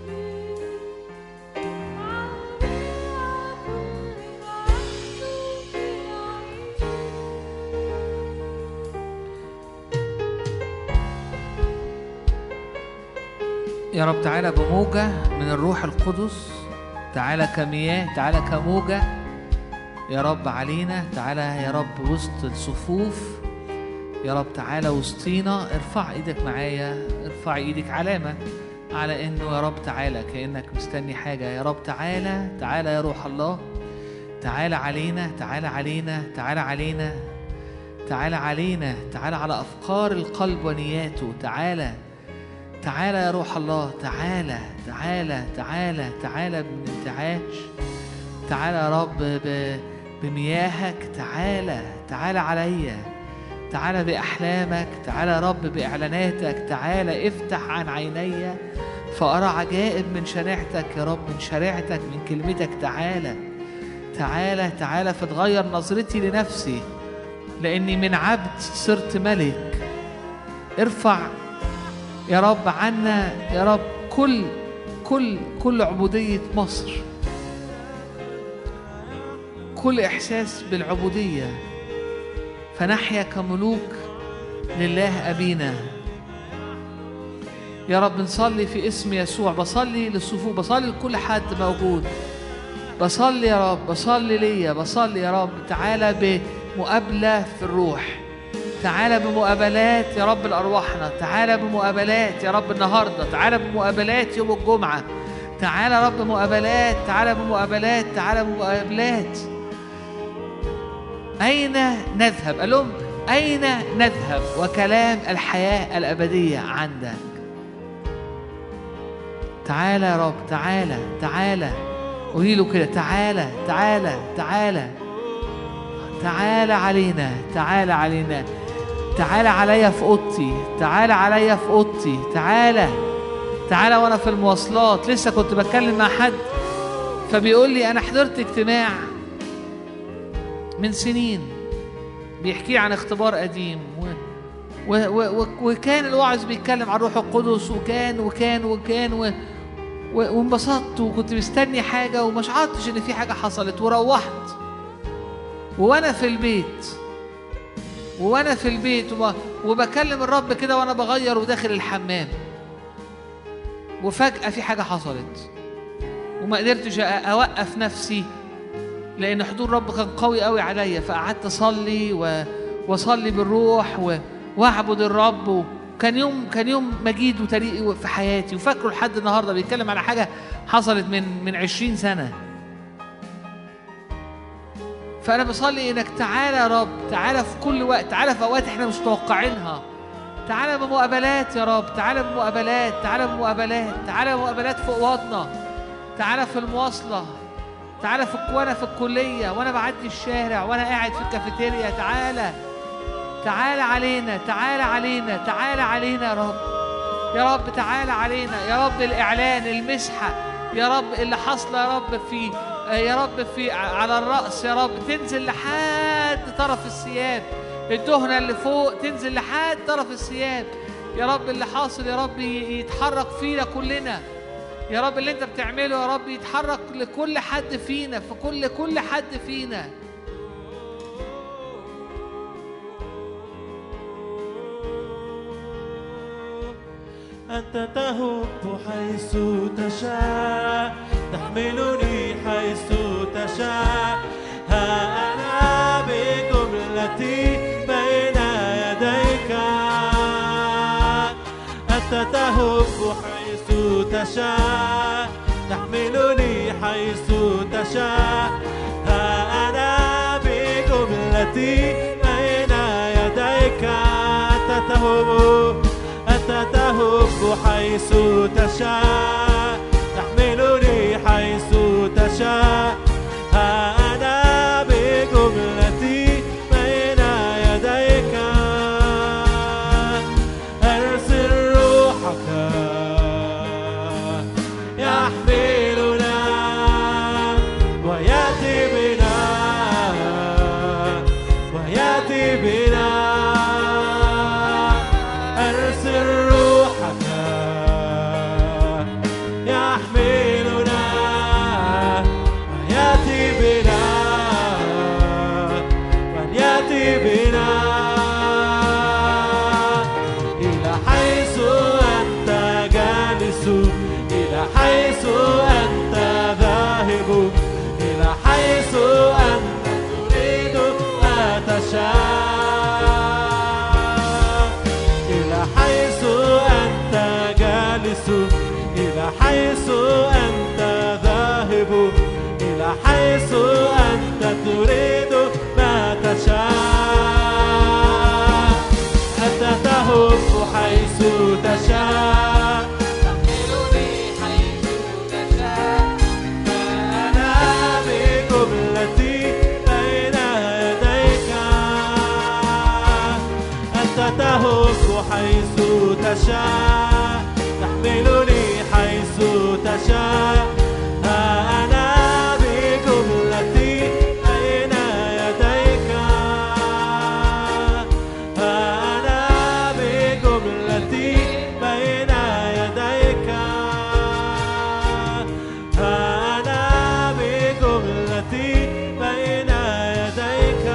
يا رب تعالى بموجة من الروح القدس تعالى كمياه تعالى كموجة يا رب علينا تعالى يا رب وسط الصفوف يا رب تعالى وسطينا ارفع ايدك معايا ارفع ايدك علامة على انه يا رب تعالى كأنك مستني حاجة يا رب تعالى تعالى يا روح الله تعالى علينا تعالى علينا تعالى علينا تعالى علينا تعالى على أفكار القلب ونياته تعالى تعالى يا روح الله تعالى تعالى تعالى تعالى بانتعاش تعالى يا رب ب- بمياهك تعالى تعالى عليا تعالى بأحلامك تعالى يا رب بإعلاناتك تعالى افتح عن عيني فأرى عجائب من شريعتك يا رب من شريعتك من كلمتك تعالى تعالى تعالى فتغير نظرتي لنفسي لأني من عبد صرت ملك ارفع يا رب عنا يا رب كل كل كل عبودية مصر كل إحساس بالعبودية فنحيا كملوك لله أبينا يا رب نصلي في اسم يسوع بصلي للصفوف بصلي لكل حد موجود بصلي يا رب بصلي ليا بصلي يا رب تعالى بمقابلة في الروح تعالى بمقابلات يا رب لأرواحنا تعالى بمقابلات يا رب النهاردة تعالى بمقابلات يوم الجمعة تعالى يا رب مقابلات تعالى بمقابلات تعالى بمقابلات أين نذهب قال لهم أين نذهب وكلام الحياة الأبدية عندك تعالى يا رب تعالى تعالى قولي له كده تعالى تعالى تعالى تعالى علينا تعالى علينا تعالى عليا في اوضتي تعالى عليا في اوضتي تعالى تعالى وانا في المواصلات لسه كنت بتكلم مع حد فبيقول لي انا حضرت اجتماع من سنين بيحكي عن اختبار قديم و و و و وكان الواعظ بيتكلم عن الروح القدس وكان وكان وكان و و- وانبسطت وكنت مستني حاجة وما شعرتش إن في حاجة حصلت وروحت وأنا في البيت وأنا في البيت وب- وبكلم الرب كده وأنا بغير وداخل الحمام وفجأة في حاجة حصلت وما قدرتش أ- أوقف نفسي لأن حضور الرب كان قوي قوي عليا فقعدت أصلي و... وأصلي بالروح و... وأعبد الرب وكان يوم كان يوم مجيد وتاريخي في حياتي وفاكره لحد النهارده بيتكلم على حاجة حصلت من من 20 سنة فانا بصلي انك تعالى يا رب تعالى في كل وقت تعالى في اوقات احنا مش متوقعينها تعالى بمقابلات يا رب تعالى بمقابلات تعالى بمقابلات تعالى بمقابلات في اوضنا تعالى في المواصله تعالى في وانا في الكليه وانا بعدي الشارع وانا قاعد في الكافيتيريا تعالى تعالى علينا تعالى علينا تعالى علينا يا رب يا رب تعالى علينا يا رب الإعلان المسحة يا رب اللي حاصلة يا رب في يا رب في على الرأس يا رب تنزل لحد طرف الثياب الدهنة اللي فوق تنزل لحد طرف الثياب يا رب اللي حاصل يا رب يتحرك فينا كلنا يا رب اللي انت بتعمله يا رب يتحرك لكل حد فينا في كل كل حد فينا أنت تهب حيث تشاء تحملني حيث تشاء ها أنا بجملتي بين يديك أنت تهب حيث تشاء تحملني حيث تشاء ها أنا بجملتي بين يديك أنت تهب أنت تهب حيث تشاء تحملني حيث تشاء ها أنا بجملتي بين يديك أرسل روحك يحملنا ويأتي بنا ويأتي بنا أرسل روحك يحملنا ويأتي بنا ويأتي بنا إلى حيث أنت جالس إلى حيث أنت ذاهب إلى حيث أنت تريد ما تشاء إلى حيث أنت جالس إلى حيث أنت ذاهب إلى حيث أنت تريد ما تشاء أنت تهب حيث تشاء أنا بجملتي بين يديك أنت تهب حيث تشاء تحملني حيث تشاء ها أنا بجملتي بين يديك ها أنا بجملتي بين يديك ها أنا بجملتي بين يديك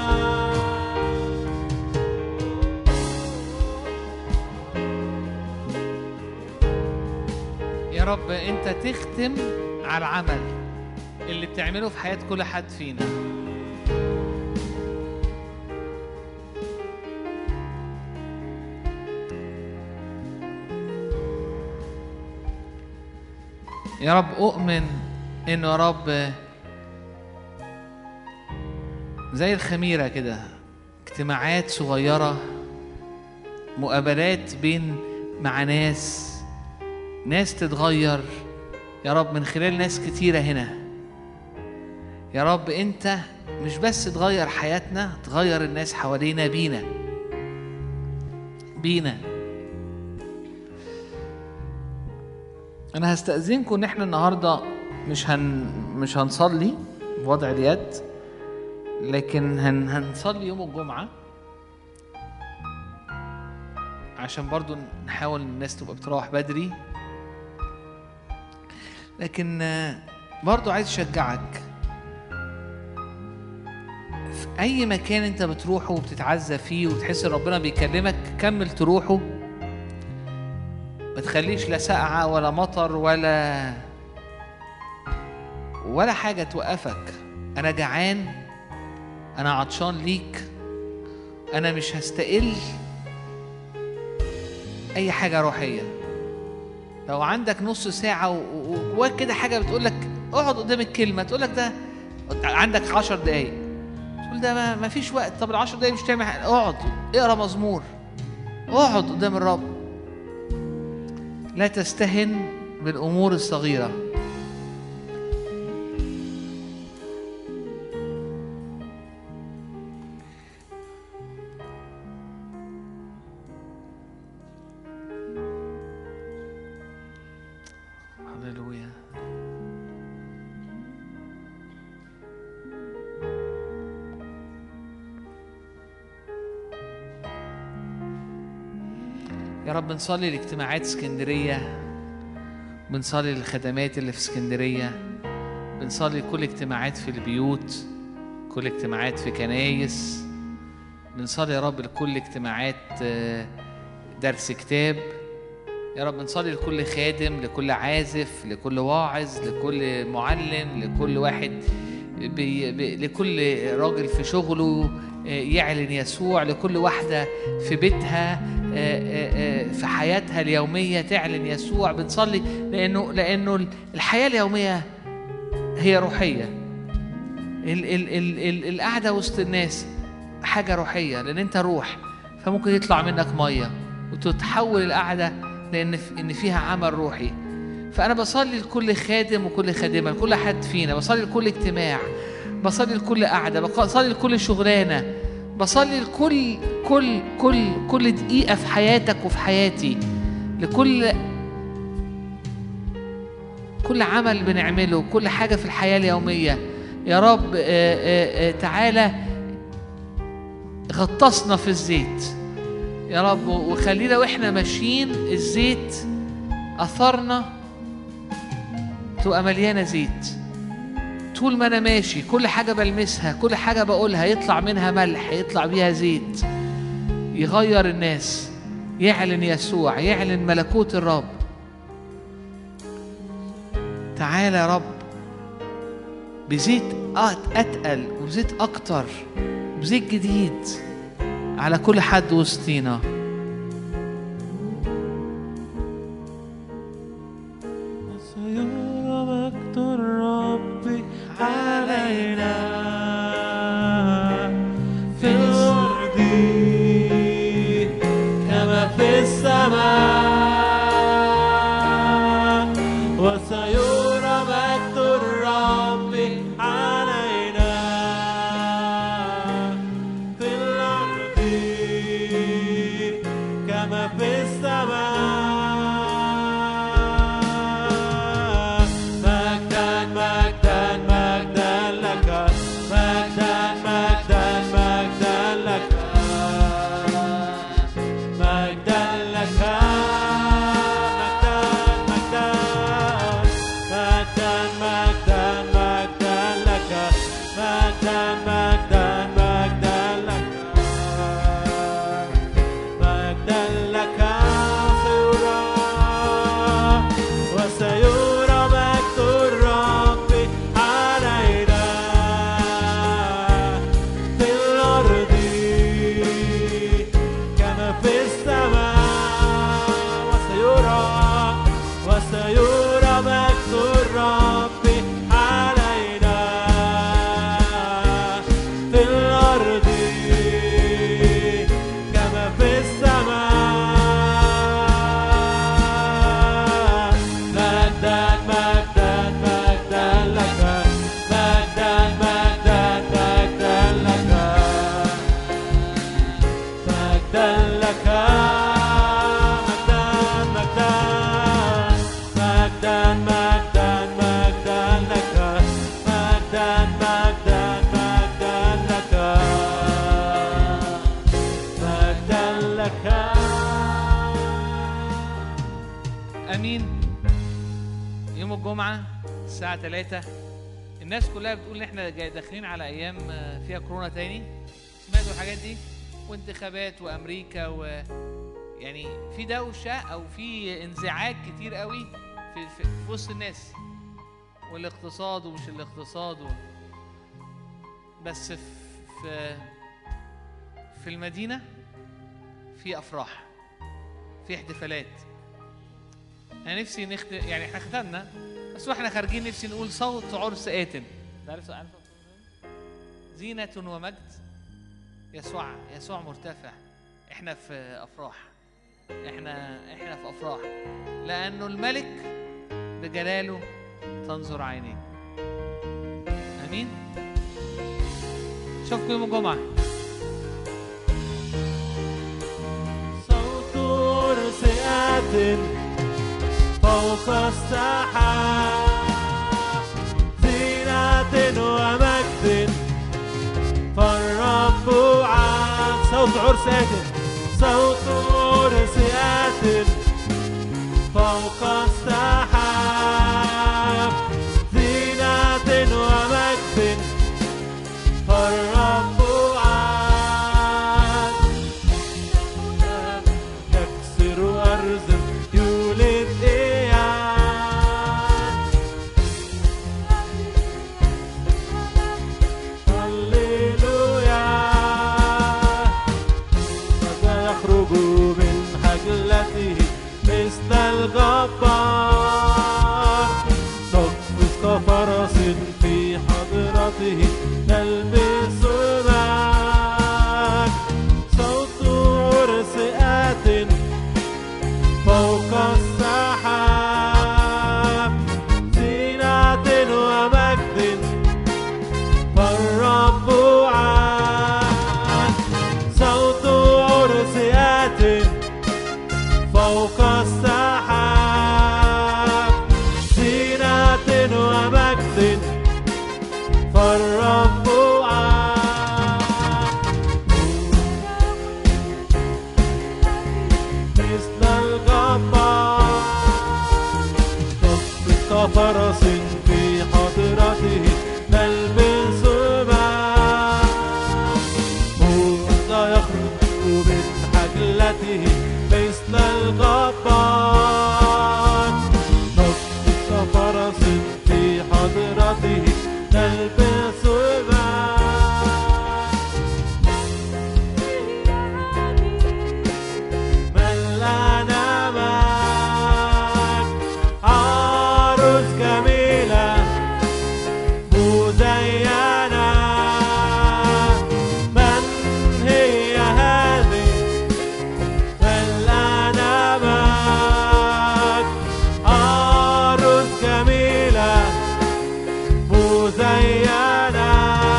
يا رب انت تختم على العمل اللي بتعمله في حياة كل حد فينا يا رب أؤمن إنه يا رب زي الخميرة كده اجتماعات صغيرة مقابلات بين مع ناس ناس تتغير يا رب من خلال ناس كتيرة هنا يا رب انت مش بس تغير حياتنا تغير الناس حوالينا بينا بينا انا هستأذنكم ان احنا النهارده مش هن مش هنصلي بوضع اليد لكن هن هنصلي يوم الجمعه عشان برضو نحاول الناس تبقى بتروح بدري لكن آه، برضو عايز اشجعك في اي مكان انت بتروحه وبتتعزى فيه وتحس ان ربنا بيكلمك كمل تروحه ما تخليش لا سقعة ولا مطر ولا ولا حاجة توقفك أنا جعان أنا عطشان ليك أنا مش هستقل أي حاجة روحية لو عندك نص ساعة و- و- وجواك كده حاجة بتقول لك اقعد قدام الكلمة تقول لك ده عندك عشر دقايق تقول ده ما, ما فيش وقت طب العشر دقايق مش تعمل حاجة. اقعد اقرا مزمور اقعد قدام الرب لا تستهن بالامور الصغيره هللويا يا رب بنصلي لاجتماعات اسكندرية بنصلي للخدمات اللي في اسكندرية بنصلي كل اجتماعات في البيوت كل اجتماعات في كنايس بنصلي يا رب لكل اجتماعات آه، درس كتاب يا رب بنصلي لكل خادم لكل عازف لكل واعظ لكل معلم لكل واحد بي بي لكل راجل في شغله آه، يعلن يسوع لكل واحدة في بيتها آه، آه، آه، في حياتها اليومية تعلن يسوع بنصلي لأنه لأنه الحياة اليومية هي روحية ال ال ال ال القعدة وسط الناس حاجة روحية لأن أنت روح فممكن يطلع منك مية وتتحول القعدة لأن ف- إن فيها عمل روحي فأنا بصلي لكل خادم وكل خادمة لكل حد فينا بصلي لكل اجتماع بصلي لكل قعدة بصلي لكل شغلانة بصلي لكل كل كل كل دقيقة في حياتك وفي حياتي لكل كل عمل بنعمله كل حاجة في الحياة اليومية يا رب آه، آه، آه، تعالى غطسنا في الزيت يا رب وخلينا واحنا ماشيين الزيت أثرنا تبقى مليانة زيت طول ما أنا ماشي كل حاجة بلمسها كل حاجة بقولها يطلع منها ملح يطلع بيها زيت يغير الناس يعلن يسوع يعلن ملكوت الرب تعالى يا رب بزيت أت- أتقل وزيت أكتر بزيت جديد على كل حد وسطينا سيرى مجد الرب علينا في الأرض كما في السماء وسيرى مجد الرب علينا في الأرض كما في السماء مجدا مجدا مجدا لك مجدا مجدا مجدا لك مجدا لك مجدا مجدا مجدا مجدا لك مجدا مجدا مجدا لك مجدا لك سيرى وسيرى مجد الرب علينا في الأرض كما في السماء وسيرى وسيرى مجد الرب علينا في الأرض كما في السماء مجدا مجدا مجدا لك مجدا مجدا مجدا لك مجدا لك مجدا مجدا مجدا مجدا لك مجدا مجدا مجدا لك مجدا لك امين يوم الجمعه الساعه 3 الناس كلها بتقول ان احنا جاي داخلين على ايام آه، فيها كورونا تاني سمعتوا الحاجات دي وانتخابات وامريكا و يعني في دوشه او في انزعاج كتير قوي في في, في وسط الناس والاقتصاد ومش الاقتصاد و... بس في في في المدينه في افراح في احتفالات انا نفسي نختم يعني احنا ختمنا بس واحنا خارجين نفسي نقول صوت عرس آتن عارف عارف زينة ومجد يسوع يسوع مرتفع احنا في افراح احنا احنا في افراح لانه الملك بجلاله تنظر عينيه امين اشوفكم يوم الجمعه صوت رسئات فوق السحاب زينة ومجد فالرب عاد صوت عرسات صوت عرسات فوق السحاب زينة ومجد فالرب عاد يكسر أرض يولد إياه هللويا ماذا يخرج من حجلته مثل الغبار تقفز كفرس في حضرته تلبس الماء صوت رسئات فوق السحاب زينة ومجد فالرب عاد صوت عرسيات فوق السحاب زينة ومجد فالرب عاد مثل الجبار تصفق كفرس في حضرته تلبس الماء لا يخرج من حجلته مثل الغبار تصفق كفرس في حضرته تلبس الماء من لنا معك عروس جميلة مزينة من هي هذه من لنا معك عروس جميلة مزينة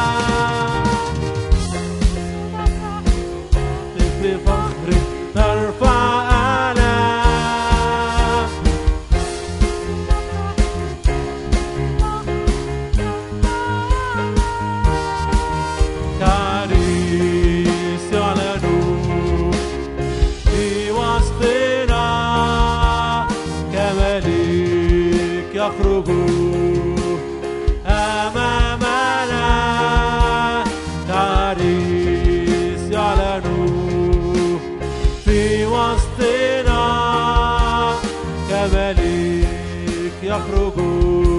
بفخر ترفع آلاف كعريس يعلن في وسطنا كملك يخرج أمامنا كعريس يعلن في وسطنا كملك يخرج